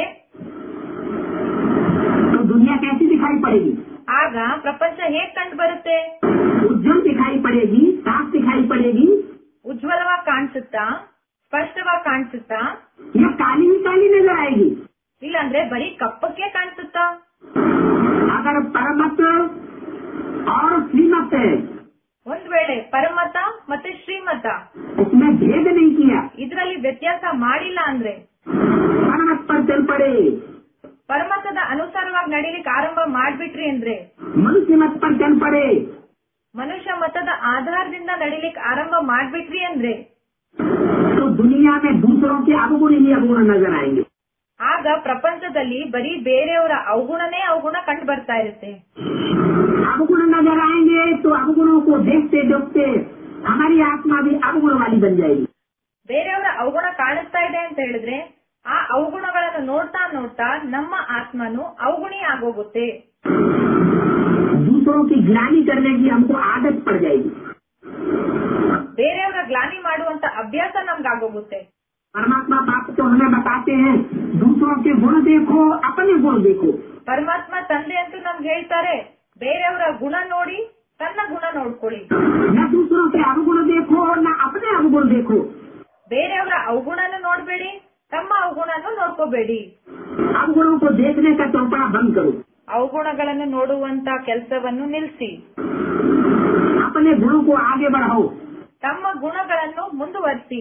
तो दुनिया कैसी दिखाई पड़ेगी ಆಗ ಪ್ರಪಂಚ ಹೇಗ್ ಕಂಡು ಬರುತ್ತೆ उज्जवल दिखाई पड़ेगी साफ दिखाई पड़ेगी ಉಜ್ವಲವಾಗಿ ಕಾಣಿಸುತ್ತಾ ಸ್ಪಷ್ಟವಾಗಿ ಕಾಣಿಸುತ್ತಾ या काली ही काली नजर आएगी ಇಲ್ಲಾಂದ್ರೆ ಬರೀ ಕಪ್ಪಕ್ಕೆ ಕಾಣಿಸುತ್ತಾ अगर परमत और श्रीमत है ಒಂದ್ ವೇಳೆ ಪರಮತ ಮತ್ತೆ ಶ್ರೀಮತ उसमें भेद नहीं किया ಇದರಲ್ಲಿ ವ್ಯತ್ಯಾಸ ಮಾಡಿಲ್ಲ ಅಂದ್ರೆ परमत पर चल पड़े ಪರಮತದ ಅನುಸಾರವಾಗಿ ನಡೀಲಿಕ್ಕೆ ಆರಂಭ ಮಾಡ್ಬಿಟ್ರಿ ಅಂದ್ರೆ मनुष्य मत पर चल पड़े ಮನುಷ್ಯ ಮತದ ಆಧಾರದಿಂದ ನಡೀಲಿಕ್ಕೆ ಆರಂಭ ಮಾಡ್ಬಿಟ್ರಿ ಅಂದ್ರೆ तो दुनिया में दूसरों के अवगुण ही अवगुण नजर आएंगे ಆಗ ಪ್ರಪಂಚದಲ್ಲಿ ಬರೀ ಬೇರೆಯವರ ಅವಗುಣನೇ ಅವಗುಣ ಕಂಡು ಬರ್ತಾ ಇರುತ್ತೆ अवगुण नजर आएंगे तो अवगुणों को देखते देखते हमारी आत्मा भी अवगुण वाली बन जाएगी ಬೇರೆಯವರ ಅವಗುಣ ಕಾಣಿಸ್ತಾ ಇದೆ ಅಂತ ಹೇಳಿದ್ರೆ ಆ ಅವಗುಣಗಳನ್ನು ನೋಡ್ತಾ ನೋಡ್ತಾ ನಮ್ಮ ಆತ್ಮನು ಅವಗುಣಿ ಆಗೋಗುತ್ತೆ दूसरों की ग्लानी करने की हमको आदत पड़ जाएगी ಬೇರೆಯವರ ಗ್ಲಾನಿ ಮಾಡುವಂತ ಅಭ್ಯಾಸ ನಮ್ಗಾಗೋಗುತ್ತೆ परमात्मा बाप तो हमें बताते हैं दूसरों के गुण देखो अपने गुण देखो ಪರಮಾತ್ಮ ತಂದೆ ಅಂತೂ ನಮ್ಗೆ ಹೇಳ್ತಾರೆ ಬೇರೆಯವರ ಗುಣ ನೋಡಿ ತನ್ನ ಗುಣ ನೋಡ್ಕೊಳ್ಳಿ न दूसरों के अवगुण देखो न अपने अवगुण देखो ಬೇರೆಯವರ ಅವಗುಣನು ನೋಡ್ಬೇಡಿ ತಮ್ಮ ಅವಗುಣನು ನೋಡ್ಕೋಬೇಡಿ अवगुणों को देखने का चौपड़ा बंद करो ಅವಗುಣಗಳನ್ನು ನೋಡುವಂತ ಕೆಲಸವನ್ನು ನಿಲ್ಲಿಸಿ अपने गुणों को आगे बढ़ाओ ತಮ್ಮ ಗುಣಗಳನ್ನು ಮುಂದುವರಿಸಿ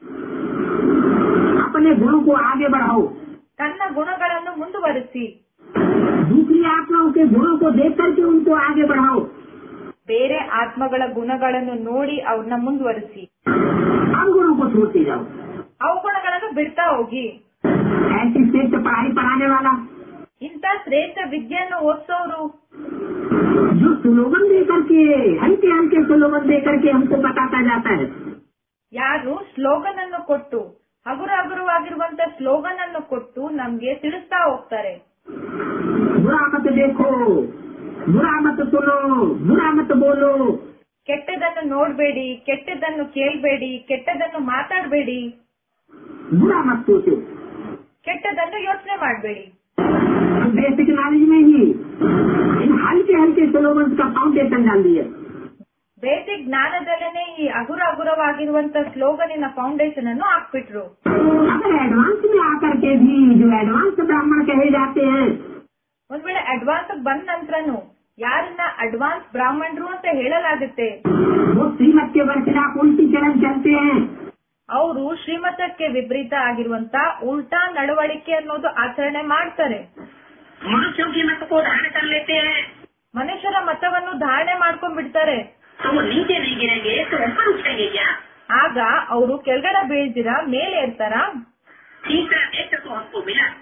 अपने गुणों को आगे बढ़ाओ ತನ್ನ ಗುಣಗಳನ್ನು ಮುಂದುವರಿಸಿ दूसरी आत्माओं के गुणों को देख करके उनको आगे बढ़ाओ ಬೇರೆ ಆತ್ಮಗಳ ಗುಣಗಳನ್ನು ನೋಡಿ ಅವ್ರನ್ನ ಮುಂದುವರಿಸಿ अवगुणों को छोड़ते जाओ ಅವಗುಣಗಳನ್ನು ಬಿಡ್ತಾ ಹೋಗಿ ऐसी श्रेष्ठ पढ़ाई पढ़ाने वाला ಇಂಥ ಶ್ರೇಷ್ಠ ವಿದ್ಯೆಯನ್ನು ಓದಿಸೋರು जो स्लोगन दे करके हल्के हल्के स्लोगन दे करके हमको बताता जाता है ಯಾರು ಸ್ಲೋಗನ್ ಅನ್ನು ಕೊಟ್ಟು ಹಗುರ ಹಗುರವಾಗಿರುವಂತ ಸ್ಲೋಗನ್ ಅನ್ನು ಕೊಟ್ಟು ನಮ್ಗೆ ತಿಳಿಸ್ತಾ ಹೋಗ್ತಾರೆ बुरा मत देखो बुरा मत सुनो बुरा मत बोलो ಕೆಟ್ಟದನ್ನು ನೋಡ್ಬೇಡಿ ಕೆಟ್ಟದನ್ನು ಕೇಳ್ಬೇಡಿ ಕೆಟ್ಟದನ್ನು ಮಾತಾಡ್ಬೇಡಿ बुरा मत सोचो ಕೆಟ್ಟದನ್ನು ಯೋಚನೆ ಮಾಡಬೇಡಿ बेसिक नॉलेज में ही इन हल्के हल्के स्लोगन का फाउंडेशन डाल दिया ಬೇಸಿಕ್ ಜ್ಞಾನದಲ್ಲೇನೆ ಈ ಹಗುರ ಹಗುರವಾಗಿರುವಂತ ಸ್ಲೋಗನಿನ ಫೌಂಡೇಶನ್ ಅನ್ನು ಹಾಕ್ಬಿಟ್ರು अगर एडवांस में आकर के भी जो एडवांस ब्राह्मण कहे जाते हैं ಒಂದ್ ವೇಳೆ ಅಡ್ವಾನ್ಸ್ ಬಂದ ನಂತರನು ಯಾರನ್ನ ಅಡ್ವಾನ್ಸ್ ಬ್ರಾಹ್ಮಣರು ಅಂತ ಹೇಳಲಾಗುತ್ತೆ वो श्रीमत के वर्षिला उल्टी चलन चलते हैं ಅವರು ಶ್ರೀಮತಕ್ಕೆ ವಿಪರೀತ ಆಗಿರುವಂತ ಉಲ್ಟಾ ನಡವಳಿಕೆ ಅನ್ನೋದು ಆಚರಣೆ ಮಾಡ್ತಾರೆ मनुष्यों की मत को धारण कर लेते हैं ಮನುಷ್ಯರ ಮತವನ್ನು ಧಾರಣೆ ಮಾಡ್ಕೊಂಡ್ಬಿಡ್ತಾರೆ तो वो नीचे नहीं गिरेंगे तो ऊपर उठेंगे क्या ಆಗ ಅವರು ಕೆಳಗಡೆ ಬೀಳ್ತೀರಾ ಮೇಲೆ ಇರ್ತಾರ तीसरा नेत्र तो हमको मिला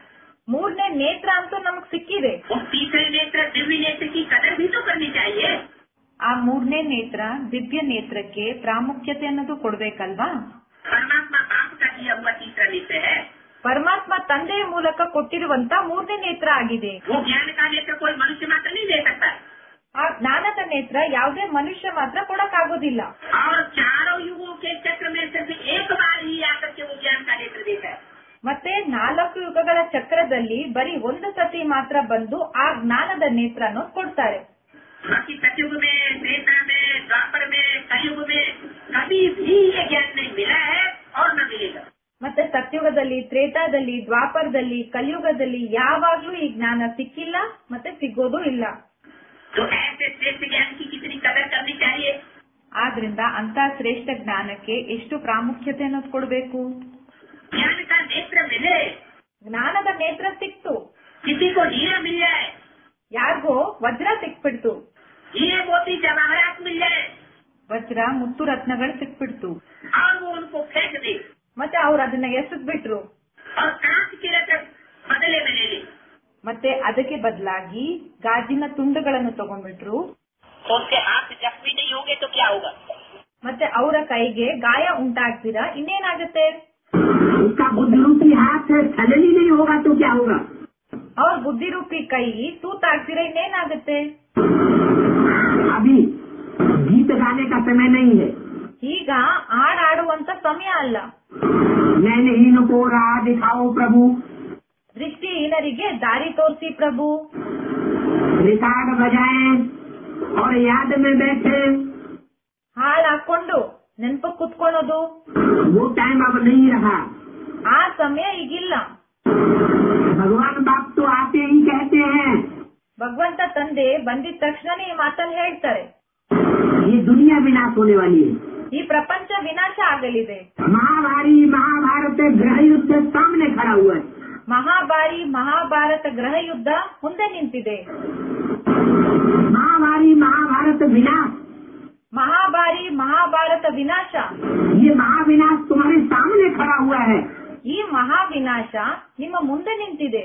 ಮೂರನೇ ನೇತ್ರ ಅಂತೂ ನಮಗ್ ಸಿಕ್ಕಿದೆ उस तीसरे नेत्र दिव्य नेत्र की कदर भी तो करनी चाहिए ಆ ಮೂರನೇ ನೇತ್ರ ದಿವ್ಯ ನೇತ್ರಕ್ಕೆ ಪ್ರಾಮುಖ್ಯತೆ ಅನ್ನೋದು ಕೊಡ್ಬೇಕಲ್ವಾ परमात्मा बाप का दिया हुआ तीसरा नेत्र है ಪರಮಾತ್ಮ ತಂದೆಯ ಮೂಲಕ ಕೊಟ್ಟಿರುವಂತ ಮೂರನೇ ನೇತ್ರ ಆಗಿದೆ वो ज्ञान का नेत्र कोई मनुष्य मात्र नहीं दे सकता ಆ ಜ್ಞಾನದ ನೇತ್ರ ಯಾವುದೇ ಮನುಷ್ಯ ಮಾತ್ರ ಕೊಡಕ್ಕಾಗೋದಿಲ್ಲ और चारों युगों के चक्र में सिर्फ एक बार ही आकर के वो ज्ञान का नेत्र देता है ಮತ್ತೆ ನಾಲ್ಕು ಯುಗಗಳ ಚಕ್ರದಲ್ಲಿ ಬರೀ ಒಂದು ಸತಿ ಮಾತ್ರ ಬಂದು ಆ ಜ್ಞಾನದ ನೇತ್ರ ಅನ್ನೋದು ಕೊಡ್ತಾರೆ बाकी सतयुग में त्रेता में द्वापर में कलयुग में कभी भी ये ज्ञान नहीं मिला है और न मिलेगा ಮತ್ತೆ ಸತ್ಯುಗದಲ್ಲಿ ತ್ರೇತಾದಲ್ಲಿ ದ್ವಾಪರದಲ್ಲಿ ಕಲಿಯುಗದಲ್ಲಿ ಯಾವಾಗ್ಲೂ ಈ ಜ್ಞಾನ ಸಿಕ್ಕಿಲ್ಲ ಮತ್ತೆ ಸಿಗೋದು ಇಲ್ಲ तो ऐसे श्रेष्ठ ज्ञान की कितनी कदर करनी चाहिए ಆದ್ರಿಂದ ಅಂತ ಶ್ರೇಷ್ಠ ಜ್ಞಾನಕ್ಕೆ ಎಷ್ಟು ಪ್ರಾಮುಖ್ಯತೆ ಅನ್ನೋದು ಕೊಡಬೇಕು ज्ञान का नेत्र मिले ಜ್ಞಾನದ ನೇತ್ರ ಸಿಕ್ತು किसी को हीरा मिल जाए ಯಾರಿಗೋ ವಜ್ರ ಸಿಕ್ಬಿಡ್ತು हीरे मोती जवाहरात मिल जाए ವಜ್ರ ಮುತ್ತು ರತ್ನಗಳು ಸಿಕ್ಬಿಡ್ತು और वो उनको फेंक दे ಮತ್ತೆ ಅವ್ರು ಅದನ್ನ ಎಸೆದ್ಬಿಟ್ರು और कांच की रकम बदले में ले ले ಮತ್ತೆ ಅದಕ್ಕೆ ಬದಲಾಗಿ ಗಾಜಿನ ತುಂಡುಗಳನ್ನು ತಗೊಂಡ್ಬಿಟ್ರು तो उसके हाथ जख्मी नहीं होंगे तो क्या होगा ಮತ್ತೆ ಅವರ ಕೈಗೆ ಗಾಯ ಉಂಟಾಗ್ತೀರಾ ಇನ್ನೇನಾಗುತ್ತೆ उसका बुद्धिरूपी हाथ छलनी नहीं होगा तो क्या होगा ಅವ್ರ ಬುದ್ಧಿರೂಪಿ ಕೈ ತೂತಾಗ್ತೀರಾ ಇನ್ನೇನಾಗುತ್ತೆ अभी गीत गाने का समय नहीं है ಈಗ ಹಾಡಾಡುವಂತ ಸಮಯ ಅಲ್ಲ नैनहीन को राह दिखाओ प्रभु ದೃಷ್ಟಿಹೀನರಿಗೆ ದಾರಿ ತೋರಿಸಿ ಪ್ರಭು रिकॉर्ड बजाएं और याद में बैठे ಹಾಡ್ ಹಾಕೊಂಡು ನೆನಪು ಕುತ್ಕೊಳ್ಳೋದು वो टाइम अब नहीं रहा ಆ ಸಮಯ ಈಗಿಲ್ಲ भगवान बाप तो आते ही कहते हैं ಭಗವಂತ ತಂದೆ ಬಂದಿದ ತಕ್ಷಣನೇ ಈ ಮಾತನ್ನ ಹೇಳ್ತಾರೆ ये दुनिया विनाश होने वाली है ಈ ಪ್ರಪಂಚ ವಿನಾಶ ಆಗಲಿದೆ महाभारी महाभारत ग्रह युद्ध सामने खड़ा हुआ है ಮಹಾಭಾರಿ ಮಹಾಭಾರತ ಗ್ರಹ ಯುದ್ಧ ಮುಂದೆ ನಿಂತಿದೆ महाभारी महाभारत विनाश ಮಹಾಭಾರಿ ಮಹಾಭಾರತ ವಿನಾಶ ये महाविनाश तुम्हारे सामने खड़ा हुआ है ಈ ಮಹಾವಿನಾಶ ನಿಮ್ಮ ಮುಂದೆ ನಿಂತಿದೆ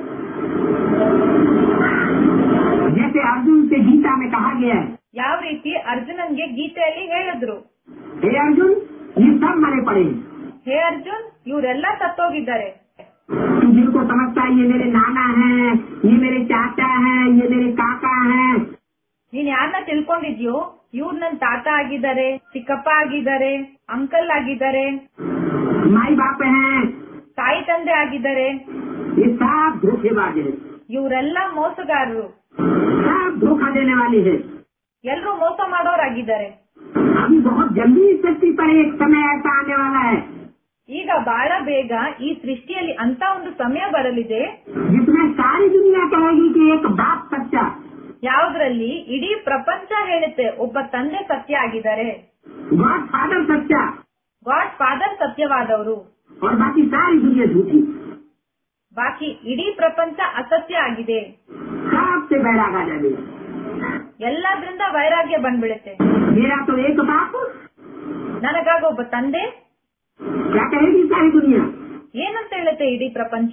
जैसे अर्जुन से गीता में कहा गया है ಯಾವ ರೀತಿ ಅರ್ಜುನನ್ಗೆ ಗೀತೆಯಲ್ಲಿ ಹೇಳಿದ್ರು हे अर्जुन ये सब मरे पड़े हैं ಹೇ ಅರ್ಜುನ್ ಇವರೆಲ್ಲ ಸತ್ತೋಗಿದ್ದಾರೆ तू जिनको समझता है ये मेरे नाना हैं ये मेरे चाचा हैं ये मेरे काका हैं ನೀನ್ ಯಾರನ್ನ ತಿಳ್ಕೊಂಡಿದ್ಯೋ ಇವ್ರು ನನ್ ತಾತ ಆಗಿದ್ದಾರೆ ಚಿಕ್ಕಪ್ಪ ಆಗಿದ್ದಾರೆ ಅಂಕಲ್ ಆಗಿದ್ದಾರೆ माई बाप हैं ತಾಯಿ ತಂದೆ ಆಗಿದ್ದಾರೆ ये सब धोखेबाज है ಇವರೆಲ್ಲ ಮೋಸಗಾರರು सब धोखा देने वाले हैं ಎಲ್ರೂ ಮೋಸ ಮಾಡೋರಾಗಿದ್ದಾರೆ अभी बहुत जल्दी इस धरती पर एक समय ऐसा आने वाला है ಈಗ ಬಹಳ ಬೇಗ ಈ ಸೃಷ್ಟಿಯಲ್ಲಿ ಅಂತ ಒಂದು ಸಮಯ ಬರಲಿದೆ जिसमें सारी दुनिया कहेगी कि एक बाप सच्चा ಯಾವ್ದ್ರಲ್ಲಿ ಇಡೀ ಪ್ರಪಂಚ ಹೇಳುತ್ತೆ ಒಬ್ಬ ತಂದೆ ಸತ್ಯ ಆಗಿದ್ದಾರೆ गॉड फादर सच्चा ಗಾಡ್ ಫಾದರ್ ಸತ್ಯವಾದವರು और बाकी सारी दुनिया झूठी ಬಾಕಿ ಇಡೀ ಪ್ರಪಂಚ ಅಸತ್ಯ ಆಗಿದೆ सबसे बैराग आ जाएगा ಎಲ್ಲದ್ರಿಂದ ವೈರಾಗ್ಯ ಬಂದ್ಬಿಡುತ್ತೆ मेरा तो एक बाप ನನಗಾಗ ಒಬ್ಬ ತಂದೆ क्या कहेगी सारी दुनिया ಏನಂತ ಹೇಳುತ್ತೆ ಇಡೀ ಪ್ರಪಂಚ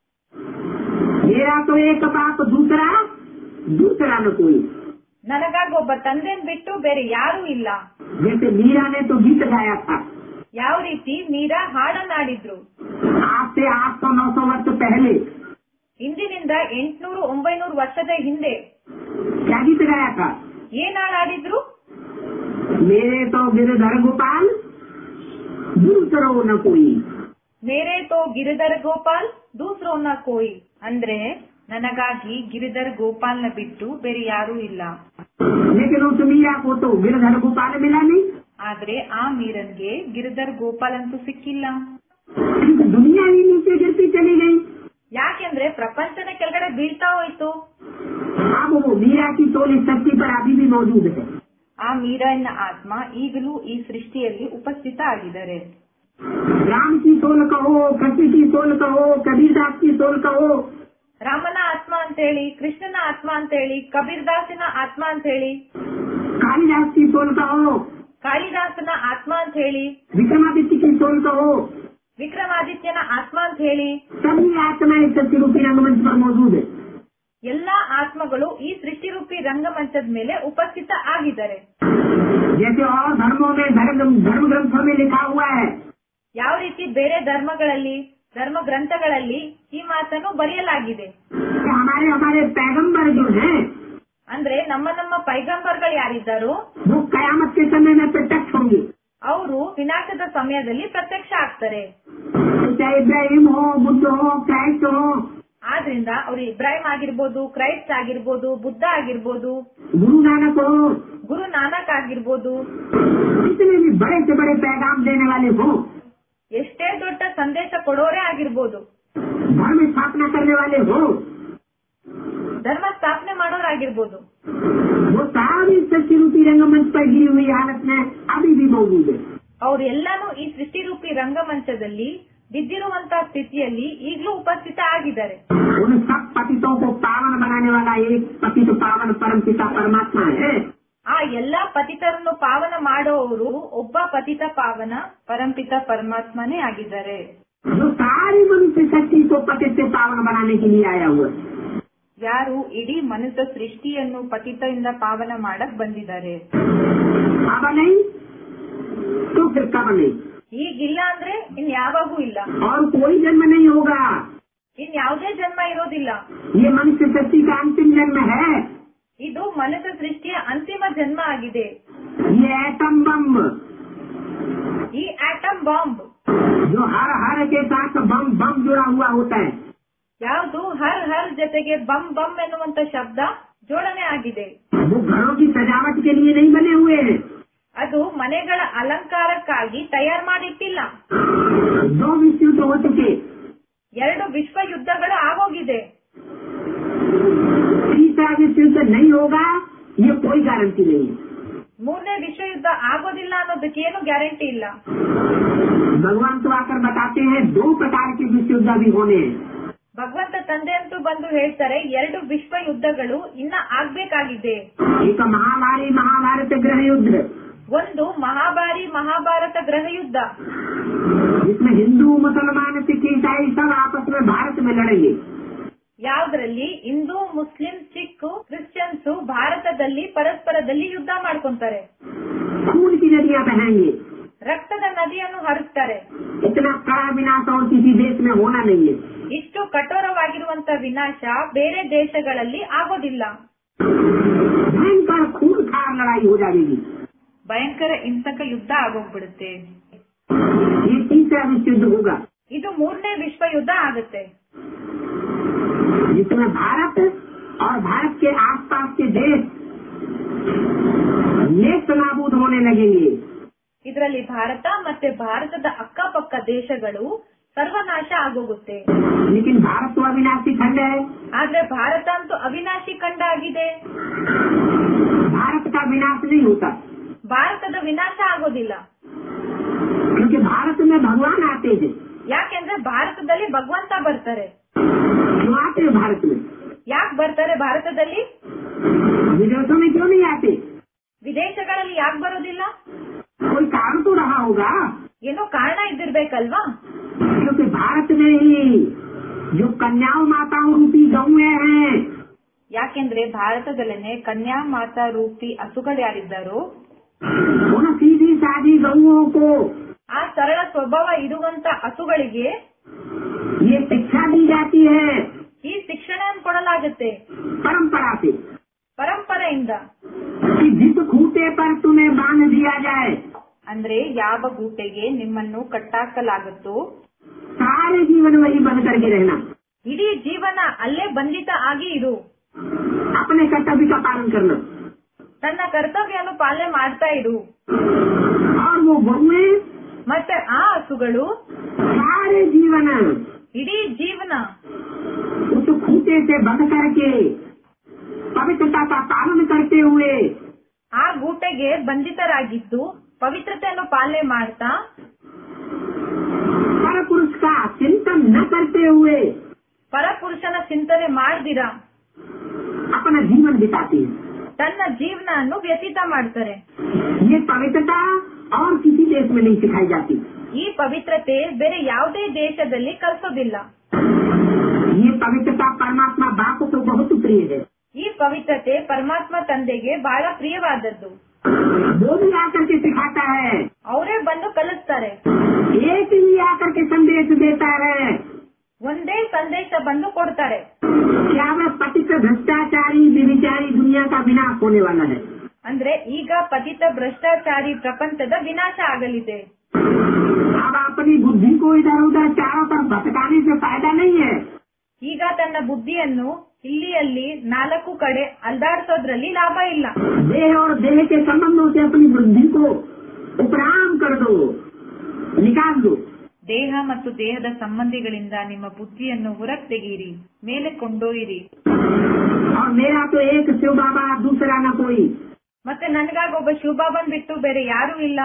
मेरा तो एक बाप दूसरा दूसरा न कोई ನನಗಾಗ ಒಬ್ಬ ತಂದೆನ್ ಬಿಟ್ಟು ಬೇರೆ ಯಾರೂ ಇಲ್ಲ जैसे मीरा ने तो गीत गाया था ಯಾವ ರೀತಿ ಮೀರಾ ಹಾಡನ್ನಾಡಿದ್ರು आज से आठ सौ नौ सौ वर्ष पहले ಇಂದಿನಿಂದ ಎಂಟ್ನೂರು ಒಂಬೈನೂರು ವರ್ಷದ ಹಿಂದೆ क्या गीत गाया था ಏನ್ ಹಾಡಾಡಿದ್ರು मेरे तो गिरधर गोपाल दूसरो न कोई ಮೇರೆ ತೋ ಗಿರಿಧರ್ ಗೋಪಾಲ್ ದೂಸ್ರೋನ ಕೋಯಿ ಅಂದ್ರೆ ನನಗಾಗಿ ಗಿರಿಧರ್ ಗೋಪಾಲ್ನ ಬಿಟ್ಟು ಬೇರೆ ಯಾರೂ ಇಲ್ಲ लेकिन उस मीरा को तो गिरधर गोपाल मिला नहीं ಆದ್ರೆ ಆ ಮೀರನ್ಗೆ ಗಿರಿಧರ್ ಗೋಪಾಲ್ ಅಂತೂ ಸಿಕ್ಕಿಲ್ಲ क्योंकि दुनिया ही नीचे गिरती चली गई ಯಾಕೆಂದ್ರೆ ಪ್ರಪಂಚದ ಕೆಳಗಡೆ ಬೀಳ್ತಾ ಹೋಯ್ತು अब वो मीरा की टोल इस धरती पर अभी भी मौजूद है ಆ ಮೀರನ್ನ ಆತ್ಮ ಈಗಲೂ ಈ ಸೃಷ್ಟಿಯಲ್ಲಿ ಉಪಸ್ಥಿತ ಆಗಿದ್ದಾರೆ राम की सोल कहो कृष्ण की सोल कहो कबीरदास की सोल कहो ರಾಮನ ಆತ್ಮ ಅಂತೇಳಿ ಕೃಷ್ಣನ ಆತ್ಮ ಅಂತೇಳಿ ಕಬೀರ್ ದಾಸಿನ ಆತ್ಮ ಅಂತೇಳಿ कालिदास की सोल कहो ಕಾಳಿದಾಸನ ಆತ್ಮ ಅಂತ ಹೇಳಿ विक्रमादित्य की सोल कहो ವಿಕ್ರಮಾದಿತ್ಯನ ಆತ್ಮ ಅಂತ ಹೇಳಿ सभी आत्माएं सत्य रूपी रंगमंच पर मौजूद है ಎಲ್ಲಾ ಆತ್ಮಗಳು ಈ ಸೃಷ್ಟಿರೂಪಿ ರಂಗಮಂಚದ ಮೇಲೆ ಉಪಸ್ಥಿತ ಆಗಿದ್ದಾರೆ जैसे और धर्मों में धर्म धर्म ग्रंथों में लिखा हुआ है ಯಾವ ರೀತಿ ಬೇರೆ ಧರ್ಮಗಳಲ್ಲಿ ಧರ್ಮ ಗ್ರಂಥಗಳಲ್ಲಿ ಈ ಮಾತನ್ನು ಬರೆಯಲಾಗಿದೆ कि हमारे हमारे पैगंबर जो हैं ಅಂದ್ರೆ ನಮ್ಮ ನಮ್ಮ ಪೈಗಂಬರ್ಗಳು ಯಾರಿದ್ದಾರೋ वो कयामत के समय में प्रत्यक्ष होंगे ಅವರು ವಿನಾಶದ ಸಮಯದಲ್ಲಿ ಪ್ರತ್ಯಕ್ಷ ಆಗ್ತಾರೆ चाहे इब्राहिम हो बुद्ध हो क्राइस्ट हो ಆದ್ರಿಂದ ಅವ್ರು ಇಬ್ರಾಹಿಂ ಆಗಿರ್ಬೋದು ಕ್ರೈಸ್ಟ್ ಆಗಿರ್ಬೋದು ಬುದ್ಧ ಆಗಿರ್ಬೋದು गुरु नानक हो ಗುರು ನಾನಕ್ ಆಗಿರ್ಬೋದು जितने भी बड़े से बड़े पैगाम देने वाले हो ಎಷ್ಟೇ ದೊಡ್ಡ संदेಶ ಕೊಡೋರೇ ಆಗಿರ್ಬೋದು धर्म स्थापना करने वाले हो ಧರ್ಮ ಸ್ಥಾಪನೆ ಮಾಡೋರಾಗಿರ್ಬೋದು वो सारी सच्ची रूपी रंगमंच पर गिरी हुई हालत में अभी भी मौजूद है ಅವರೆಲ್ಲಾನು ಈ ಸೃಷ್ಟಿರೂಪಿ ರಂಗಮಂಚದಲ್ಲಿ ಬಿದ್ದಿರುವಂತಹ ಸ್ಥಿತಿಯಲ್ಲಿ ಈಗಲೂ ಉಪಸ್ಥಿತ ಆಗಿದ್ದಾರೆ उन सब पतितों को पावन बनाने वाला एक पतित पावन परम पिता परमात्मा है ಆ ಎಲ್ಲಾ ಪತಿತರನ್ನು ಪಾವನ ಮಾಡುವವರು ಒಬ್ಬ ಪತಿತ ಪಾವನ ಪರಂಪಿತ ಪರಮಾತ್ಮನೇ ಆಗಿದ್ದಾರೆ जो सारी मनुष्य शक्ति को पतित से पावन बनाने के लिए आया हुआ है ಯಾರು ಇಡೀ ಮನುಷ್ಯ ಸೃಷ್ಟಿಯನ್ನು ಪತಿತದಿಂದ ಪಾವನ ಮಾಡಕ್ ಬಂದಿದ್ದಾರೆ अब नहीं तो फिर कब नहीं ಈಗಿಲ್ಲ ಅಂದ್ರೆ ಇನ್ ಯಾವಾಗೂ ಇಲ್ಲ और कोई जन्म नहीं होगा ಇನ್ ಯಾವುದೇ ಜನ್ಮ ಇರೋದಿಲ್ಲ ये मनुष्य शक्ति का अंतिम जन्म है ಇದು ಮನುಷ್ಯ ಸೃಷ್ಟಿಯ ಅಂತಿಮ ಜನ್ಮ ಆಗಿದೆ ये एटम बम ಈ ಆಟಮ್ ಬಾಂಬ್ जो हर हर के साथ बम बम जुड़ा हुआ होता है ಯಾವುದು ಹರ್ ಹರ್ ಜೊತೆಗೆ ಬಮ್ ಬಮ್ ಎನ್ನುವಂತ ಶಬ್ದ ಜೋಡಣೆ ಆಗಿದೆ वो घरों की सजावट के लिए नहीं बने हुए हैं ಅದು ಮನೆಗಳ ಅಲಂಕಾರಕ್ಕಾಗಿ ತಯಾರು ಮಾಡಿಟ್ಟಿಲ್ಲ दो विश्व युद्ध हो चुके ಎರಡು ವಿಶ್ವ ಯುದ್ಧಗಳು ಆಗೋಗಿದೆ तीसरा विश्व युद्ध नहीं होगा ये कोई गारंटी नहीं है ಮೂರನೇ ವಿಶ್ವ ಯುದ್ಧ ಆಗೋದಿಲ್ಲ ಅನ್ನೋದಕ್ಕೆ ಏನು ಗ್ಯಾರಂಟಿ ಇಲ್ಲ भगवान तो आकर बताते हैं दो प्रकार के विश्व युद्ध अभी होने हैं ಭಗವಂತ ತಂದೆ ಅಂತೂ ಬಂದು ಹೇಳ್ತಾರೆ ಎರಡು ವಿಶ್ವ ಯುದ್ಧಗಳು ಇನ್ನ ಆಗ್ಬೇಕಾಗಿದೆ एक महामारी महाभारत गृह युद्ध ಒಂದು ಮಹಾಭಾರಿ ಮಹಾಭಾರತ ಗೃಹ ಯುದ್ಧ जिसमें हिंदू मुसलमान सिख ईसाई सब आपस में भारत में लड़ेंगे ಯಾವ್ದ್ರಲ್ಲಿ ಹಿಂದೂ ಮುಸ್ಲಿಂ ಸಿಖ್ ಕ್ರಿಶ್ಚಿಯನ್ಸ್ ಭಾರತದಲ್ಲಿ ಪರಸ್ಪರದಲ್ಲಿ ಯುದ್ಧ ಮಾಡ್ಕೊಂತಾರೆ खून की नदियां बहेंगे ರಕ್ತದ ನದಿಯನ್ನು ಹರಿಸ್ತಾರೆ इतना कड़ा विनाश और किसी देश में होना नहीं है ಇಷ್ಟು ಕಠೋರವಾಗಿರುವಂತ ವಿನಾಶ ಬೇರೆ ದೇಶಗಳಲ್ಲಿ ಆಗೋದಿಲ್ಲ भयंकर खून खार लड़ाई हो जाएगी ಭಯಂಕರ ಹಿಂಸಕ ಯುದ್ಧ ಆಗೋಗ್ಬಿಡುತ್ತೆ ये तीसरा विश्व युद्ध होगा ಇದು ಮೂರನೇ ವಿಶ್ವ ಯುದ್ಧ ಆಗುತ್ತೆ जिसमें भारत और भारत के आसपास के देश नेस्त नाबूद होने लगेंगे ಇದರಲ್ಲಿ ಭಾರತ ಮತ್ತೆ ಭಾರತದ ಅಕ್ಕಪಕ್ಕ ದೇಶಗಳು ಸರ್ವನಾಶ ಆಗೋಗುತ್ತೆ लेकिन भारत तो अविनाशी खंड है ಆದ್ರೆ ಭಾರತ ಅಂತೂ ಅವಿನಾಶಿ ಖಂಡ ಆಗಿದೆ भारत का विनाश नहीं होता ಭಾರತದ ವಿನಾಶ ಆಗೋದಿಲ್ಲ क्योंकि भारत में भगवान आते हैं ಯಾಕೆಂದ್ರೆ ಭಾರತದಲ್ಲಿ ಭಗವಂತ ಬರ್ತಾರೆ क्यों आते हैं भारत में ಯಾಕೆ ಬರ್ತಾರೆ ಭಾರತದಲ್ಲಿ विदेशों में क्यों नहीं आते ವಿದೇಶಗಳಲ್ಲಿ ಯಾಕೆ ಬರೋದಿಲ್ಲ कोई कारण तो रहा होगा ಏನೋ ಕಾರಣ ಇದ್ದಿರ್ಬೇಕಲ್ವಾ क्योंकि भारत में ही जो कन्याओं माताओं रूपी गौए हैं ಯಾಕೆಂದ್ರೆ ಭಾರತದಲ್ಲೇನೆ ಕನ್ಯಾ ಮಾತಾ ರೂಪಿ ಹಸುಗಳು ಯಾರಿದ್ದಾರೋ उन सीधी सादी गौओं को ಆ ಸರಳ ಸ್ವಭಾವ ಇರುವಂತ ಹಸುಗಳಿಗೆ ये शिक्षा दी जाती है ಈ ಶಿಕ್ಷಣ ಕೊಡಲಾಗುತ್ತೆ परंपरा से ಪರಂಪರೆಯಿಂದ कि जिस खूटे पर तुम्हें बांध दिया जाए ಅಂದ್ರೆ ಯಾವ ಗೂಟೆಗೆ ನಿಮ್ಮನ್ನು ಕಟ್ಟಾಕಲಾಗುತ್ತೋ सारे जीवन वही बंद करके रहना ಇಡೀ ಜೀವನ ಅಲ್ಲೇ ಬಂಧಿತ ಆಗಿ ಇರು अपने कर्तव्य का पालन करना ತನ್ನ ಕರ್ತವ್ಯವನ್ನು ಪಾಲನೆ ಮಾಡ್ತಾ ಇರು और वो गौए ಮತ್ತೆ ಆ ಹಸುಗಳು सारे जीवन ಇಡೀ ಜೀವನ उस खूटे से बंद करके पवित्रता का पालन करते हुए ಆ ಗೂಟೆಗೆ ಬಂಧಿತರಾಗಿದ್ದು ಪವಿತ್ರತೆಯನ್ನು ಪಾಲನೆ ಮಾಡ್ತಾ पर पुरुष का चिंतन न करते हुए ಪರಪುರುಷನ ಚಿಂತನೆ ಮಾಡ್ದಿರ अपना जीवन बिताते हैं ತನ್ನ ಜೀವನವನ್ನು ವ್ಯತೀತ ಮಾಡ್ತಾರೆ ये पवित्रता और किसी देश में नहीं सिखाई जाती ಈ ಪವಿತ್ರತೆ ಬೇರೆ ಯಾವುದೇ ದೇಶದಲ್ಲಿ ಕಲಿಸೋದಿಲ್ಲ ये पवित्रता परमात्मा बाप को बहुत प्रिय है ಈ ಪವಿತ್ರತೆ ಪರಮಾತ್ಮ ತಂದೆಗೆ ಬಹಳ ಪ್ರಿಯವಾದದ್ದು वो भी आकर के सिखाता है ಅವರೇ ಬಂದು ಕಲಿಸ್ತಾರೆ एक ही आकर के संदेश देता है ಒಂದೇ ಸಂದೇಶ ಬಂದು ಕೊಡ್ತಾರೆ क्या वह पतित भ्रष्टाचारी विविचारी दुनिया का विनाश होने वाला है ಅಂದ್ರೆ ಈಗ ಪತಿತ ಭ್ರಷ್ಟಾಚಾರಿ ಪ್ರಪಂಚದ ವಿನಾಶ ಆಗಲಿದೆ अब अपनी बुद्धि को इधर उधर चारों तरफ भटकाने से फायदा नहीं है ಈಗ ತನ್ನ ಬುದ್ಧಿಯನ್ನು ಇಲ್ಲಿ ಅಲ್ಲಿ ನಾಲ್ಕು ಕಡೆ ಅಲ್ದಾಡಿಸೋದ್ರಲ್ಲಿ ಲಾಭ ಇಲ್ಲ देह और देह के संबंधों से अपनी बुद्धि को उपराम कर दो निकाल दो ದೇಹ ಮತ್ತು ದೇಹದ ಸಂಬಂಧಿಗಳಿಂದ ನಿಮ್ಮ ಬುದ್ಧಿಯನ್ನು ಹೊರಗೆ ತೆಗೆಯಿರಿ ಮೇಲೆ ಕೊಂಡೊಯ್ಯಿರಿ और मेरा तो एक शिव बाबा दूसरा न कोई ಮತ್ತೆ ನನಗಾಗ ಒಬ್ಬ ಶಿವಬಾಬನ್ ಬಿಟ್ಟು ಬೇರೆ ಯಾರೂ ಇಲ್ಲ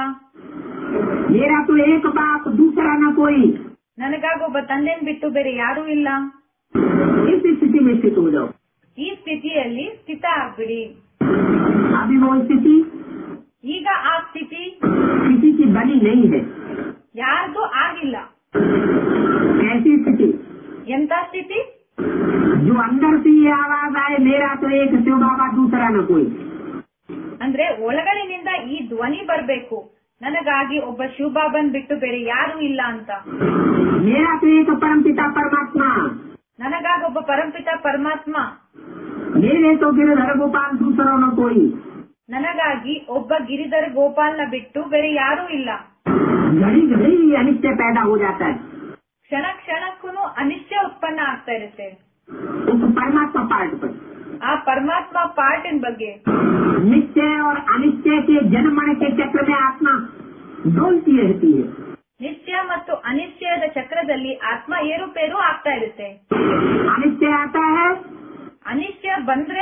मेरा तो एक बाप दूसरा न कोई ನನಗಾಗ ಒಬ್ಬ ತಂದೆನ್ ಬಿಟ್ಟು ಬೇರೆ ಯಾರೂ ಇಲ್ಲ इस स्थिति में स्थित हो जाओ ಈ ಸ್ಥಿತಿಯಲ್ಲಿ ಸ್ಥಿತ ಆಗ್ಬಿಡಿ अभी वो स्थिति ಈಗ ಆ ಸ್ಥಿತಿ किसी की बनी नहीं है ಯಾರ್ದು ಆಗಿಲ್ಲ ऐसी स्थिति ಎಂತ ಸ್ಥಿತಿ जो अंदर से ये आवाज आए मेरा तो एक शिव बाबा दूसरा न कोई ಅಂದ್ರೆ ಒಳಗಡೆನಿಂದ ಈ ಧ್ವನಿ ಬರ್ಬೇಕು ನನಗಾಗಿ ಒಬ್ಬ ಶಿವಬಾಬನ್ ಬಿಟ್ಟು ಬೇರೆ ಯಾರೂ ಇಲ್ಲ ಅಂತ मेरा तो एक परम पिता परमात्मा ನನಗಾಗ ಒಬ್ಬ ಪರಂಪಿತ ಪರಮಾತ್ಮ मेरे तो गिरधर गोपाल दूसरा न कोई ನನಗಾಗಿ ಒಬ್ಬ ಗಿರಿಧರ್ ಗೋಪಾಲ್ನ ಬಿಟ್ಟು ಬೇರೆ ಯಾರೂ ಇಲ್ಲ घड़ी घड़ी ये अनिश्चय पैदा हो जाता है ಕ್ಷಣ ಕ್ಷಣಕ್ಕೂ ಅನಿಶ್ಚಯ ಉತ್ಪನ್ನ ಆಗ್ತಾ ಇರುತ್ತೆ उस परमात्मा पार्ट पर ಆ ಪರಮಾತ್ಮ ಪಾರ್ಟಿನ ಬಗ್ಗೆ निश्चय और अनिश्चय के जन्मण के चक्र में आत्मा डोलती रहती है ನಿಶ್ಚಯ ಮತ್ತು ಅನಿಶ್ಚಯದ ಚಕ್ರದಲ್ಲಿ ಆತ್ಮ ಏರುಪೇರು ಆಗ್ತಾ ಇರುತ್ತೆ अनिश्चय आता है ಅನಿಶ್ಚಯ ಬಂದ್ರೆ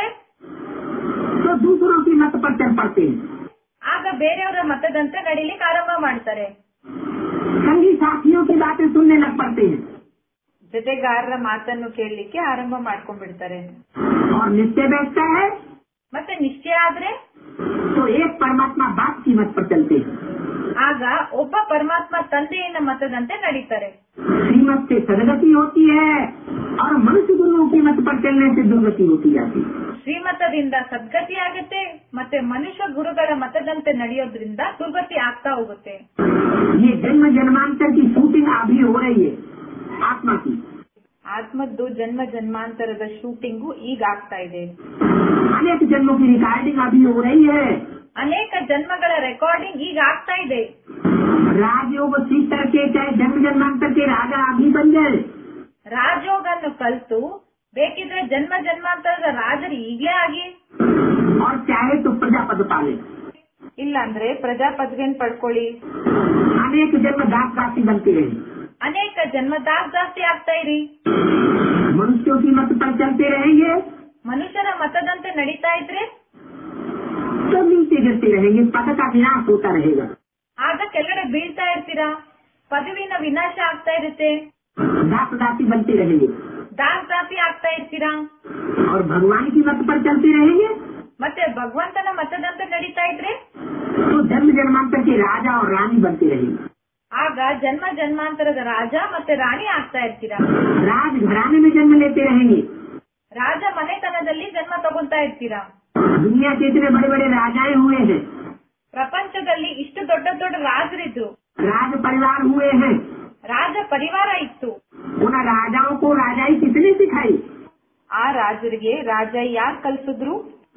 तो दूसरों की मत पर चल पड़ते हैं ಆಗ ಬೇರೆಯವರ ಮತದಂತೆ ನಡಿಲಿಕ್ಕೆ ಆರಂಭ ಮಾಡ್ತಾರೆ संगी साथियों की बातें सुनने लग पड़ते हैं ಜೊತೆಗಾರರ ಮಾತನ್ನು ಕೇಳಲಿಕ್ಕೆ ಆರಂಭ ಮಾಡ್ಕೊಂಡ್ಬಿಡ್ತಾರೆ और निश्चय बैठता है ಮತ್ತೆ ನಿಶ್ಚಯ ಆದ್ರೆ तो एक परमात्मा बाप की मत पर चलते हैं ಆಗ ಒಬ್ಬ ಪರಮಾತ್ಮ ತಂದೆಯ ಮತದಂತೆ ನಡೀತಾರೆ श्रीमत से सदगति होती है और मनुष्य गुरुओं की मत पर चलने से दुर्गति होती जाती है ಶ್ರೀಮತದಿಂದ ಸದ್ಗತಿ ಆಗುತ್ತೆ ಮತ್ತೆ ಮನುಷ್ಯ ಗುರುಗಳ ಮತದಂತೆ ನಡೆಯೋದ್ರಿಂದ ದುರ್ಗತಿ ಆಗ್ತಾ ಹೋಗುತ್ತೆ ये जन्म जन्मांतर की शूटिंग अभी हो रही है आत्मा की ಆತ್ಮದ್ದು ಜನ್ಮ ಜನ್ಮಾಂತರದ ಶೂಟಿಂಗು ಈಗ ಆಗ್ತಾ ಇದೆ अनेक जन्मों की रिकॉर्डिंग अभी हो रही है ಅನೇಕ ಜನ್ಮಗಳ ರೆಕಾರ್ಡಿಂಗ್ ಈಗ ಆಗ್ತಾ ಇದೆ राजयोग सीख करके चाहे जन्म जन्मांतर के राजा अभी बन गए ರಾಜಯೋಗನ್ನು ಕಲ್ತು ಬೇಕಿದ್ರೆ ಜನ್ಮ ಜನ್ಮಾಂತರದ ರಾಜರು ಈಗಲೇ ಆಗಿ और चाहे तो प्रजापद पाले ಇಲ್ಲಾಂದ್ರೆ ಪ್ರಜಾಪತಿಗೆನ್ ಪಡ್ಕೊಳ್ಳಿ अनेक जन्म दास राशि बनते रहे ಅನೇಕ ಜನ್ಮದಾಗ್ ಜಾಸ್ತಿ ಆಗ್ತಾ ಇರಿ मनुष्यों की मत पर चलते रहेंगे ಮನುಷ್ಯರ ಮತದಂತೆ ನಡೀತಾ ಇದ್ರೆ तो नीचे गिरते रहेंगे पद का विनाश होता रहेगा ಆಗ ಕೆಳಗಡೆ ಬೀಳ್ತಾ ಇರ್ತೀರಾ ಪದವಿನ ವಿನಾಶ ಆಗ್ತಾ ಇರುತ್ತೆ दास दासी बनते रहेंगे ದಾಸ್ ಜಾತಿ ಆಗ್ತಾ ಇರ್ತೀರಾ और भगवान की मत पर चलते रहेंगे ಮತ್ತೆ ಭಗವಂತನ ಮತದಂತೆ ನಡೀತಾ ಇದ್ರೆ तो जन्म जन्मांतर के राजा और रानी बनते रहेंगे ಆಗ ಜನ್ಮ ಜನ್ಮಾಂತರದ ರಾಜ ಮತ್ತೆ ರಾಣಿ ಆಗ್ತಾ ಇರ್ತೀರಾ राज घराने में जन्म लेते रहेंगे ರಾಜ ಮನೆತನದಲ್ಲಿ ಜನ್ಮ ತಗೊಂತಾ ಇರ್ತೀರಾ दुनिया के इतने बड़े बड़े राजाएं हुए हैं ಪ್ರಪಂಚದಲ್ಲಿ ಇಷ್ಟು ದೊಡ್ಡ ದೊಡ್ಡ ರಾಜರಿದ್ರು राज परिवार हुए हैं ರಾಜ ಪರಿವಾರ ಇತ್ತು उन राजाओं को राजाई किसने सिखाई ಆ ರಾಜರಿಗೆ ರಾಜ ಯಾರ್ ಕಲ್ಸಿದ್ರು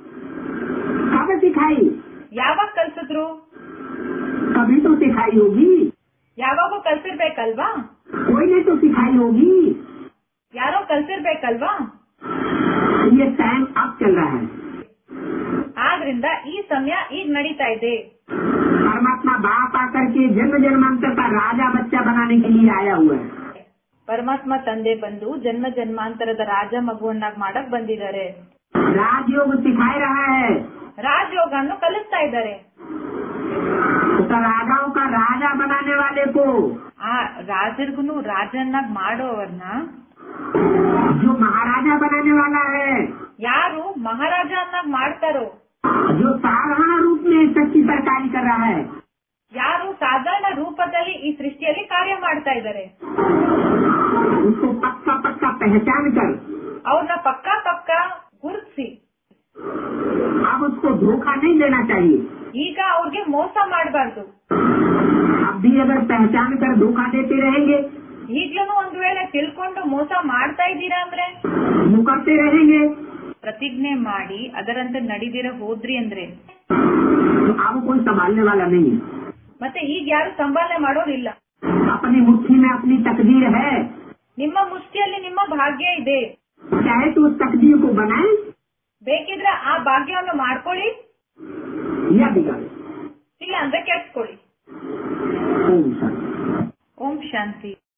कब सिखाई ಯಾವಾಗ ಕಲ್ಸಿದ್ರು कभी तो सिखाई होगी ಯಾವಾಗೂ ಕಲ್ಸಿರ್ಬೇಕಲ್ವಾ कोई ने तो सिखाई होगी ಯಾರೋ ಕಲ್ಸಿರ್ಬೇಕಲ್ವಾ ये टाइम अब चल रहा है ಆದ್ರಿಂದ ಈ ಸಮಯ ಈಗ ನಡೀತಾ ಇದೆ परमात्मा बाप आकर के जन्म जन्मांतर का राजा बच्चा बनाने के लिए आया हुआ है ಪರಮಾತ್ಮ ತಂದೆ ಬಂದು ಜನ್ಮ ಜನ್ಮಾಂತರದ ರಾಜ ಮಗುವನ್ನಾಗ್ ಮಾಡಕ್ ಬಂದಿದ್ದಾರೆ राजयोग सिखाई रहा है ರಾಜಯೋಗವನ್ನು ಕಲಿಸ್ತಾ ಇದ್ದಾರೆ तो राजाओं का राजा बनाने वाले को ಆ ರಾಜರಿಗೂ ರಾಜನ್ನಾಗ್ ಮಾಡೋವರ್ನ जो महाराजा बनाने वाला है ಯಾರು ಮಹಾರಾಜ ಅನ್ನಾಗ್ ಮಾಡ್ತಾರೋ जो साधारण रूप में सच्ची सरकारी कर रहा है ಯಾರು ಸಾಧಾರಣ ರೂಪದಲ್ಲಿ ರೂಪದಲ್ಲಿ ಈ ಸೃಷ್ಟಿಯಲ್ಲಿ ಕಾರ್ಯ ಮಾಡ್ತಾ ಇದ್ದಾರೆ उसको पक्का पक्का पहचान कर ಅವ್ರನ್ನ ಪಕ್ಕ ಪಕ್ಕ ಗುರುತಿಸಿ अब उसको धोखा नहीं देना चाहिए ಈಗ ಅವ್ರಿಗೆ ಮೋಸ ಮಾಡಬಾರ್ದು अब भी अगर पहचान कर धोखा देते रहेंगे ಈಗ್ಲೂ ಒಂದ್ ವೇಳೆ ತಿಳ್ಕೊಂಡು ಮೋಸ ಮಾಡ್ತಾ ಇದ್ದೀರಾ ಅಂದ್ರೆ मुकरते रहेंगे ಪ್ರತಿಜ್ಞೆ ಮಾಡಿ ಅದರಂತೆ ನಡಿದಿರ ಹೋದ್ರಿ ಅಂದ್ರೆ तो अब कोई संभालने वाला नहीं है ಮತ್ತೆ ಈಗ ಯಾರು ಸಂಪಾದನೆ ಮಾಡೋದಿಲ್ಲ अपनी मुट्ठी में अपनी तकदीर है ನಿಮ್ಮ ಮುಷ್ಟಿಯಲ್ಲಿ ನಿಮ್ಮ ಭಾಗ್ಯ ಇದೆ चाहे तो उस तकदीर को बनाए ಬೇಕಿದ್ರೆ ಆ ಭಾಗ್ಯವನ್ನು ಮಾಡ್ಕೊಳ್ಳಿ या बिगाड़े ಇಲ್ಲ ಅಂದ್ರೆ ಕೆಡ್ಸ್ಕೊಳ್ಳಿ ओम शांति ಓಂ ಶಾಂತಿ